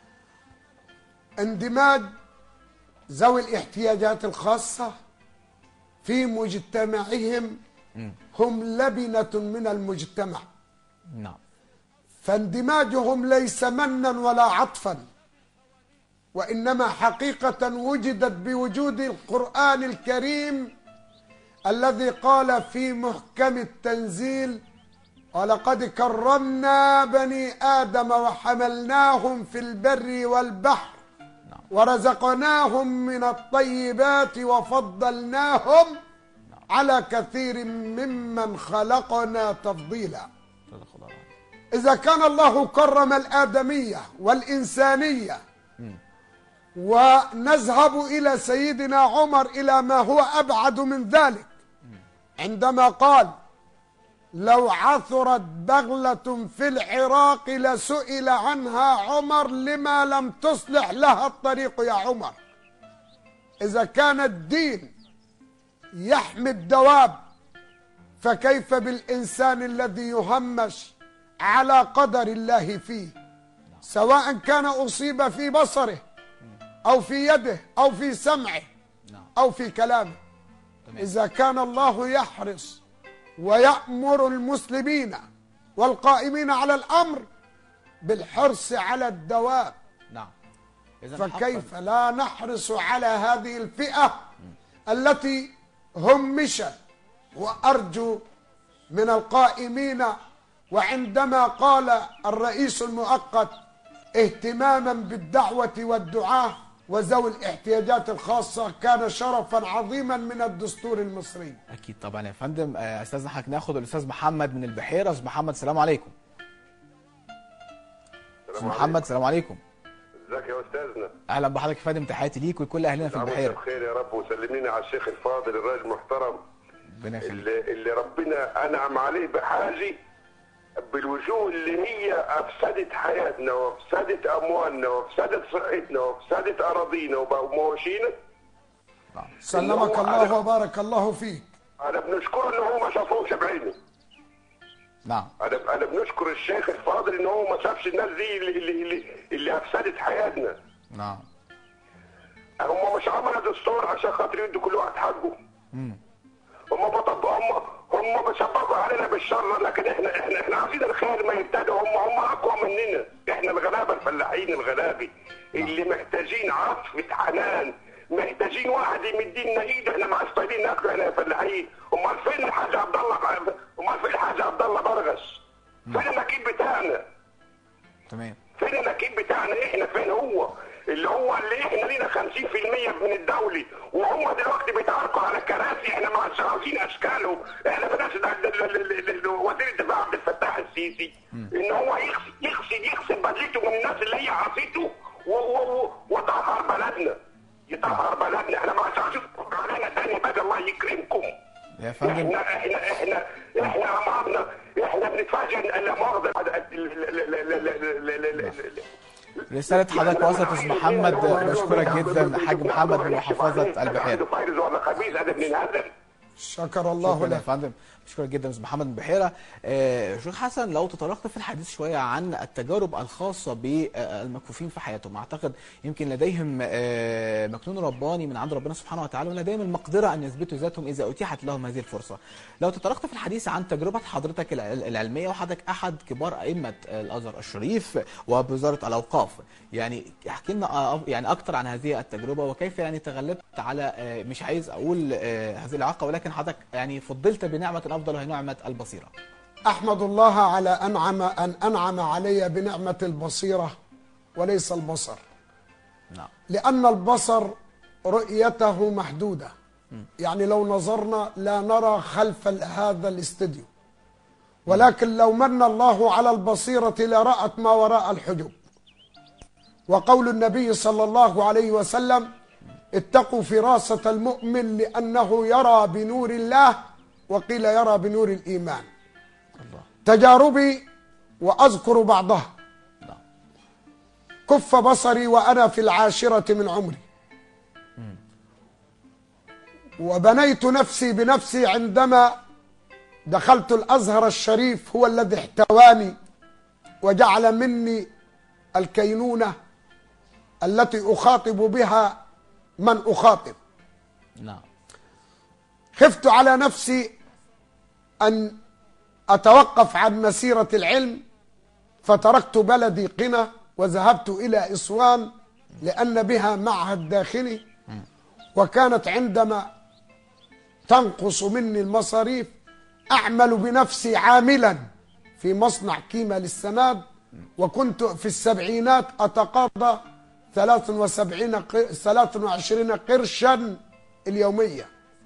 اندماج ذوي الاحتياجات الخاصة في مجتمعهم هم لبنة من المجتمع نعم فاندماجهم ليس منا ولا عطفا وإنما حقيقة وجدت بوجود القرآن الكريم الذي قال في محكم التنزيل ولقد كرمنا بني آدم وحملناهم في البر والبحر ورزقناهم من الطيبات وفضلناهم على كثير ممن خلقنا تفضيلا إذا كان الله كرم الآدمية والإنسانية ونذهب إلى سيدنا عمر إلى ما هو أبعد من ذلك عندما قال لو عثرت بغلة في العراق لسئل عنها عمر لما لم تصلح لها الطريق يا عمر إذا كان الدين يحمي الدواب فكيف بالإنسان الذي يهمش على قدر الله فيه سواء كان أصيب في بصره أو في يده أو في سمعه أو في كلامه إذا كان الله يحرص ويأمر المسلمين والقائمين على الأمر بالحرص على الدواب نعم إذن فكيف لا نحرص على هذه الفئة التي همشت وأرجو من القائمين وعندما قال الرئيس المؤقت اهتماما بالدعوة والدعاء وذوي الاحتياجات الخاصة كان شرفا عظيما من الدستور المصري اكيد طبعا يا فندم آه، استاذنا حضرتك ناخد الاستاذ محمد من البحيره استاذ محمد السلام عليكم استاذ محمد السلام عليكم ازيك يا استاذنا اهلا بحضرتك يا فندم تحياتي ليك ولكل اهلنا في عامل البحيره بخير يا رب وسلميني على الشيخ الفاضل الراجل المحترم ربنا يخليك اللي, اللي ربنا انعم عليه بحاجه بالوجوه اللي هي افسدت حياتنا وافسدت اموالنا وافسدت صحتنا وافسدت اراضينا ومواشينا سلمك الله وبارك الله فيك انا بنشكره ان هو ما شافوش بعينه نعم انا انا بنشكر الشيخ الفاضل ان هو ما شافش الناس دي اللي اللي اللي, اللي افسدت حياتنا نعم هم مش عملوا دستور عشان خاطر يدوا كل واحد حقه مم. هم بطبقوا هم هم بيشبكوا علينا بالشر لكن احنا احنا احنا عايزين الخير ما يبتدوا هم هم اقوى مننا احنا الغلابه الفلاحين الغلابه اللي محتاجين عطفه حنان محتاجين واحد يمدينا ايده احنا مع طايلين ناكل احنا يا فلاحين امال فين الحاج عبد الله امال فين الحاج عبد الله برغش فين النكيب بتاعنا تمام فين النكيب بتاعنا احنا فين هو اللي هو اللي احنا لينا 50% من الدولة وهم دلوقتي بيتعاركوا على كراسي احنا ما عادش عاوزين اشكالهم احنا بدأت وزير الدفاع عبد الفتاح السيسي ان هو يغسل يغسل يغسل بدلته من الناس اللي هي عصيته و- و- و- وطهر بلدنا يطهر بلدنا احنا ما عادش عاوزين علينا تاني بقى الله يكرمكم يا فندم احنا احنا احنا احنا عمرنا احنا بنتفاجئ ان لا مؤاخذه رساله حضرتك وصلت استاذ محمد بشكرك جدا حاج محمد من محافظه البحيره فايز ولا خبيث انا بننهزم شكر الله شكرا يا لك فندم بشكرك جدا استاذ محمد من البحيره آه، شيخ حسن لو تطرقت في الحديث شويه عن التجارب الخاصه بالمكفوفين في حياتهم اعتقد يمكن لديهم آه، مكنون رباني من عند ربنا سبحانه وتعالى ولديهم المقدره ان يثبتوا ذاتهم اذا اتيحت لهم هذه الفرصه لو تطرقت في الحديث عن تجربه حضرتك الع- العلميه وحضرتك احد كبار ائمه الازهر الشريف وبوزاره الاوقاف يعني احكي لنا آه، يعني اكتر عن هذه التجربه وكيف يعني تغلبت على آه، مش عايز اقول آه، هذه الاعاقه ولكن حضرتك يعني فضلت بنعمه افضل وهي نعمه البصيره أحمد الله على أنعم أن أنعم علي بنعمة البصيرة وليس البصر نعم لأن البصر رؤيته محدودة يعني لو نظرنا لا نرى خلف ال- هذا الاستديو ولكن لو من الله على البصيرة لرأت ما وراء الحجب وقول النبي صلى الله عليه وسلم اتقوا فراسة المؤمن لأنه يرى بنور الله وقيل يرى بنور الإيمان تجاربي وأذكر بعضها كف بصري وأنا في العاشرة من عمري وبنيت نفسي بنفسي عندما دخلت الأزهر الشريف هو الذي احتواني وجعل مني الكينونة التي أخاطب بها من أخاطب نعم خفت على نفسي أن أتوقف عن مسيرة العلم فتركت بلدي قنا وذهبت إلى إسوان لأن بها معهد داخلي وكانت عندما تنقص مني المصاريف أعمل بنفسي عاملا في مصنع كيمة للسماد وكنت في السبعينات أتقاضى 73 قر- 23 قرشا اليومية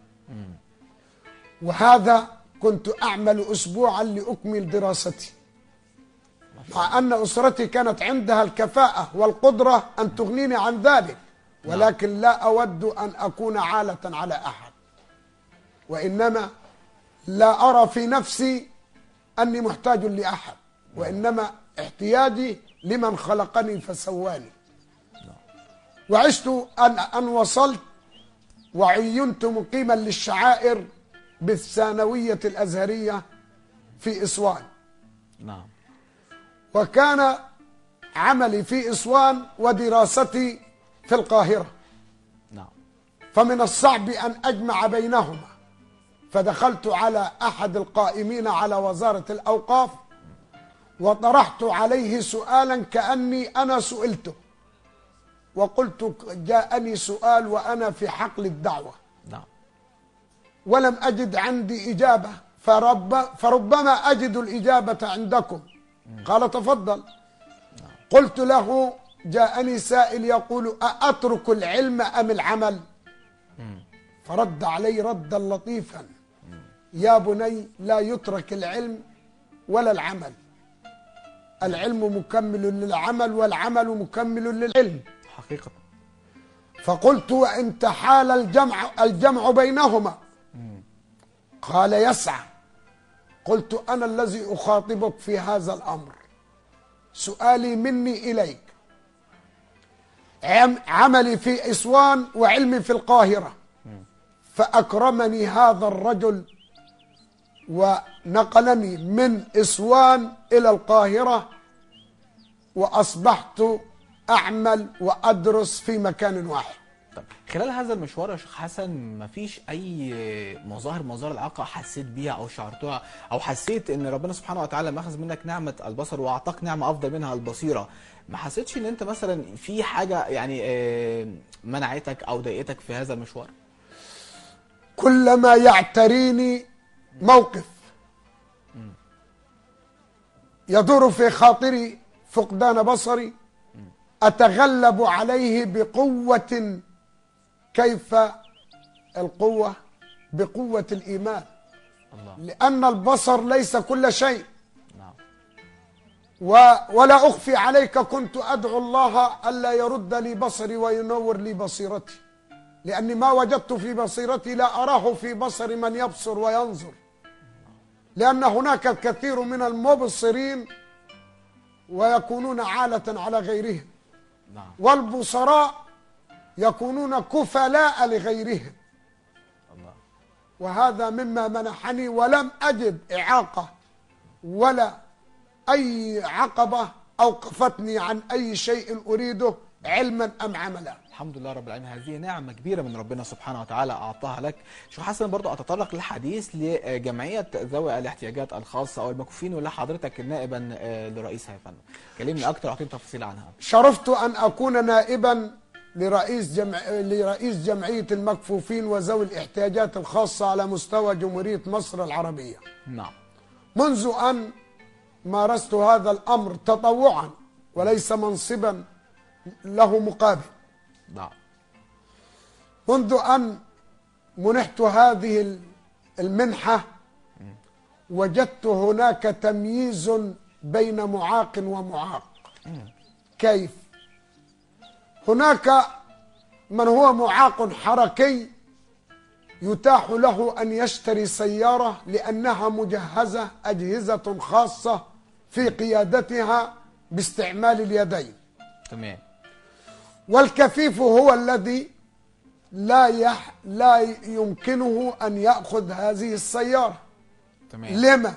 وهذا كنت أعمل أسبوعا لأكمل دراستي مع أن أسرتي كانت عندها الكفاءة والقدرة أن تغنيني عن ذلك ولكن لا أود أن أكون عالة على أحد وإنما لا أرى في نفسي أني محتاج لأحد وإنما احتياجي لمن خلقني فسواني وعشت أن, أن وصلت وعينت مقيما للشعائر بالثانوية الأزهرية في إسوان نعم وكان عملي في إسوان ودراستي في القاهرة نعم فمن الصعب أن أجمع بينهما فدخلت على أحد القائمين على وزارة الأوقاف وطرحت عليه سؤالا كأني أنا سئلته وقلت جاءني سؤال وأنا في حقل الدعوة نعم ولم أجد عندي إجابة فرب فربما أجد الإجابة عندكم قال تفضل قلت له جاءني سائل يقول أأترك العلم أم العمل فرد علي ردا لطيفا يا بني لا يترك العلم ولا العمل العلم مكمل للعمل والعمل مكمل للعلم حقيقة فقلت وإن تحال الجمع الجمع بينهما قال يسعى قلت أنا الذي أخاطبك في هذا الأمر سؤالي مني إليك عم عملي في إسوان وعلمي في القاهرة فأكرمني هذا الرجل ونقلني من إسوان إلى القاهرة وأصبحت أعمل وأدرس في مكان واحد خلال هذا المشوار يا شيخ حسن مفيش اي مظاهر مظاهر العاقه حسيت بيها او شعرتها او حسيت ان ربنا سبحانه وتعالى ما اخذ منك نعمه البصر واعطاك نعمه افضل منها البصيره ما حسيتش ان انت مثلا في حاجه يعني آه، منعتك او ضايقتك في هذا المشوار كلما يعتريني موقف يدور في خاطري فقدان بصري أتغلب عليه بقوة كيف القوة بقوة الإيمان لأن البصر ليس كل شيء و ولا أخفي عليك كنت أدعو الله ألا يرد لي بصري وينور لي بصيرتي لأني ما وجدت في بصيرتي لا أراه في بصر من يبصر وينظر لأن هناك الكثير من المبصرين ويكونون عالة على غيرهم نعم والبصراء يكونون كفلاء لغيرهم وهذا مما منحني ولم أجد إعاقة ولا أي عقبة أوقفتني عن أي شيء أريده علما أم عملا الحمد لله رب العالمين هذه نعمة كبيرة من ربنا سبحانه وتعالى أعطاها لك شيخ حسن برضو أتطرق للحديث لجمعية ذوي الاحتياجات الخاصة أو المكفوفين واللي حضرتك نائبا آه، لرئيسها يا فندم كلمني أكتر أعطيني تفاصيل عنها شرفت أن أكون نائبا لرئيس جمع... لرئيس جمعية المكفوفين وذوي الاحتياجات الخاصة على مستوى جمهورية مصر العربية نعم منذ أن مارست هذا الأمر تطوعا وليس منصبا له مقابل نعم منذ أن منحت هذه المنحة وجدت هناك تمييز بين معاق ومعاق كيف هناك من هو معاق حركي يتاح له أن يشتري سيارة لأنها مجهزة أجهزة خاصة في قيادتها باستعمال اليدين تمام والكفيف هو الذي لا يح لا يمكنه أن يأخذ هذه السيارة تمام لما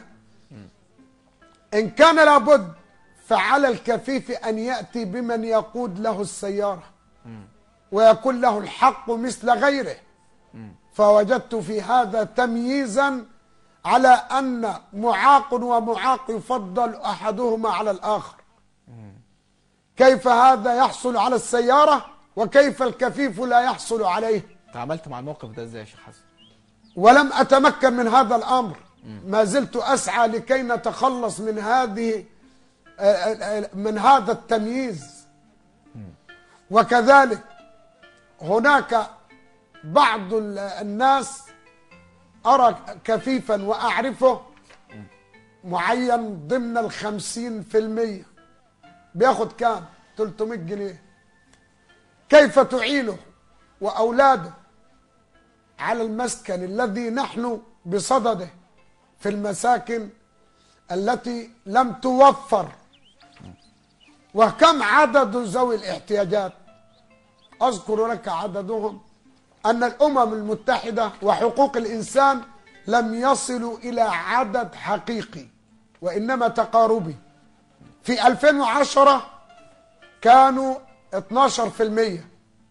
إن كان لابد فعلى الكفيف أن يأتي بمن يقود له السيارة ويكون له الحق مثل غيره فوجدت في هذا تمييزا على أن معاق ومعاق يفضل أحدهما على الآخر كيف هذا يحصل على السيارة وكيف الكفيف لا يحصل عليه تعاملت مع الموقف ده ازاي يا شيخ حسن ولم أتمكن من هذا الأمر ما زلت أسعى لكي نتخلص من هذه آه، آه، من هذا التمييز وكذلك هناك بعض ال- الناس أرى كفيفا وأعرفه معين ضمن الخمسين في المية بياخد كام 300 جنيه كيف تعينه وأولاده على المسكن الذي نحن بصدده في المساكن التي لم توفر وكم عدد ذوي الاحتياجات أذكر لك عددهم أن الأمم المتحدة وحقوق الإنسان لم يصلوا إلى عدد حقيقي وإنما تقاربي في 2010 كانوا 12%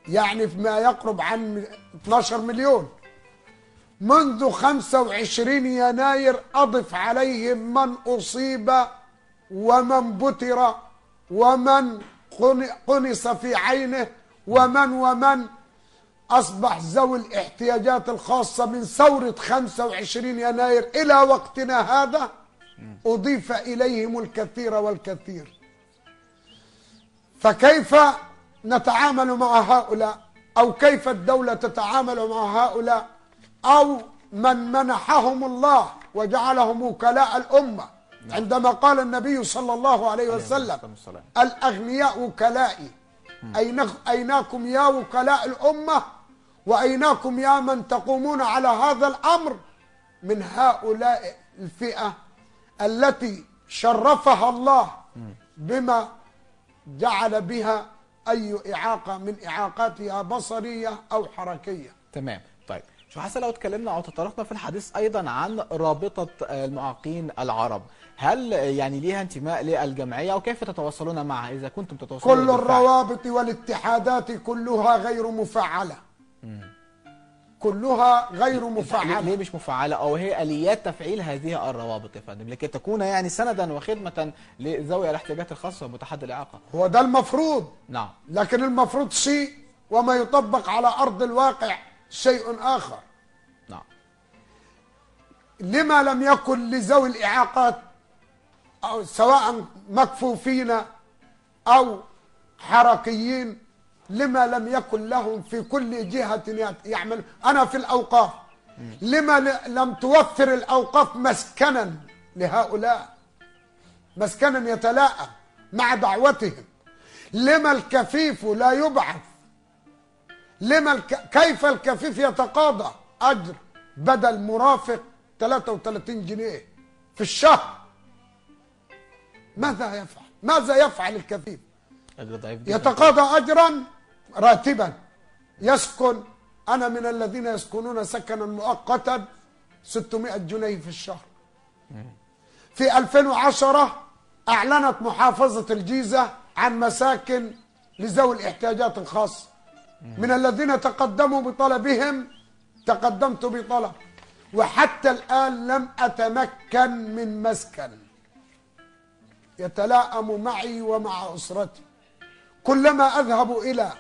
يعني ما يقرب عن 12 مليون منذ 25 يناير أضف عليهم من أصيب ومن بتر ومن قن- قنص في عينه ومن ومن أصبح ذوي الاحتياجات الخاصة من ثورة 25 يناير إلى وقتنا هذا أضيف إليهم الكثير والكثير فكيف نتعامل مع هؤلاء أو كيف الدولة تتعامل مع هؤلاء أو من منحهم الله وجعلهم وكلاء الأمة عندما قال النبي صلى الله عليه وسلم الأغنياء وكلائي أين أيناكم يا وكلاء الأمة وأيناكم يا من تقومون على هذا الأمر من هؤلاء الفئة التي شرفها الله بما جعل بها أي إعاقة من إعاقاتها بصرية أو حركية تمام طيب شو حسن لو اتكلمنا او تطرقنا في الحديث ايضا عن رابطه المعاقين العرب هل يعني ليها انتماء للجمعيه وكيف تتواصلون معها اذا كنتم تتواصلون كل بالفعل؟ الروابط والاتحادات كلها غير مفعلة كلها غير ليه- مفعلة ليه مش مفعله او هي اليات تفعيل هذه الروابط يا فندم لكي تكون يعني سندا وخدمه لذوي الاحتياجات الخاصه ومتحدي الاعاقه هو ده المفروض نعم لكن المفروض شيء وما يطبق على أرض الواقع شيء آخر نعم لما لم يكن لذوي الإعاقات أو سواء مكفوفين أو حركيين لما لم يكن لهم في كل جهة يعمل أنا في الأوقاف لما ل- لم توفر الأوقاف مسكنا لهؤلاء مسكنا يتلاءم مع دعوتهم لما الكفيف لا يبعث لما الك... كيف الكفيف يتقاضى أجر بدل مرافق 33 جنيه في الشهر ماذا يفعل ماذا يفعل الكفيف أجر ضعيف جداً. يتقاضى أجرا راتبا يسكن أنا من الذين يسكنون سكنا مؤقتا 600 جنيه في الشهر في 2010 أعلنت محافظة الجيزة عن مساكن لذوي الاحتياجات الخاصة من الذين تقدموا بطلبهم تقدمت بطلب وحتى الآن لم أتمكن من مسكن يتلاءم معي ومع أسرتي كلما أذهب إلى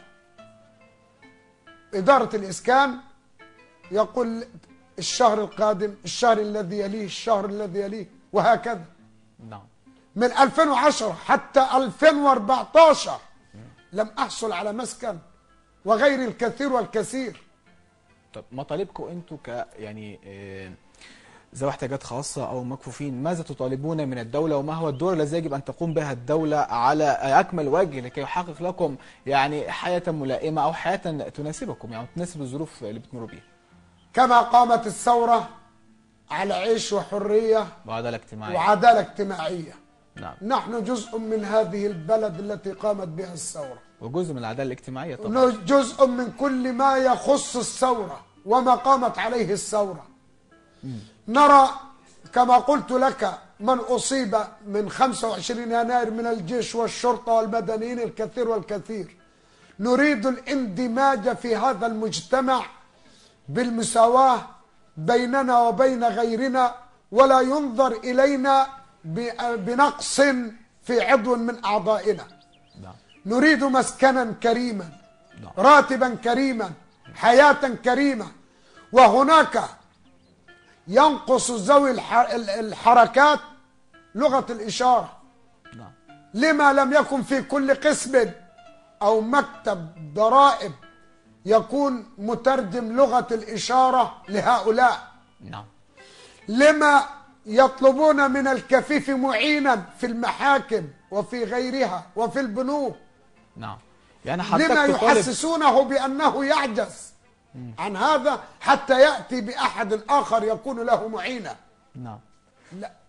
إدارة الإسكان يقول الشهر القادم الشهر الذي يليه الشهر الذي يليه وهكذا نعم من 2010 حتى 2014 لم أحصل على مسكن وغير الكثير والكثير طب مطالبكم انتوا ك يعني آه، ذوي احتياجات خاصه او مكفوفين ماذا تطالبون من الدوله وما هو الدور الذي يجب ان تقوم بها الدوله على اكمل وجه لكي يحقق لكم يعني حياه ملائمه او حياه تناسبكم يعني تناسب الظروف اللي بتمروا بيها كما قامت الثورة على عيش وحرية وعداله اجتماعيه وعدالة اجتماعية نعم نحن جزء من هذه البلد التي قامت بها الثورة وجزء من العداله الاجتماعيه طبعا جزء من كل ما يخص الثورة وما قامت عليه الثورة نرى كما قلت لك من أصيب من 25 يناير من الجيش والشرطة والمدنيين الكثير والكثير نريد الاندماج في هذا المجتمع بالمساواة بيننا وبين غيرنا ولا ينظر إلينا ب- بنقص في عضو من أعضائنا نريد مسكنا كريما راتبا كريما حياة كريمة وهناك ينقص ذوي الح- ال- الحركات لغة الإشارة لما لم يكن في كل قسم أو مكتب ضرائب يكون مترجم لغة الإشارة لهؤلاء نعم لما يطلبون من الكفيف معينا في المحاكم وفي غيرها وفي البنوك نعم يعني حضرتك لما تطالب يحسسونه بأنه يعجز عن هذا حتى يأتي بأحد آخر يكون له معينا نعم لا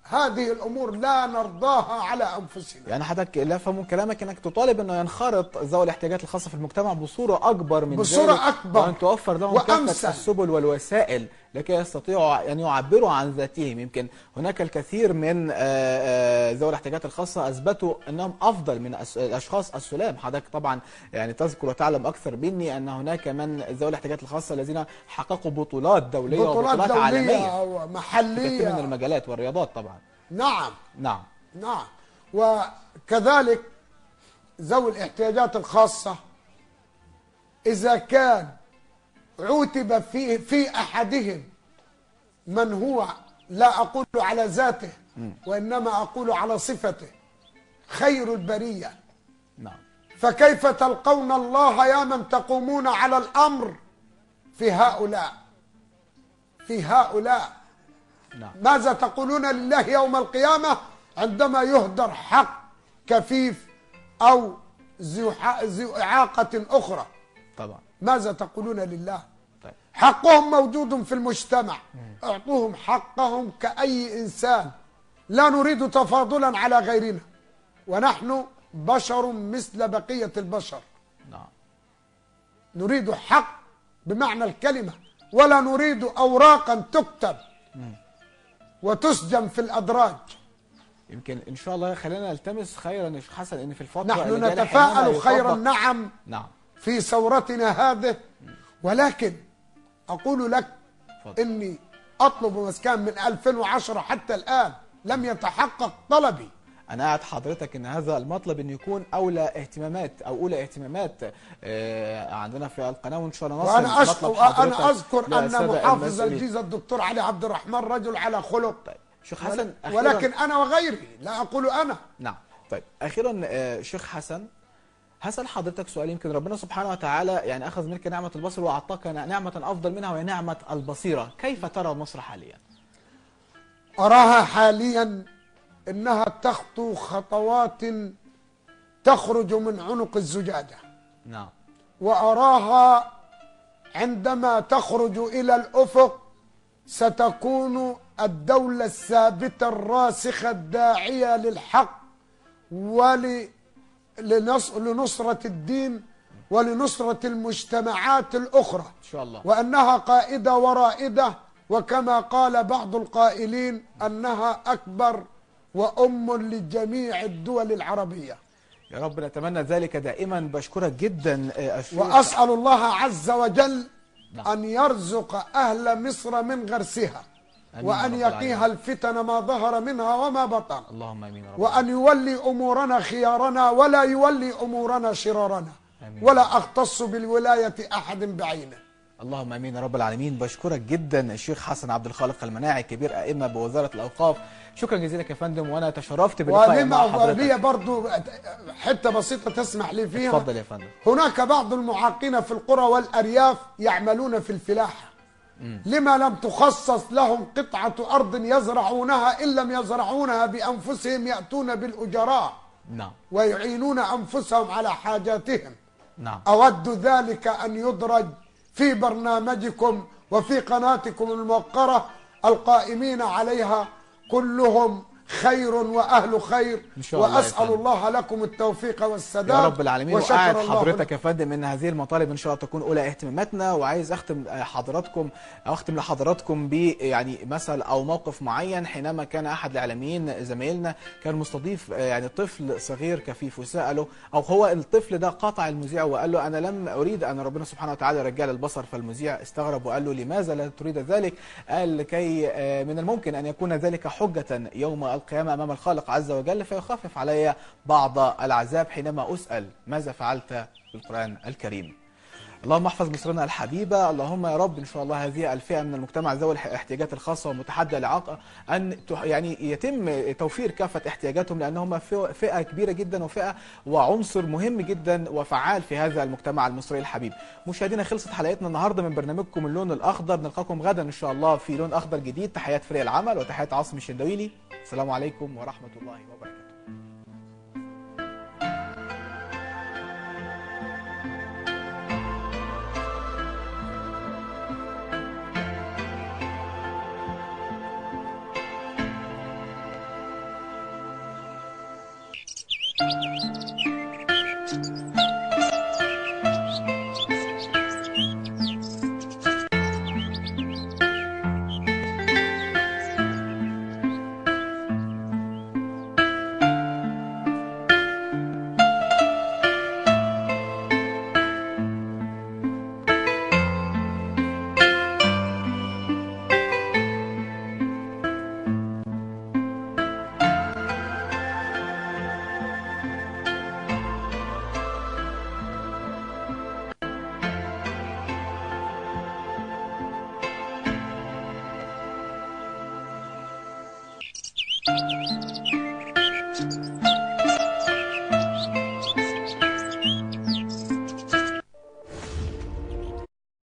هذه الامور لا نرضاها على انفسنا يعني حضرتك لا افهم من كلامك انك تطالب انه ينخرط ذوي الاحتياجات الخاصه في المجتمع بصوره اكبر من بصورة ذلك أكبر. وان توفر لهم وأمثل. كافه السبل والوسائل لكي يستطيعوا ان يعبروا عن ذاتهم يمكن هناك الكثير من آه، آه، ذوي الاحتياجات الخاصه اثبتوا انهم افضل من الأس- الاشخاص السلام حضرتك طبعا يعني تذكر وتعلم اكثر مني ان هناك من ذوي الاحتياجات الخاصه الذين حققوا بطولات دوليه بطولات وبطولات عالميه دوليه في كثير من ومحليه المجالات والرياضات طبعا نعم نعم نعم وكذلك ذوي الاحتياجات الخاصة إذا كان عوتب في في أحدهم من هو لا أقول على ذاته وإنما أقول على صفته خير البرية نعم فكيف تلقون الله يا من تقومون على الأمر في هؤلاء في هؤلاء نعم ماذا تقولون لله يوم القيامة عندما يهدر حق كفيف أو ذو ح- ذو إعاقة أخرى طبعا ماذا تقولون لله طيب. حقهم موجود في المجتمع اعطوهم حقهم كأي إنسان لا نريد تفاضلا على غيرنا ونحن بشر مثل بقية البشر نعم نريد حق بمعنى الكلمة ولا نريد أوراقا تكتب وتسجن في الأدراج يمكن ان شاء الله خلينا نلتمس خيرا يا شيخ حسن ان في الفتره نحن اللي جاية نتفاءل حينما خيرا يطبق- نعم نعم في ثورتنا هذه ولكن أقول لك إني أطلب مسكان من 2010 حتى الآن لم يتحقق طلبي انا قاعد حضرتك ان هذا المطلب ان يكون اولى اهتمامات او اولى اهتمامات آه، عندنا في القناه وان شاء الله نصل وأنا أشكر مطلب حضرتك وأنا أذكر أن للسادة محافظ المسؤولين. الجيزة الدكتور علي عبد الرحمن رجل على خلق شيخ حسن أخيراً- ولكن أنا وغيري لا أقول أنا نعم طيب اخيرا آه، شيخ حسن هسأل حضرتك سؤال يمكن ربنا سبحانه وتعالى يعني أخذ منك نعمة البصر وأعطاك نعمة أفضل منها وهي نعمة البصيرة كيف ترى مصر حاليا؟ أراها حاليا إنها تخطو خطوات تخرج من عنق الزجاجة نعم وأراها عندما تخرج إلى الأفق ستكون الدولة الثابتة الراسخة الداعية للحق ول لنص- لنصرة الدين ولنصرة المجتمعات الأخرى إن شاء الله وأنها قائدة ورائدة وكما قال بعض القائلين أنها أكبر وأم لجميع الدول العربية يا رب نتمنى ذلك دائما بشكرك جدا آه، الشيخ وأسأل الله عز وجل نعم. أن يرزق أهل مصر من غرسها آمين وأن يا رب يقيها الفتن ما ظهر منها وما بطن اللهم امين يا رب وأن يولي أمورنا خيارنا ولا يولي أمورنا شرارنا آمين. ولا أختص بالولاية أحد بعينه اللهم امين يا رب العالمين بشكرك جدا الشيخ حسن عبد الخالق المناعي كبير ائمه بوزاره الاوقاف شكرا جزيلا يا فندم وانا تشرفت بلقائي مع ولما لي حضرتك برضو حتة بسيطة تسمح لي فيها اتفضل يا فندم هناك بعض المعاقين في القرى والأرياف يعملون في الفلاحة مم. لما لم تخصص لهم قطعة أرض يزرعونها إن لم يزرعونها بأنفسهم يأتون بالأجراء نعم ويعينون أنفسهم على حاجاتهم نعم أود ذلك أن يدرج في برنامجكم وفي قناتكم الموقرة القائمين عليها كلهم خير وأهل خير إن شاء الله يا وأسأل فندم. الله لكم التوفيق والسداد يا رب العالمين وشكر وقاعد الله حضرتك يا فندم ان هذه المطالب ان شاء الله تكون اولى اهتماماتنا وعايز اختم آه، حضراتكم او اختم لحضراتكم ب يعني مثل او موقف معين حينما كان احد الاعلاميين زمايلنا كان مستضيف آه، يعني طفل صغير كفيف وساله او هو الطفل ده قاطع المذيع وقال له انا لم اريد ان ربنا سبحانه وتعالى يرجع لي البصر فالمذيع استغرب وقال له لماذا لا تريد ذلك؟ قال لكي آه، من الممكن ان يكون ذلك حجه يوم القيامه امام الخالق عز وجل فيخفف علي بعض العذاب حينما اسال ماذا فعلت بالقران الكريم. اللهم احفظ مصرنا الحبيبة اللهم يا رب إن شاء الله هذه الفئة من المجتمع ذوي الاحتياجات الخاصة ومتحدى الإعاقة أن تح- يعني يتم توفير كافة احتياجاتهم لأنهم فئة- فئة كبيرة جدا وفئة وعنصر مهم جدا وفعال في هذا المجتمع المصري الحبيب مشاهدينا خلصت حلقتنا النهاردة من برنامجكم اللون الأخضر نلقاكم غدا إن شاء الله في لون أخضر جديد تحيات فريق العمل وتحيات عاصم الشندويلي السلام عليكم ورحمة الله وبركاته